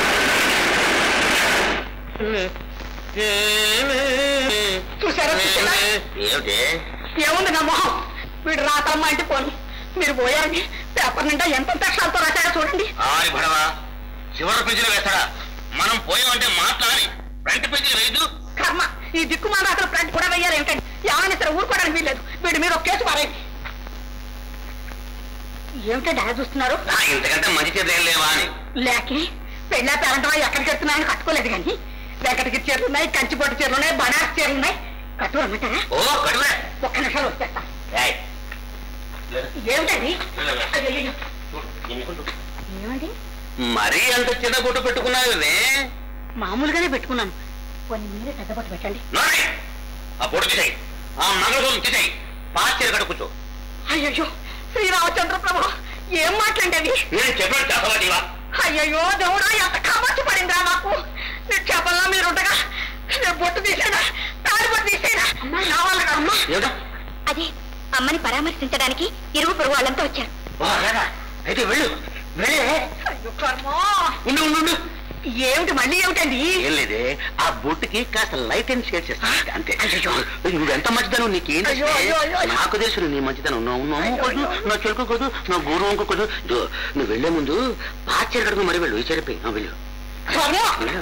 చూసారా చూసారా ఏమిటి ఏముంది నా మొహం వీడు రాతమ్మ అంటే పోను మీరు పోయారని పేపర్ నిండా ఎంత అక్షరాలతో రాశాడో చూడండి ఆయ్ భడవా చివరి పేజీలో వేస్తాడా మనం పోయామంటే మాట్లాడి ఫ్రంట్ పేజీలో వేయదు కర్మ ఈ దిక్కుమాల అసలు ఫ్రంట్ కూడా వెయ్యాలి ఏమిటండి ఏమైనా సరే ఊరుకోవడానికి వీల్లేదు వీడి మీద ఒక కేసు పారేయండి ఏమిటండి అలా చూస్తున్నారు ఆ, ఇంతకంటే మంచి చేతులు ఏం లేవా అని లేకే పెళ్ళా పేరంటమా ఎక్కడికి వెళ్తున్నాయని కట్టుకోలేదు కానీ వెంకటగిరి చీరలు ఉన్నాయి కంచిపోటు చీరలు ఉన్నాయి బనారస్ చీరలు ఉన్నాయి కట్టుకోరమ్మంటారా ఓ కడువే ఒక్క నిమిషాలు వచ్చేస్తా ఏయ్, ఏమిటండి అయ్యయ్యో. ఏమండి మరీ అంత చిన్న గుట్టు పెట్టుకున్నావు మామూలుగానే పెట్టుకున్నాను కొన్ని మీరే పెద్ద పట్టు పెట్టండి నోడి ఆ బొట్టు తీసేయి ఆ మంగళసూత్రం తీసేయి పాచీర కట్టు కూర్చో అయ్యయ్యో శ్రీరామచంద్ర ప్రభు ఏం మాట్లాడేవి నేను చెప్పినట్టు చెప్పవాటివా అయ్యయ్యో దేవుడా ఎంత కావచ్చు పడిందిరా నాకు నిక్షేపంలో మీరుండగా నేను బొట్టు తీసేనా తాడి బొట్టు తీసేనా నా వల్ల అమ్మా ఏమిటో అది అమ్మని పరామర్శించడానికి ఇరుగు పొరుగు వాళ్ళంతా వచ్చారు ఓ, అలాగా? అయితే వెళ్ళు వెళ్ళే అయ్యో కర్మ ఉండు ఉండు ఉండు ఏమిటి మళ్ళీ ఏమిటండి ఏం లేదే ఆ బొట్టుకి కాస్త లైట్ అండ్ షేడ్ చేస్తాను అంతే అయ్యయ్యో. నువ్వు ఎంత మంచిదనం నీకేం అయ్యో, తెలుసే? అయ్యో, అయ్యో, అయ్యో. నాకు తెలుసు నీ మంచిదనం నువ్వు నువ్వు అయ్యో, కొడు అయ్యో. నా చెరుకు కొడు నా గౌరవం కొడు ఇదో, నువ్వు వెళ్లే ముందు పాచీర కడుకు మరి వెళ్ళు ఈ చెరిపోయి వెళ్ళు కర్మ వెళ్ళు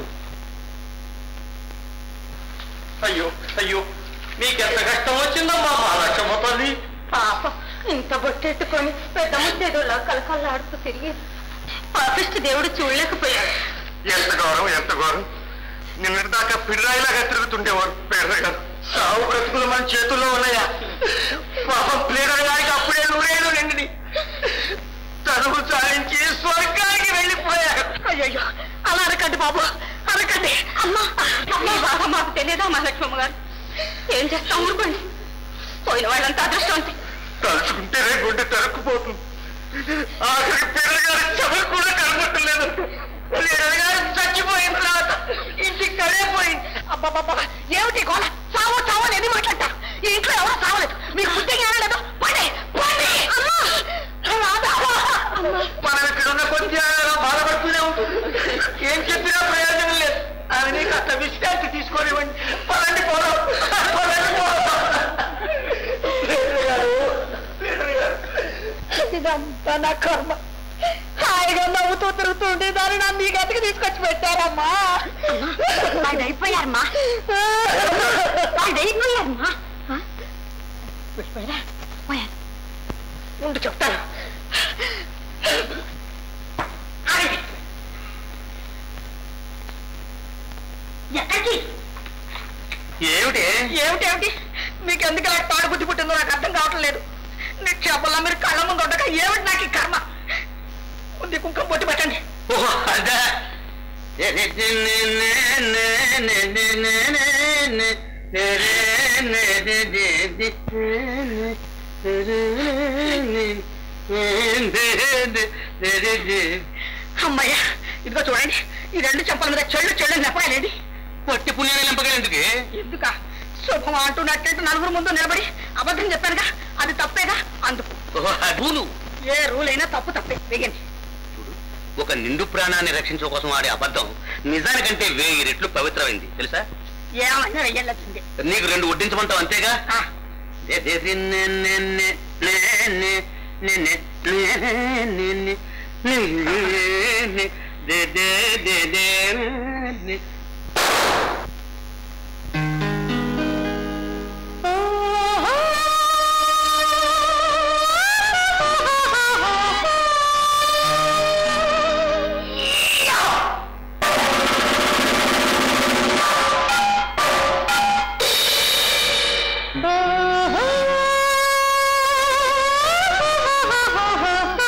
అయ్యో అయ్యో మీకెంత కష్టం వచ్చిందమ్మా మహాలక్ష్మ తల్లి పాప ఇంత బొట్టెట్టుకొని పెద్ద ముద్దేదోలా కలకల్లాడుతూ తిరిగి పాపిష్టి దేవుడు చూడలేకపోయాడు ఎంత గౌరవం ఎంత గౌరవం నిన్నటి దాకా పిల్లాయిలాగా తిరుగుతుండేవారు పేద గారు సావు బ్రతుకులు మన చేతుల్లో ఉన్నాయా పాపం ప్లేడర్ గారికి అప్పుడే నూరేళ్ళు నిండిని తనువు సాధించి స్వర్గానికి వెళ్ళిపోయారు అయ్యయ్యో అలా అనకండి బాబు అనకండి అమ్మా మీ బాధ మాకు తెలియదా మా లక్ష్మమ్మ గారు ఏం చేస్తాం ఊరుకోండి పోయిన వాళ్ళంతా అదృష్టవంతి తలుచుకుంటేనే గుండె తరుక్కుపోతుంది ఆఖరి పిల్లల గారి చెవులు కూడా కనబట్టలేదు పిల్లల గారు చచ్చిపోయిన తర్వాత ఇంటికి కడిపోయింది అబ్బాబ్బా ఏమిటి గోళ చావో చావో అని ఎన్ని మాట్లాడతా ఈ ఇంట్లో ఎవరో చావలేదు మీకు బుద్ధి జ్ఞానం లేదు పండి పండి అమ్మా రాధా! మనం ఇక్కడ ఉన్న కొద్ది బాధపడుతూనే ఉంటుంది ఏం చెప్పినా ప్రయోజనం లేదు ఆమె కాస్త విశ్రాంతి తీసుకొనివ్వండి పదండి పోదాం పదండి పోదాం లీడర్ గారు, లీడర్ గారు. ఇదంతా నా కర్మ హాయిగా నవ్వుతూ తిరుగుతుండే దాన్ని నా మీ గతికి తీసుకొచ్చి పెట్టారమ్మా వాళ్ళు అయిపోయారమ్మా వాళ్ళు అయిపోయారమ్మా వెళ్ళిపోయారా పోయారు ఉండు చెప్తాను ఆగండి. ఎక్కడికి ఏమిటి ఏమిటేమిటి మీకు ఎందుకు ఇలా తాడు బుద్ధి పుట్టిందో నాకు అర్థం కావటం లేదు నిక్షేపంలో మీరు కళ్ళ ముందు ఉండగా ఏమిటి నాకు ఈ కర్మ ఉంది కుంకుమ పొట్టి పెట్టండి ఓహో అదే అమ్మయ్య ఇదిగో చూడండి ఈ రెండు చెంపల మీద చెళ్ళు చెళ్ళు నెప్పలేండి పొట్టి పుణ్యాన్ని నింపగలేందుకు ఎందుక శుభం అంటున్నట్టు నలుగురు ముందు నిలబడి అబద్ధం చెప్పానుగా అది తప్పేగా అందుకు పూలు ఏ రూల్ అయినా తప్పు తప్పే వేయండి ఒక నిండు ప్రాణాన్ని రక్షించడం కోసం ఆడే అబద్ధం నిజానికంటే వెయ్యి రెట్లు పవిత్రమైంది తెలుసా ఏమైనా వెయ్యాల్సిందే నీకు రెండు వడ్డించమంటావు అంతేగా ఆ, దే దే ది నే నే నే నే నే నే నే నే నే నే నే నే దే దే దే దే నే.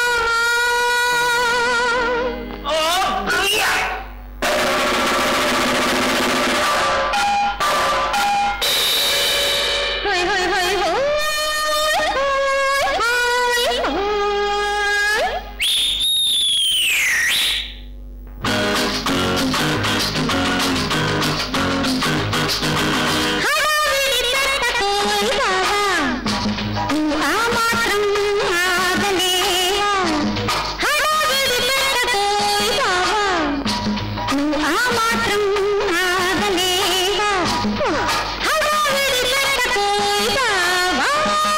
ఓ మాత్రం ఆగలేవా హడావిడి పెట్టపోయావా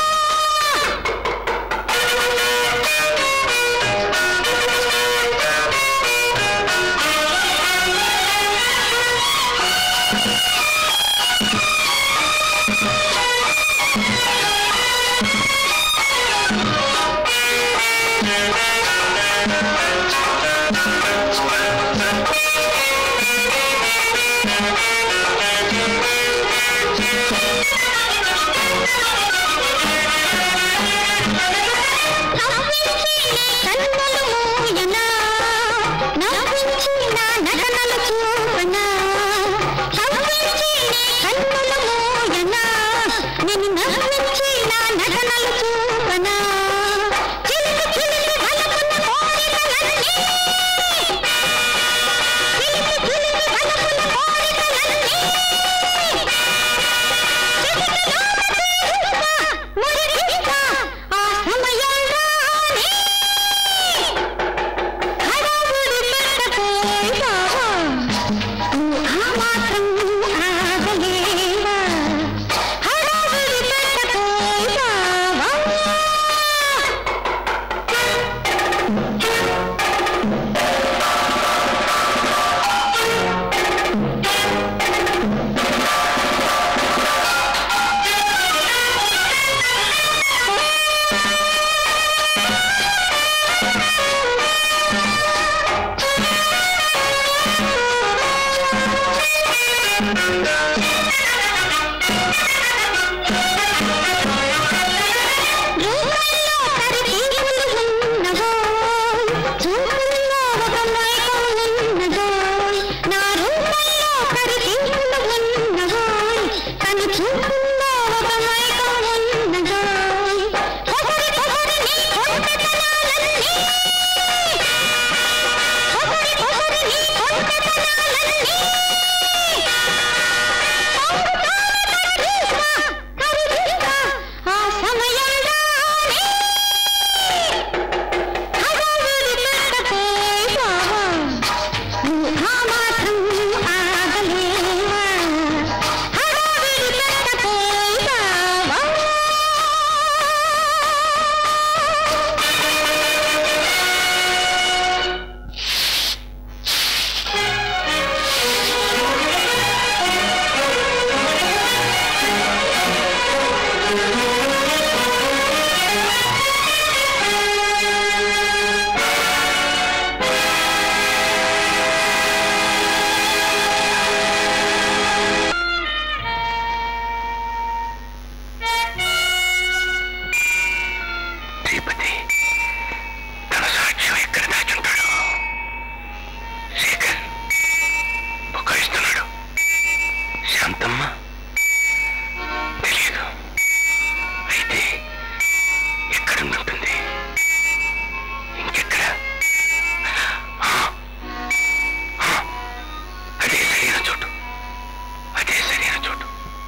కన్నులు మూయనా నవ్వించి నా నటనలు చూపనా నవ్వించి కన్నులు మూయనా నేను నవ్వించి నా నటనలు చూపనా చిలికి చిలికి వలపున్న కోరికలన్నీ చిలికి చిలికి వలపున్న కోరికలన్నీ మురికింత ఆ సమయంలోనే హడావుడి పెట్టపోయావా నువ్వు ఆ మాత్రం ఆగలేవా హడావుడి పెట్టపోయావా రూపంలో పరిచయములు ఉన్నవో, చూపుల్లో ఒక మైకం ఉన్నదో. నా రూపంలో పరిచయములు ఉన్నవో, కను చూపుల్లో ఒక మైకం ఉన్నదో. పొగరి పొగరి నీ కొంటతనాలన్నీ, పొగరి పొగరి నీ కొంటతనాలన్నీ, ఆ సమయంలోనే హడావిడి పెట్టపోయావా నువ్వు ఆ మాత్రం ఆగలేవా హడావిడి పెట్టపోయావా శ్రీపతి తన సాక్ష్యం ఎక్కడ దాచుంటాడు శేఖర్ బుకాయిస్తున్నాడు శాంతమ్మ తెలియదు అయితే ఎక్కడుంటుంది ఇంకెక్కడ ఆ, ఆ, అదే సరైన చోటు అదే సరైన చోటు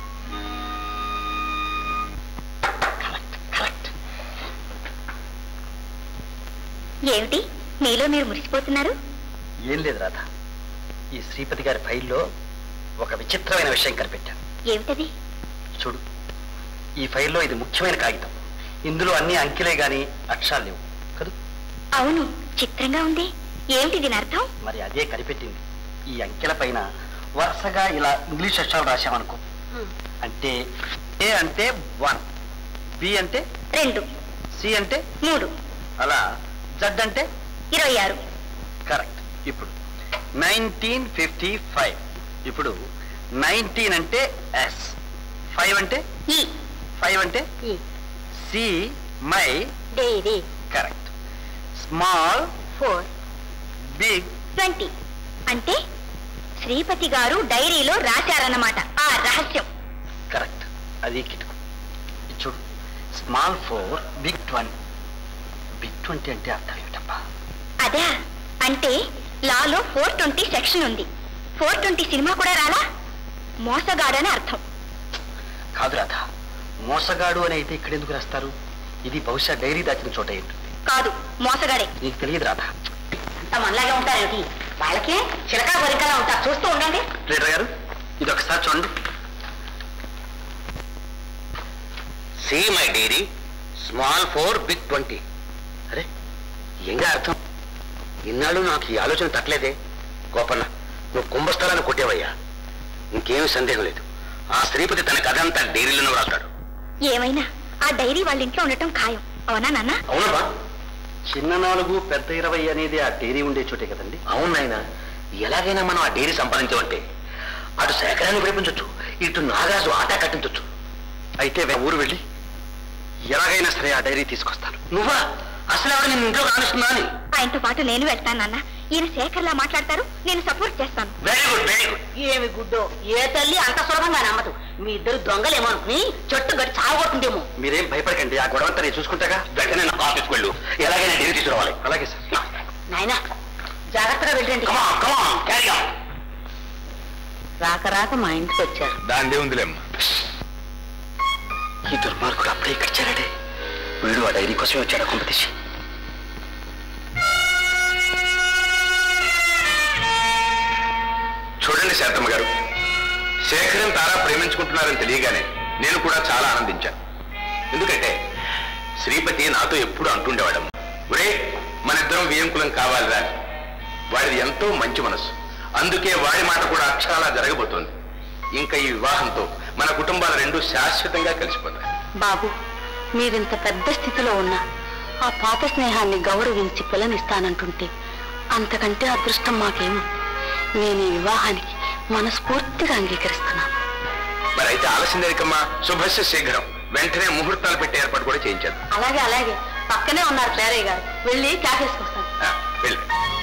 ఏమిటి మీలో మీరు మురిసిపోతున్నారు ఏం లేదు రాధ ఈ శ్రీపతి గారి ఫైల్లో ఒక విచిత్రమైన విషయం కనిపెట్టాను ఏమిటది చూడు ఈ ఫైల్లో ఇది ముఖ్యమైన కాగితం ఇందులో అన్ని అంకెలే గాని అక్షరాలు లేవు కదూ అవును చిత్రంగా ఉంది ఏమిటి దీని అర్థం మరి అదే కనిపెట్టింది ఈ అంకెల పైన వరుసగా ఇలా ఇంగ్లీష్ అక్షరాలు రాశామనుకో అంటే ఏ అంటే వన్ బి అంటే రెండు సి అంటే మూడు అలా జడ్ అంటే ఇరవై ఆరు కరెక్ట్ ఇప్పుడు నైన్టీన్ ఫిఫ్టీ ఫైవ్ ఇప్పుడు నైన్టీన్ అంటే ఎస్ ఫైవ్ అంటే ఈ ఫైవ్ అంటే ఈ see my diary correct small four big twenty అంటే శ్రీపతి గారు డైరీలో రాశారన్నమాట ఆ రహస్యం కరెక్ట్ అది కిటుకు ఇది చూడు small four big twenty big twenty అంటే అర్థం ఏమిటబ్బా అదే అంటే లాలో ఫోర్ ట్వంటీ సెక్షన్ ఉంది ఫోర్ ట్వంటీ సినిమా కూడా రాలా మోసగాడని అర్థం కాదు రాధ మోసగాడు అని అయితే ఇక్కడ ఎందుకు రాస్తారు ఇది బహుశా డైరీ దాచిన చోట అయి ఉంటుంది కాదు మోసగాడే నీకు తెలియదు రాధ అంత మనలాగే ఉంటారేమిటి వాళ్ళకే చిలకా బొరికలా ఉంటారు చూస్తూ ఉండండి లీడర్ గారు ఇది ఒకసారి చూడండి see my diary small four big twenty అరే ఎంగా అర్థం ఇన్నాళ్ళు నాకు ఈ ఆలోచన తట్టలేదే గోపన్న నువ్వు కుంభస్థలాన్ని కొట్టేవయ్యా ఇంకేమీ సందేహం లేదు ఆ శ్రీపతి తన కథ అంతా డైరీలోనే రాస్తాడు ఏమైనా ఆ డైరీ వాళ్ళ ఇంట్లో ఉండటం ఖాయం అవునా నాన్న అవునమ్మా చిన్న నాలుగు పెద్ద ఇరవై అనేది ఆ డైరీ ఉండే చోటే కదండి అవును నాయన ఎలాగైనా మనం ఆ డైరీ సంపాదించామంటే అటు సేకరాన్ని విడిపించవచ్చు ఇటు నాగాజు ఆట కట్టించవచ్చు అయితే వే- ఊరు వెళ్ళి ఎలాగైనా సరే ఆ డైరీ తీసుకొస్తాను నువ్వా అసలు ఎవరు నేను ఇంట్లో కానిస్తున్నా అని ఆయనతో పాటు నేను వెళ్తాను నాన్న ఈయన శేఖర్లా మాట్లాడతారు నేను సపోర్ట్ చేస్తాను వెరీ గుడ్ వెరీ గుడ్ ఏమి గుడ్డో ఏ తల్లి అంత సులభంగా నమ్మదు మీ ఇద్దరు దొంగలేమో అనుకుని చెట్టు గట్టి చావగొట్టుందేమో మీరేం భయపడకండి ఆ గొడవంతా నేను చూసుకుంటాగా వెంటనే నా ఆఫీస్కి వెళ్ళు ఎలాగైనా డైరీ తీసుకురావాలి అలాగే సార్ నాయనా జాగ్రత్తగా వెళ్ళండి కమాన్ కమాన్ క్యారీ ఆన్ రాక రాక మా ఇంటికి వచ్చారు దాందే ఉందిలేమ్మా ఈ దుర్మార్గుడు అప్పుడే ఇక్కడ చేరాడే వీడు ఆ డైరీ కోసమే వచ్చాడు కొంపతీసి చూడండి శాంతమ్మ గారు శేఖరం తారా ప్రేమించుకుంటున్నారని తెలియగానే నేను కూడా చాలా ఆనందించాను ఎందుకంటే శ్రీపతి నాతో ఎప్పుడు అంటుండేవాడమ్మ ఒరే మన ఇద్దరం వియంకులం కావాలిరా అని. వాడిది ఎంతో మంచి మనసు అందుకే వాడి మాట కూడా అక్షరాలా జరగబోతోంది ఇంకా ఈ వివాహంతో మన కుటుంబాలు రెండు శాశ్వతంగా కలిసిపోతాయి బాబు మీరింత పెద్ద స్థితిలో ఉన్నా ఆ పాత స్నేహాన్ని గౌరవించి పిల్లనిస్తానంటుంటే అంతకంటే అదృష్టం మాకేమో నేను ఈ వివాహానికి మనస్ఫూర్తిగా అంగీకరిస్తున్నాను మరి అయితే ఆలస్యం దేనికమ్మా శుభస్య శీఘ్రం వెంటనే ముహూర్తాలు పెట్టే ఏర్పాటు కూడా చేయించాను అలాగే అలాగే పక్కనే ఉన్నారు క్లారయ్య గారు వెళ్ళి క్యాకేసుకొస్తాను ఆ, వెళ్ళు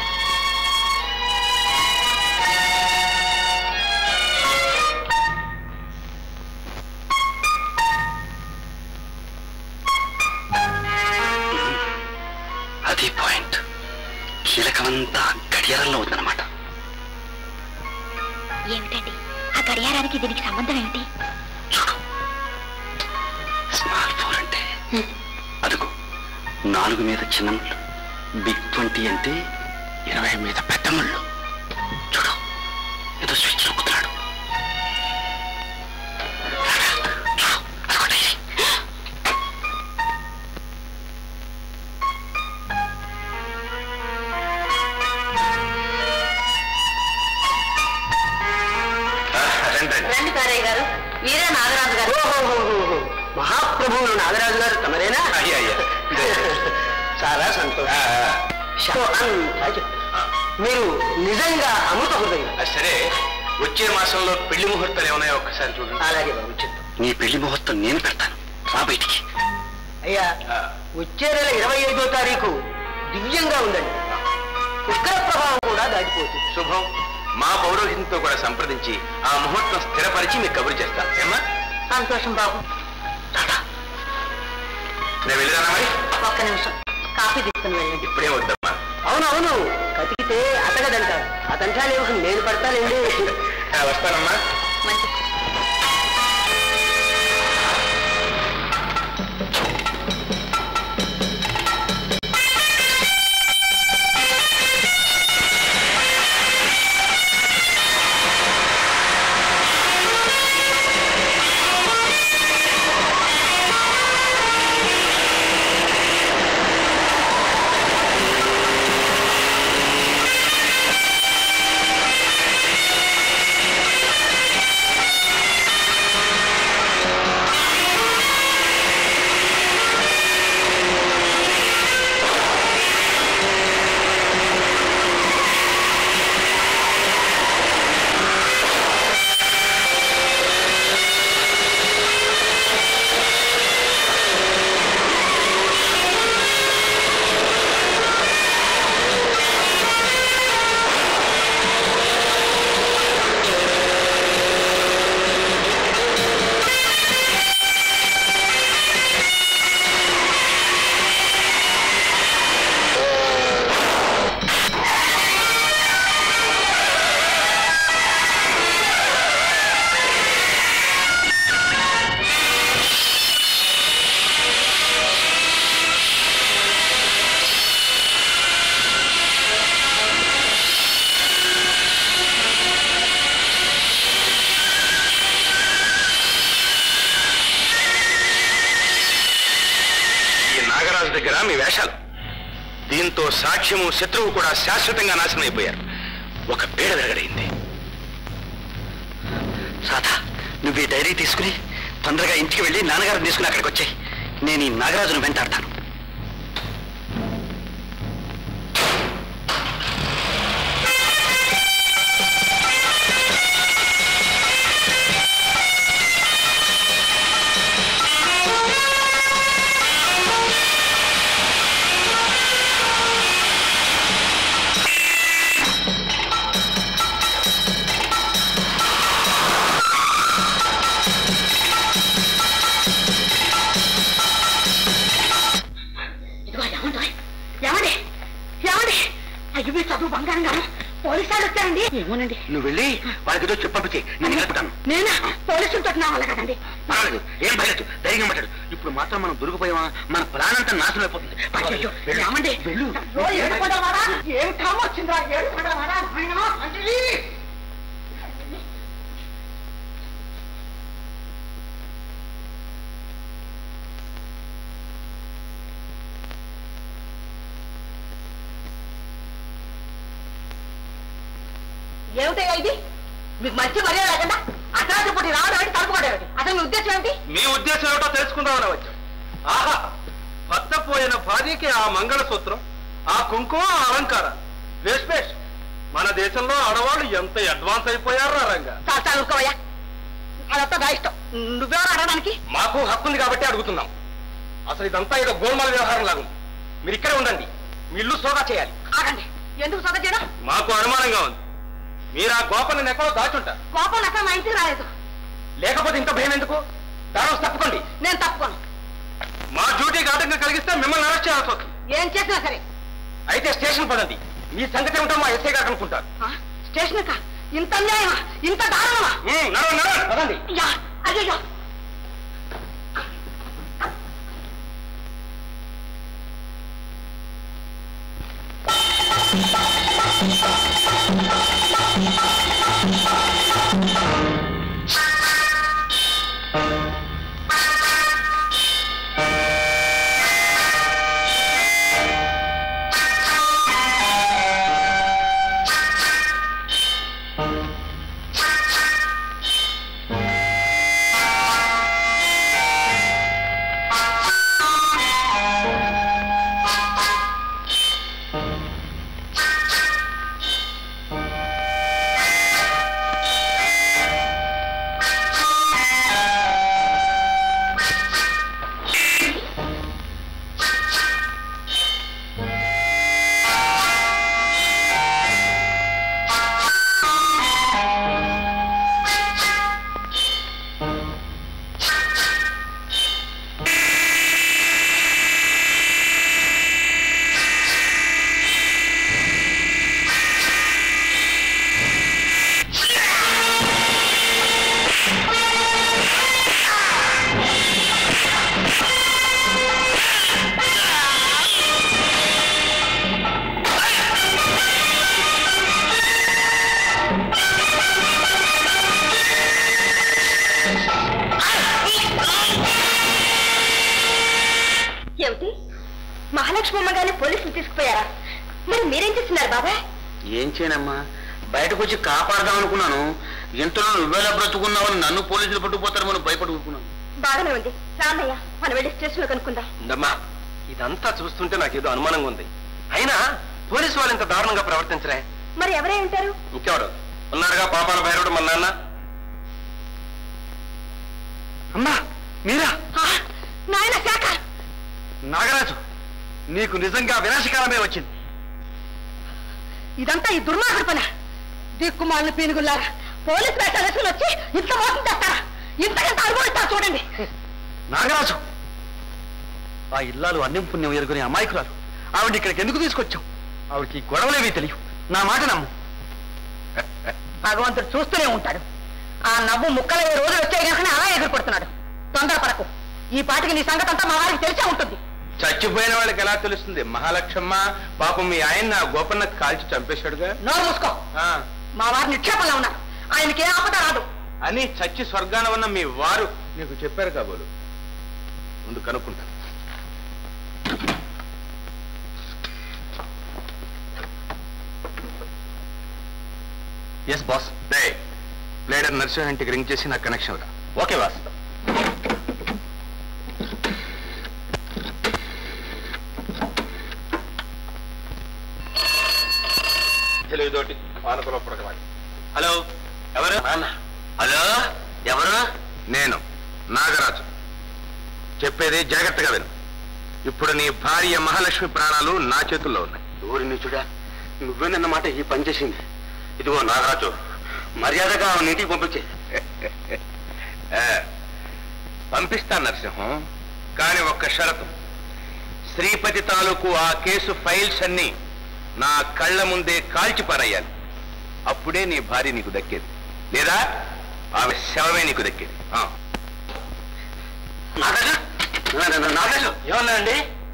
అది పాయింట్ కీలకమంతా గడియారంలో ఉందన్నమాట ఏమిటండి ఆ గడియారానికి దీనికి సంబంధం ఏమిటి చూడు స్మాల్ ఫోర్ అంటే అదుగు నాలుగు మీద చిన్న ముళ్ళు బిగ్ ట్వంటీ అంటే ఇరవై మీద పెద్ద ముళ్ళు చూడు ఏదో స్విచ్ నొక్కుతున్నాడు చూడు, అదిగో డైరీ. ఆ, రండి రండి రండి క్లారయ్య గారు వీరే నాగరాజు గారు మహాప్రభువులు నాగరాజు గారు తమరేనా అయ్యా అయ్యా ఇదే. చాలా సంతోషం ఆ, ఆ. సో అంతా చెప్తా. మీరు నిజంగా అమృత హృదయం ఆ, సరే వచ్చే మాసంలో పెళ్లి ముహూర్తాలు ఏమన్నాయో ఒక్కసారి చూడండి అలాగే బాబు చెప్తాం నీ పెళ్లి ముహూర్తం నేను పెడతాను రా బయటికి అయ్యా ఆ, వచ్చే నెల ఇరవై ఐదో తారీఖు దివ్యంగా ఉందండి పుష్కర ప్రభావం కూడా దాటిపోతుంది శుభం మా పౌరోహితంతో కూడా సంప్రదించి ఆ ముహూర్తం స్థిరపరిచి మీకు కబురు చేస్తాను ఏమ్మా సంతోషం బాబు నేను వెళ్ళిరానా మరి ఒక్క నిమిషం కాఫీ తీసుకుని వెళ్ళండి ఇప్పుడే వద్దమ్మా అవునవును కతికితే అతగదంటారు అతంటాలు నేను పడతానండి ఆ, వస్తానమ్మా మంచి ఆ ఇవేనా మీ వేషాలు దీంతో సాక్ష్యము శత్రువు కూడా శాశ్వతంగా నాశనం అయిపోయారు ఒక పీడ విరగడైంది రాధా నువ్వు ఈ డైరీ తీసుకుని తొందరగా ఇంటికి వెళ్ళి నాన్నగారిని తీసుకుని అక్కడికి వచ్చాయి నేను ఈ నాగరాజును వెంటాడతాను ఇదిగో ఏమండి ఏమండి ఏమండి అయ్యో మీ చదువు బంగారం గారు పోలీసు వాళ్ళు వచ్చారండి ఏమోనండి నువ్వు వెళ్ళి వాళ్ళకి ఏదో చెప్పి నేను నిలబెట్టాను నేనా పోలీసులతో నా వల్ల కదండి పర్వాలేదు ఏం భయలేదు ధైర్యంగా మాట్లాడు ఇప్పుడు మాత్రం మనం దొరికిపోయామా మన ప్లాన్ అంతా నాశనం అయిపోతుంది అయ్యో, వెళ్ళు. ఏమండి వెళ్ళు అయ్యో, ఏడుకొండలవాడా? ఏం కామ వచ్చిందిరా ఏడుకొండలవాడా? నాయనా, అంజలి! ఏమిటయ్యా ఇది మీకు మంచి మర్యాద లేకుండా అర్ధరాత్రి పూటి రావడం ఏంటి తలుపుకోవడం ఏంటి అసలు మీ ఉద్దేశం ఏమిటి మీ ఉద్దేశం ఏమిటో తెలుసుకుందామని వచ్చాం ఆహా భర్త పోయిన భార్యకి ఆ మంగళసూత్రం ఆ కుంకుమ ఆ అలంకారం వేష్ వేష్ మన దేశంలో ఆడవాళ్ళు ఎంత అడ్వాన్స్ అయిపోయారా రంగా చాలా చాలా ఊరుకోవయ్యా అదంతా నా ఇష్టం నువ్వెవరు అడగడానికి మాకు హక్కు ఉంది కాబట్టి అడుగుతున్నాం అసలు ఇదంతా ఏదో గోల్మాల వ్యవహారం లాగుంది మీరు ఇక్కడే ఉండండి మీ ఇల్లు సోదా చేయాలి ఆగండి ఎందుకు సొంత చేయడం మాకు అనుమానంగా ఉంది మీరు ఆ గోపల్ని ఎక్కడో దాచుంటారు కోపం నాకు మా ఇంటికి రాలేదు లేకపోతే ఇంత భయం ఎందుకు దాని తప్పుకోండి నేను తప్పుకోను మా డ్యూటీకి ఆటంకం కలిగిస్తే మిమ్మల్ని అరెస్ట్ చేయాల్సి వస్తుంది ఏం చేసినా సరే అయితే స్టేషన్ పదండి మీ సంగతి ఏమిటో మా ఎస్ఐ గారు అనుకుంటారు ఆ? స్టేషన్ కా ఇంత అన్యాయమా ఇంత దారుణమా నడవండి నడవండి పదండి యా అయ్యో ఏమిటి మహాలక్ష్మి అమ్మగారిని పోలీసులు తీసుకుపోయారా మరి మీరేం చేస్తున్నారు బాబాయ్ ఏం చేయనమ్మా బయటకు వచ్చి కాపాడదాం అనుకున్నాను ఇంతలో నువ్వేలా బ్రతుకున్నావని నన్ను పోలీసులు పట్టుకుపోతారని భయపడుకున్నాను బాగానే ఉంది రామయ్య మనం వెళ్ళి స్టేషన్లో కనుక్కుందాం ఉండమ్మా ఇదంతా చూస్తుంటే నాకేదో అనుమానంగా ఉంది అయినా పోలీసు వాళ్ళు ఇంత దారుణంగా ప్రవర్తించరే మరి ఎవరై ఉంటారు ఇంకెవడు ఉన్నారుగా పాపాల భైరవుడు మన నాన్న అమ్మా మీరా ఆ, నాయన శాఖ నాగరాజు నీకు నిజంగా వినాశకాలమే వచ్చింది ఇదంతా ఈ దుర్మార్గుడు పన దిక్కుమాలిన పీనుగుల్లారా పోలీసు వేషాలు వేసుకుని వచ్చి ఇంత మోసం చేస్తారా ఇంతకంత అనుభవిస్తా చూడండి నాగరాజు ఆ ఇల్లాలు అన్నం పుణ్యం ఎరుగునే అమాయకురాలు ఆవిడ ఇక్కడికి ఎందుకు తీసుకొచ్చావు ఆవిడకి ఈ గొడవలేవి తెలియవు నా మాట నమ్ము భగవంతుడు చూస్తూనే ఉంటాడు ఆ నవ్వు ముక్కలు ఏ రోజులు వచ్చాయి కనుక అలా ఎదుర్కొడుతున్నాడు తొందరపడకు ఈ పాటికి నీ సంగతి అంతా మా వారికి తెలిసే ఉంటుంది చచ్చిపోయిన వాళ్ళకి ఎలా తెలుస్తుంది మహాలక్ష్మ పాపం మీ ఆయన గోపన్న కాల్చి చంపేశాడుగా నోరు మూసుకో ఆ, మా వారు నిక్షేపంలో ఉన్నారు ఆయనకి ఏ ఆపద రాదు అని చచ్చి స్వర్గాన ఉన్న మీ వారు నీకు చెప్పారు కాబోలు ముందు కనుక్కుంటా yes boss the pleader Narsimha ఇంటికి రింగ్ చేసి నాకు కనెక్షన్ రా ఓకే బాస్ తెలియదోటి ఆనుకుల పుడకవాడి హలో ఎవరు హలో ఎవరు నేను నాగరాజు చెప్పేది జాగ్రత్తగా విను ఇప్పుడు నీ భార్య మహాలక్ష్మి ప్రాణాలు నా చేతుల్లో ఉన్నాయి ఊరి నీచుడా నువ్వేనన్నమాట ఈ పని చేసింది ఇదిగో నాగరాజు మర్యాదగా ఆమె నీటికి పంపించే ఏ, పంపిస్తాను నరసింహం కానీ ఒక్క షరతు శ్రీపతి తాలూకు ఆ కేసు ఫైల్స్ అన్ని నా కళ్ళ ముందే కాల్చి పారేయాలి అప్పుడే నీ భార్య నీకు దక్కేది లేదా ఆమె శవమే నీకు దక్కేది ఆ. నాగరాజు నా- నా- నాగరాజు ఏమన్నా అండి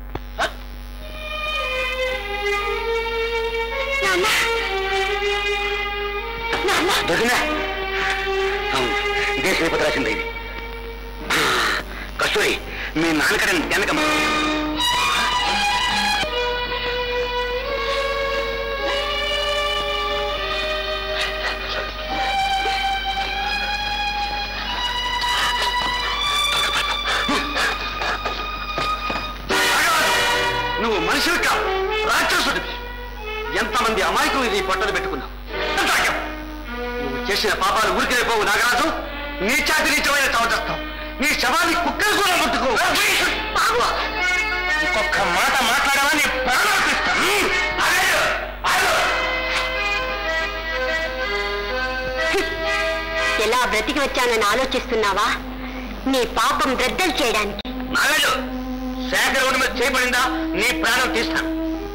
దొరికినా అవును, ఇదే శ్రీపతి రాసింది ఇది కస్తూరి మీ నాన్నకడ వెనకమ్మ నువ్వు మనిషివి కావు రాక్షసుడివి ఎంతమంది అమాయకులు నీ పొట్టలు పెట్టుకున్నావు అంతాకేం? నువ్వు చేసిన పాపాలు ఊరికే పోవు నాగరాజు నీచాతి నీచమైన చవచేస్తావు నీ శవాన్ని కుక్కలు కూడా ముట్టుకో ఇంకొక మాట మాట్లాడవా నీ ప్రాణాలు తీస్తాను. హ్మ్. ఆగు, ఆగు. ఎలా బ్రతికి వచ్చానని ఆలోచిస్తున్నావా నీ పాపం బ్రద్దలు చేయడానికి నాగరాజు శేఖర్ ఒంటి మీద చేయబడిందా నీ ప్రాణం తీస్తాను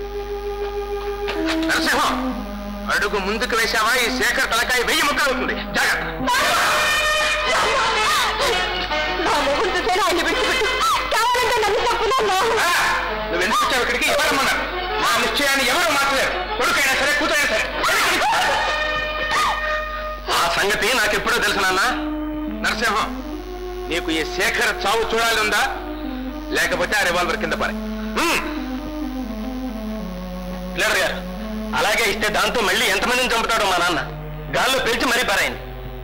నరసింహం అడుగు ముందుకు వేశావా ఈ శేఖర్ తలకాయ వెయ్యి ముక్కలు అవుతుంది జాగ్రత్త నా మొహంతో సరే ఆయన విడిచిపెట్టు కావాలంటే నన్ను తప్పునన్నా ఆ, నువ్వు ఎందుకు వచ్చావు ఇక్కడికి ఎవరమ్మన్నారు మా నిశ్చయాన్ని ఎవరు మార్చలేరు కొడుకైనా సరే కూతురైనా సరే ఆ సంగతి నాకెప్పుడో తెలుసు నాన్న నరసింహం నీకు ఈ శేఖర్ చావు చూడాలి ఉందా లేకపోతే ఆ రివాల్వర్ కింద పడే లీడర్ గారు అలాగే ఇస్తే దాంతో మళ్ళీ ఎంతమందిని చంపుతాడో మా నాన్న గాల్లో పిలిచి మరీ పారాయండి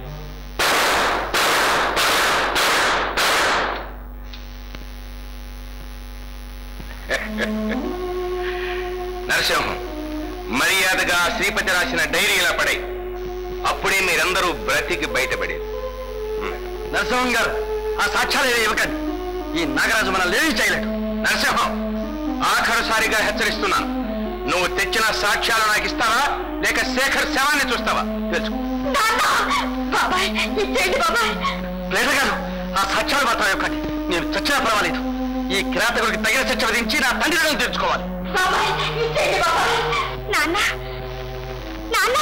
నరసింహం మర్యాదగా శ్రీపతి రాసిన డైరీ ఇలా పడాయి అప్పుడే మీరందరూ బ్రతికి బయటపడేది నరసింహం గారు ఆ సాక్ష్యాలు ఏవి ఇవ్వకండి ఈ నాగరాజు మనల్ని ఏమీ చేయలేడు నరసింహం ఆఖరుసారిగా హెచ్చరిస్తున్నాను నువ్వు తెచ్చిన సాక్ష్యాలు నాకు ఇస్తావా లేక శేఖర్ శవాన్ని చూస్తావా తెలుసుకో బాబాయ్ ఇచ్చేయండి బాబాయ్ లేదు గారు ఆ సాక్ష్యాలు మాత్రం ఇవ్వకండి నేను చచ్చినా పర్వాలేదు ఈ కిరాతకుడికి తగిన శిక్ష విధించి నా తండ్రి రుణం తీర్చుకోవాలి బాబాయ్ ఇచ్చేయండి బాబాయ్ నాన్న నాన్న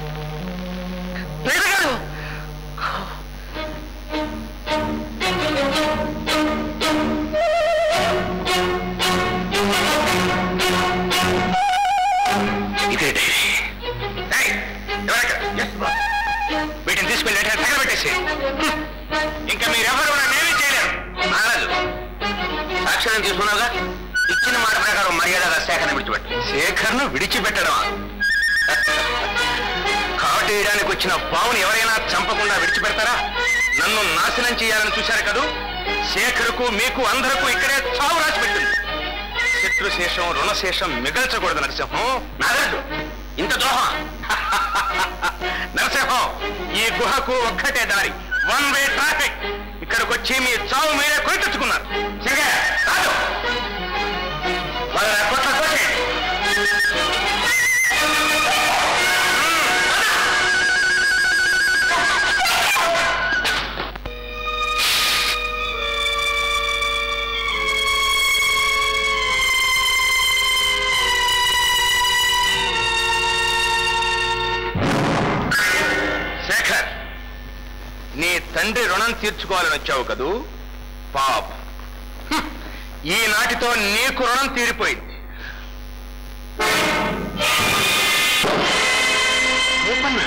లేదు గారు ఇదే డైరీ ఏయ్, ఎవరక్కడ? Yes, boss. వీటిని తీసుకెళ్ళి వెంటనే తగలబెట్టేసి ఇంకా మీరెవరు నేనేమీ చేయలేరు మహారాజు సాక్ష్యం తీసుకున్నాగా ఇచ్చిన మాట ప్రకారం మర్యాదగా శేఖర్ని విడిచిపెట్టు శేఖర్ను విడిచిపెట్టడమా కాటేయడానికి వచ్చిన పావుని ఎవరైనా చంపకుండా విడిచిపెడతారా నన్ను నాశనం చేయాలని చూశారు కదూ శేఖర్కు మీకు అందరకు ఇక్కడే చావు రాసి పెట్టింది శత్రుశేషం రుణశేషం మిగల్చకూడదు నరసింహం నాగరాజు ఇంత ద్రోహం నరసింహం ఈ గుహకు ఒక్కటే దారి వన్ వే ట్రాఫిక్ ఇక్కడికి వచ్చి మీ చావు మీరే కొని తెచ్చుకున్నారు సరే కాదు వాళ్ళ కొట్ల తోసేయండి. శేఖర్ నీ తండ్రి రుణం తీర్చుకోవాలని వచ్చావు కదూ పాప ఈనాటితో నీకు రుణం తీరిపోయింది రూపన్న.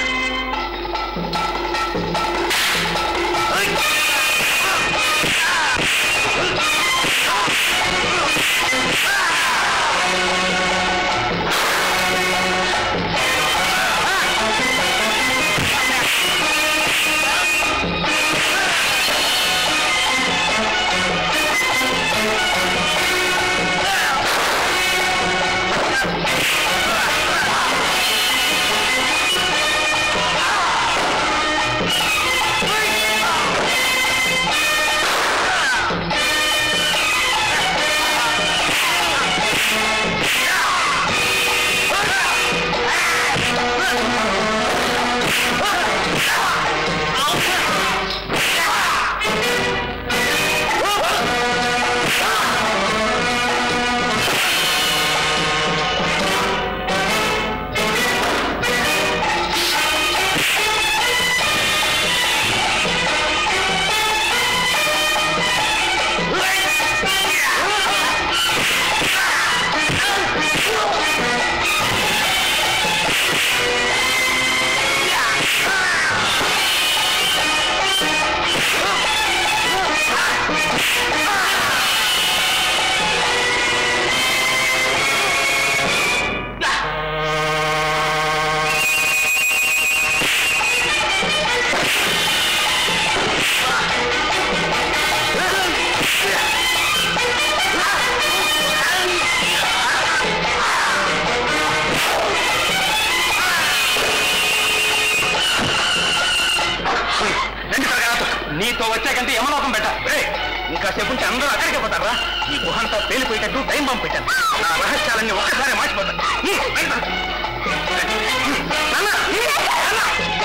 రండి త్వరగా నాతో. నీతో వచ్చాకంటే యమలోకం పెట్ట ఇంకా సేపు ఉంటే అందరూ అక్కడికి పోతారా ఈ గుహంతా పేలిపోయేటట్టు టైం బాంబు పెట్టాను నా రహస్యాలన్నీ ఒక్కసారి మార్చిపోతాను హ్మ్, రండి త్వరగా. హ్మ్, నాన్న, నాన్న.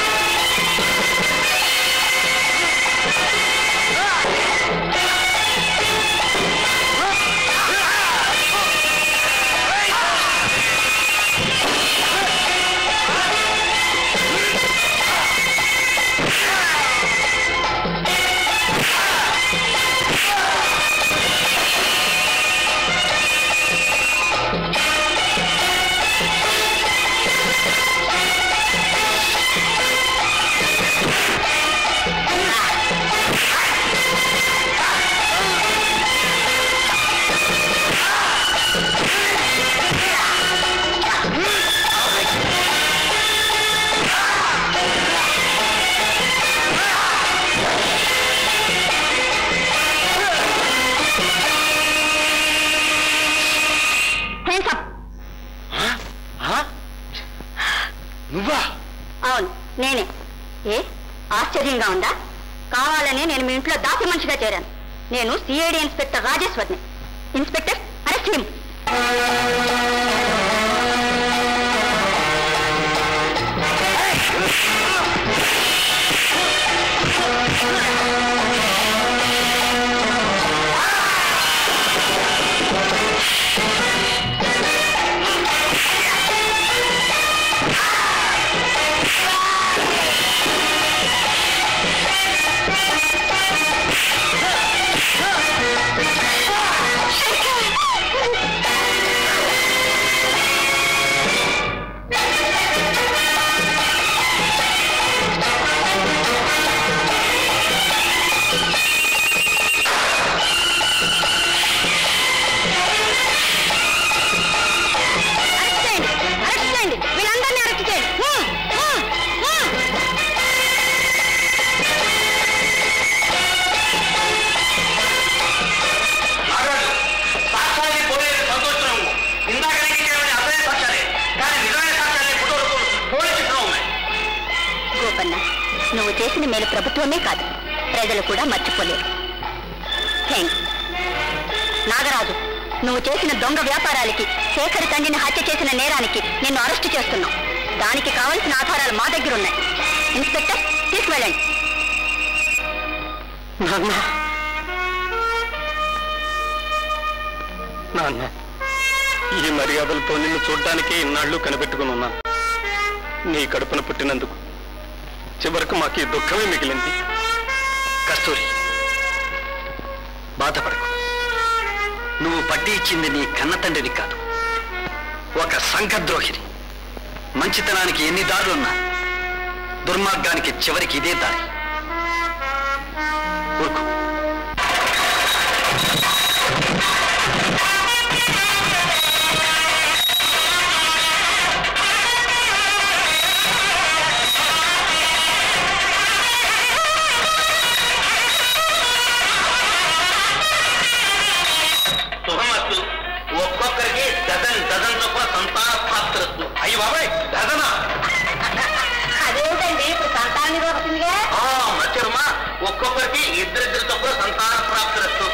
Hands up. నువ్వా అవును నేనే ఏ ఆశ్చర్యంగా ఉందా కావాలని నేను మీ ఇంట్లో దాసి మనిషిగా చేరాను నేను సిఐడి ఇన్స్పెక్టర్ రాజేశ్వర్ని ఇన్స్పెక్టర్ అరెస్ట్ హిమ్ అరెస్ట్ చేయండి అరెస్ట్ చేయండి వీళ్ళందరినీ అరెస్ట్ చేయండి హ్మ్, హ్మ్, హ్మ్. నాగరాజు సాక్ష్యాన్ని పోలేదు సంతోషం ఇందాక నెగ్గించేవన్నీ అసలైన సాక్ష్యాలే కానీ నిజమైన సాక్ష్యాన్ని ఫోటోలు పోలీసు చిత్రం ఉన్నాయి గోపన్న నువ్వు చేసిన మేలు ప్రభుత్వమే కాదు ప్రజలు కూడా మర్చిపోలేరు థ్యాంక్స్ నాగరాజు నువ్వు చేసిన దొంగ వ్యాపారాలకి శేఖర్ తండ్రిని హత్య చేసిన నేరానికి నిన్ను అరెస్టు చేస్తున్నాం దానికి కావలసిన ఆధారాలు మా దగ్గర ఉన్నాయి ఇన్స్పెక్టర్ తీసుకువెళ్ళండి నాన్న నాన్న ఈ మర్యాదలతో నిన్ను చూడ్డానికే ఇన్నాళ్ళు కనిపెట్టుకుని ఉన్నాను నీ కడుపున పుట్టినందుకు చివరకు మాకు ఈ దుఃఖమే మిగిలింది కస్తూరి బాధపడకు నువ్వు పట్టి ఇచ్చింది నీ కన్న తండ్రిని కాదు ఒక సంఘద్రోహిని మంచితనానికి ఎన్ని దారులున్నా దుర్మార్గానికి చివరికి ఇదే దారి ఊరుకో శుభమస్తు ఒక్కొక్కరికి డజన్ డజన్ చొప్పున సంతాన ప్రాప్తిరస్తు అయ్యి బాబాయ్ డజనా అదేంటండి ఇప్పుడు సంతానం వస్తుందిగా మధ్యమా ఒక్కొక్కరికి ఇద్దరిద్దరు చొప్పున సంతాన ప్రాప్తిరస్తు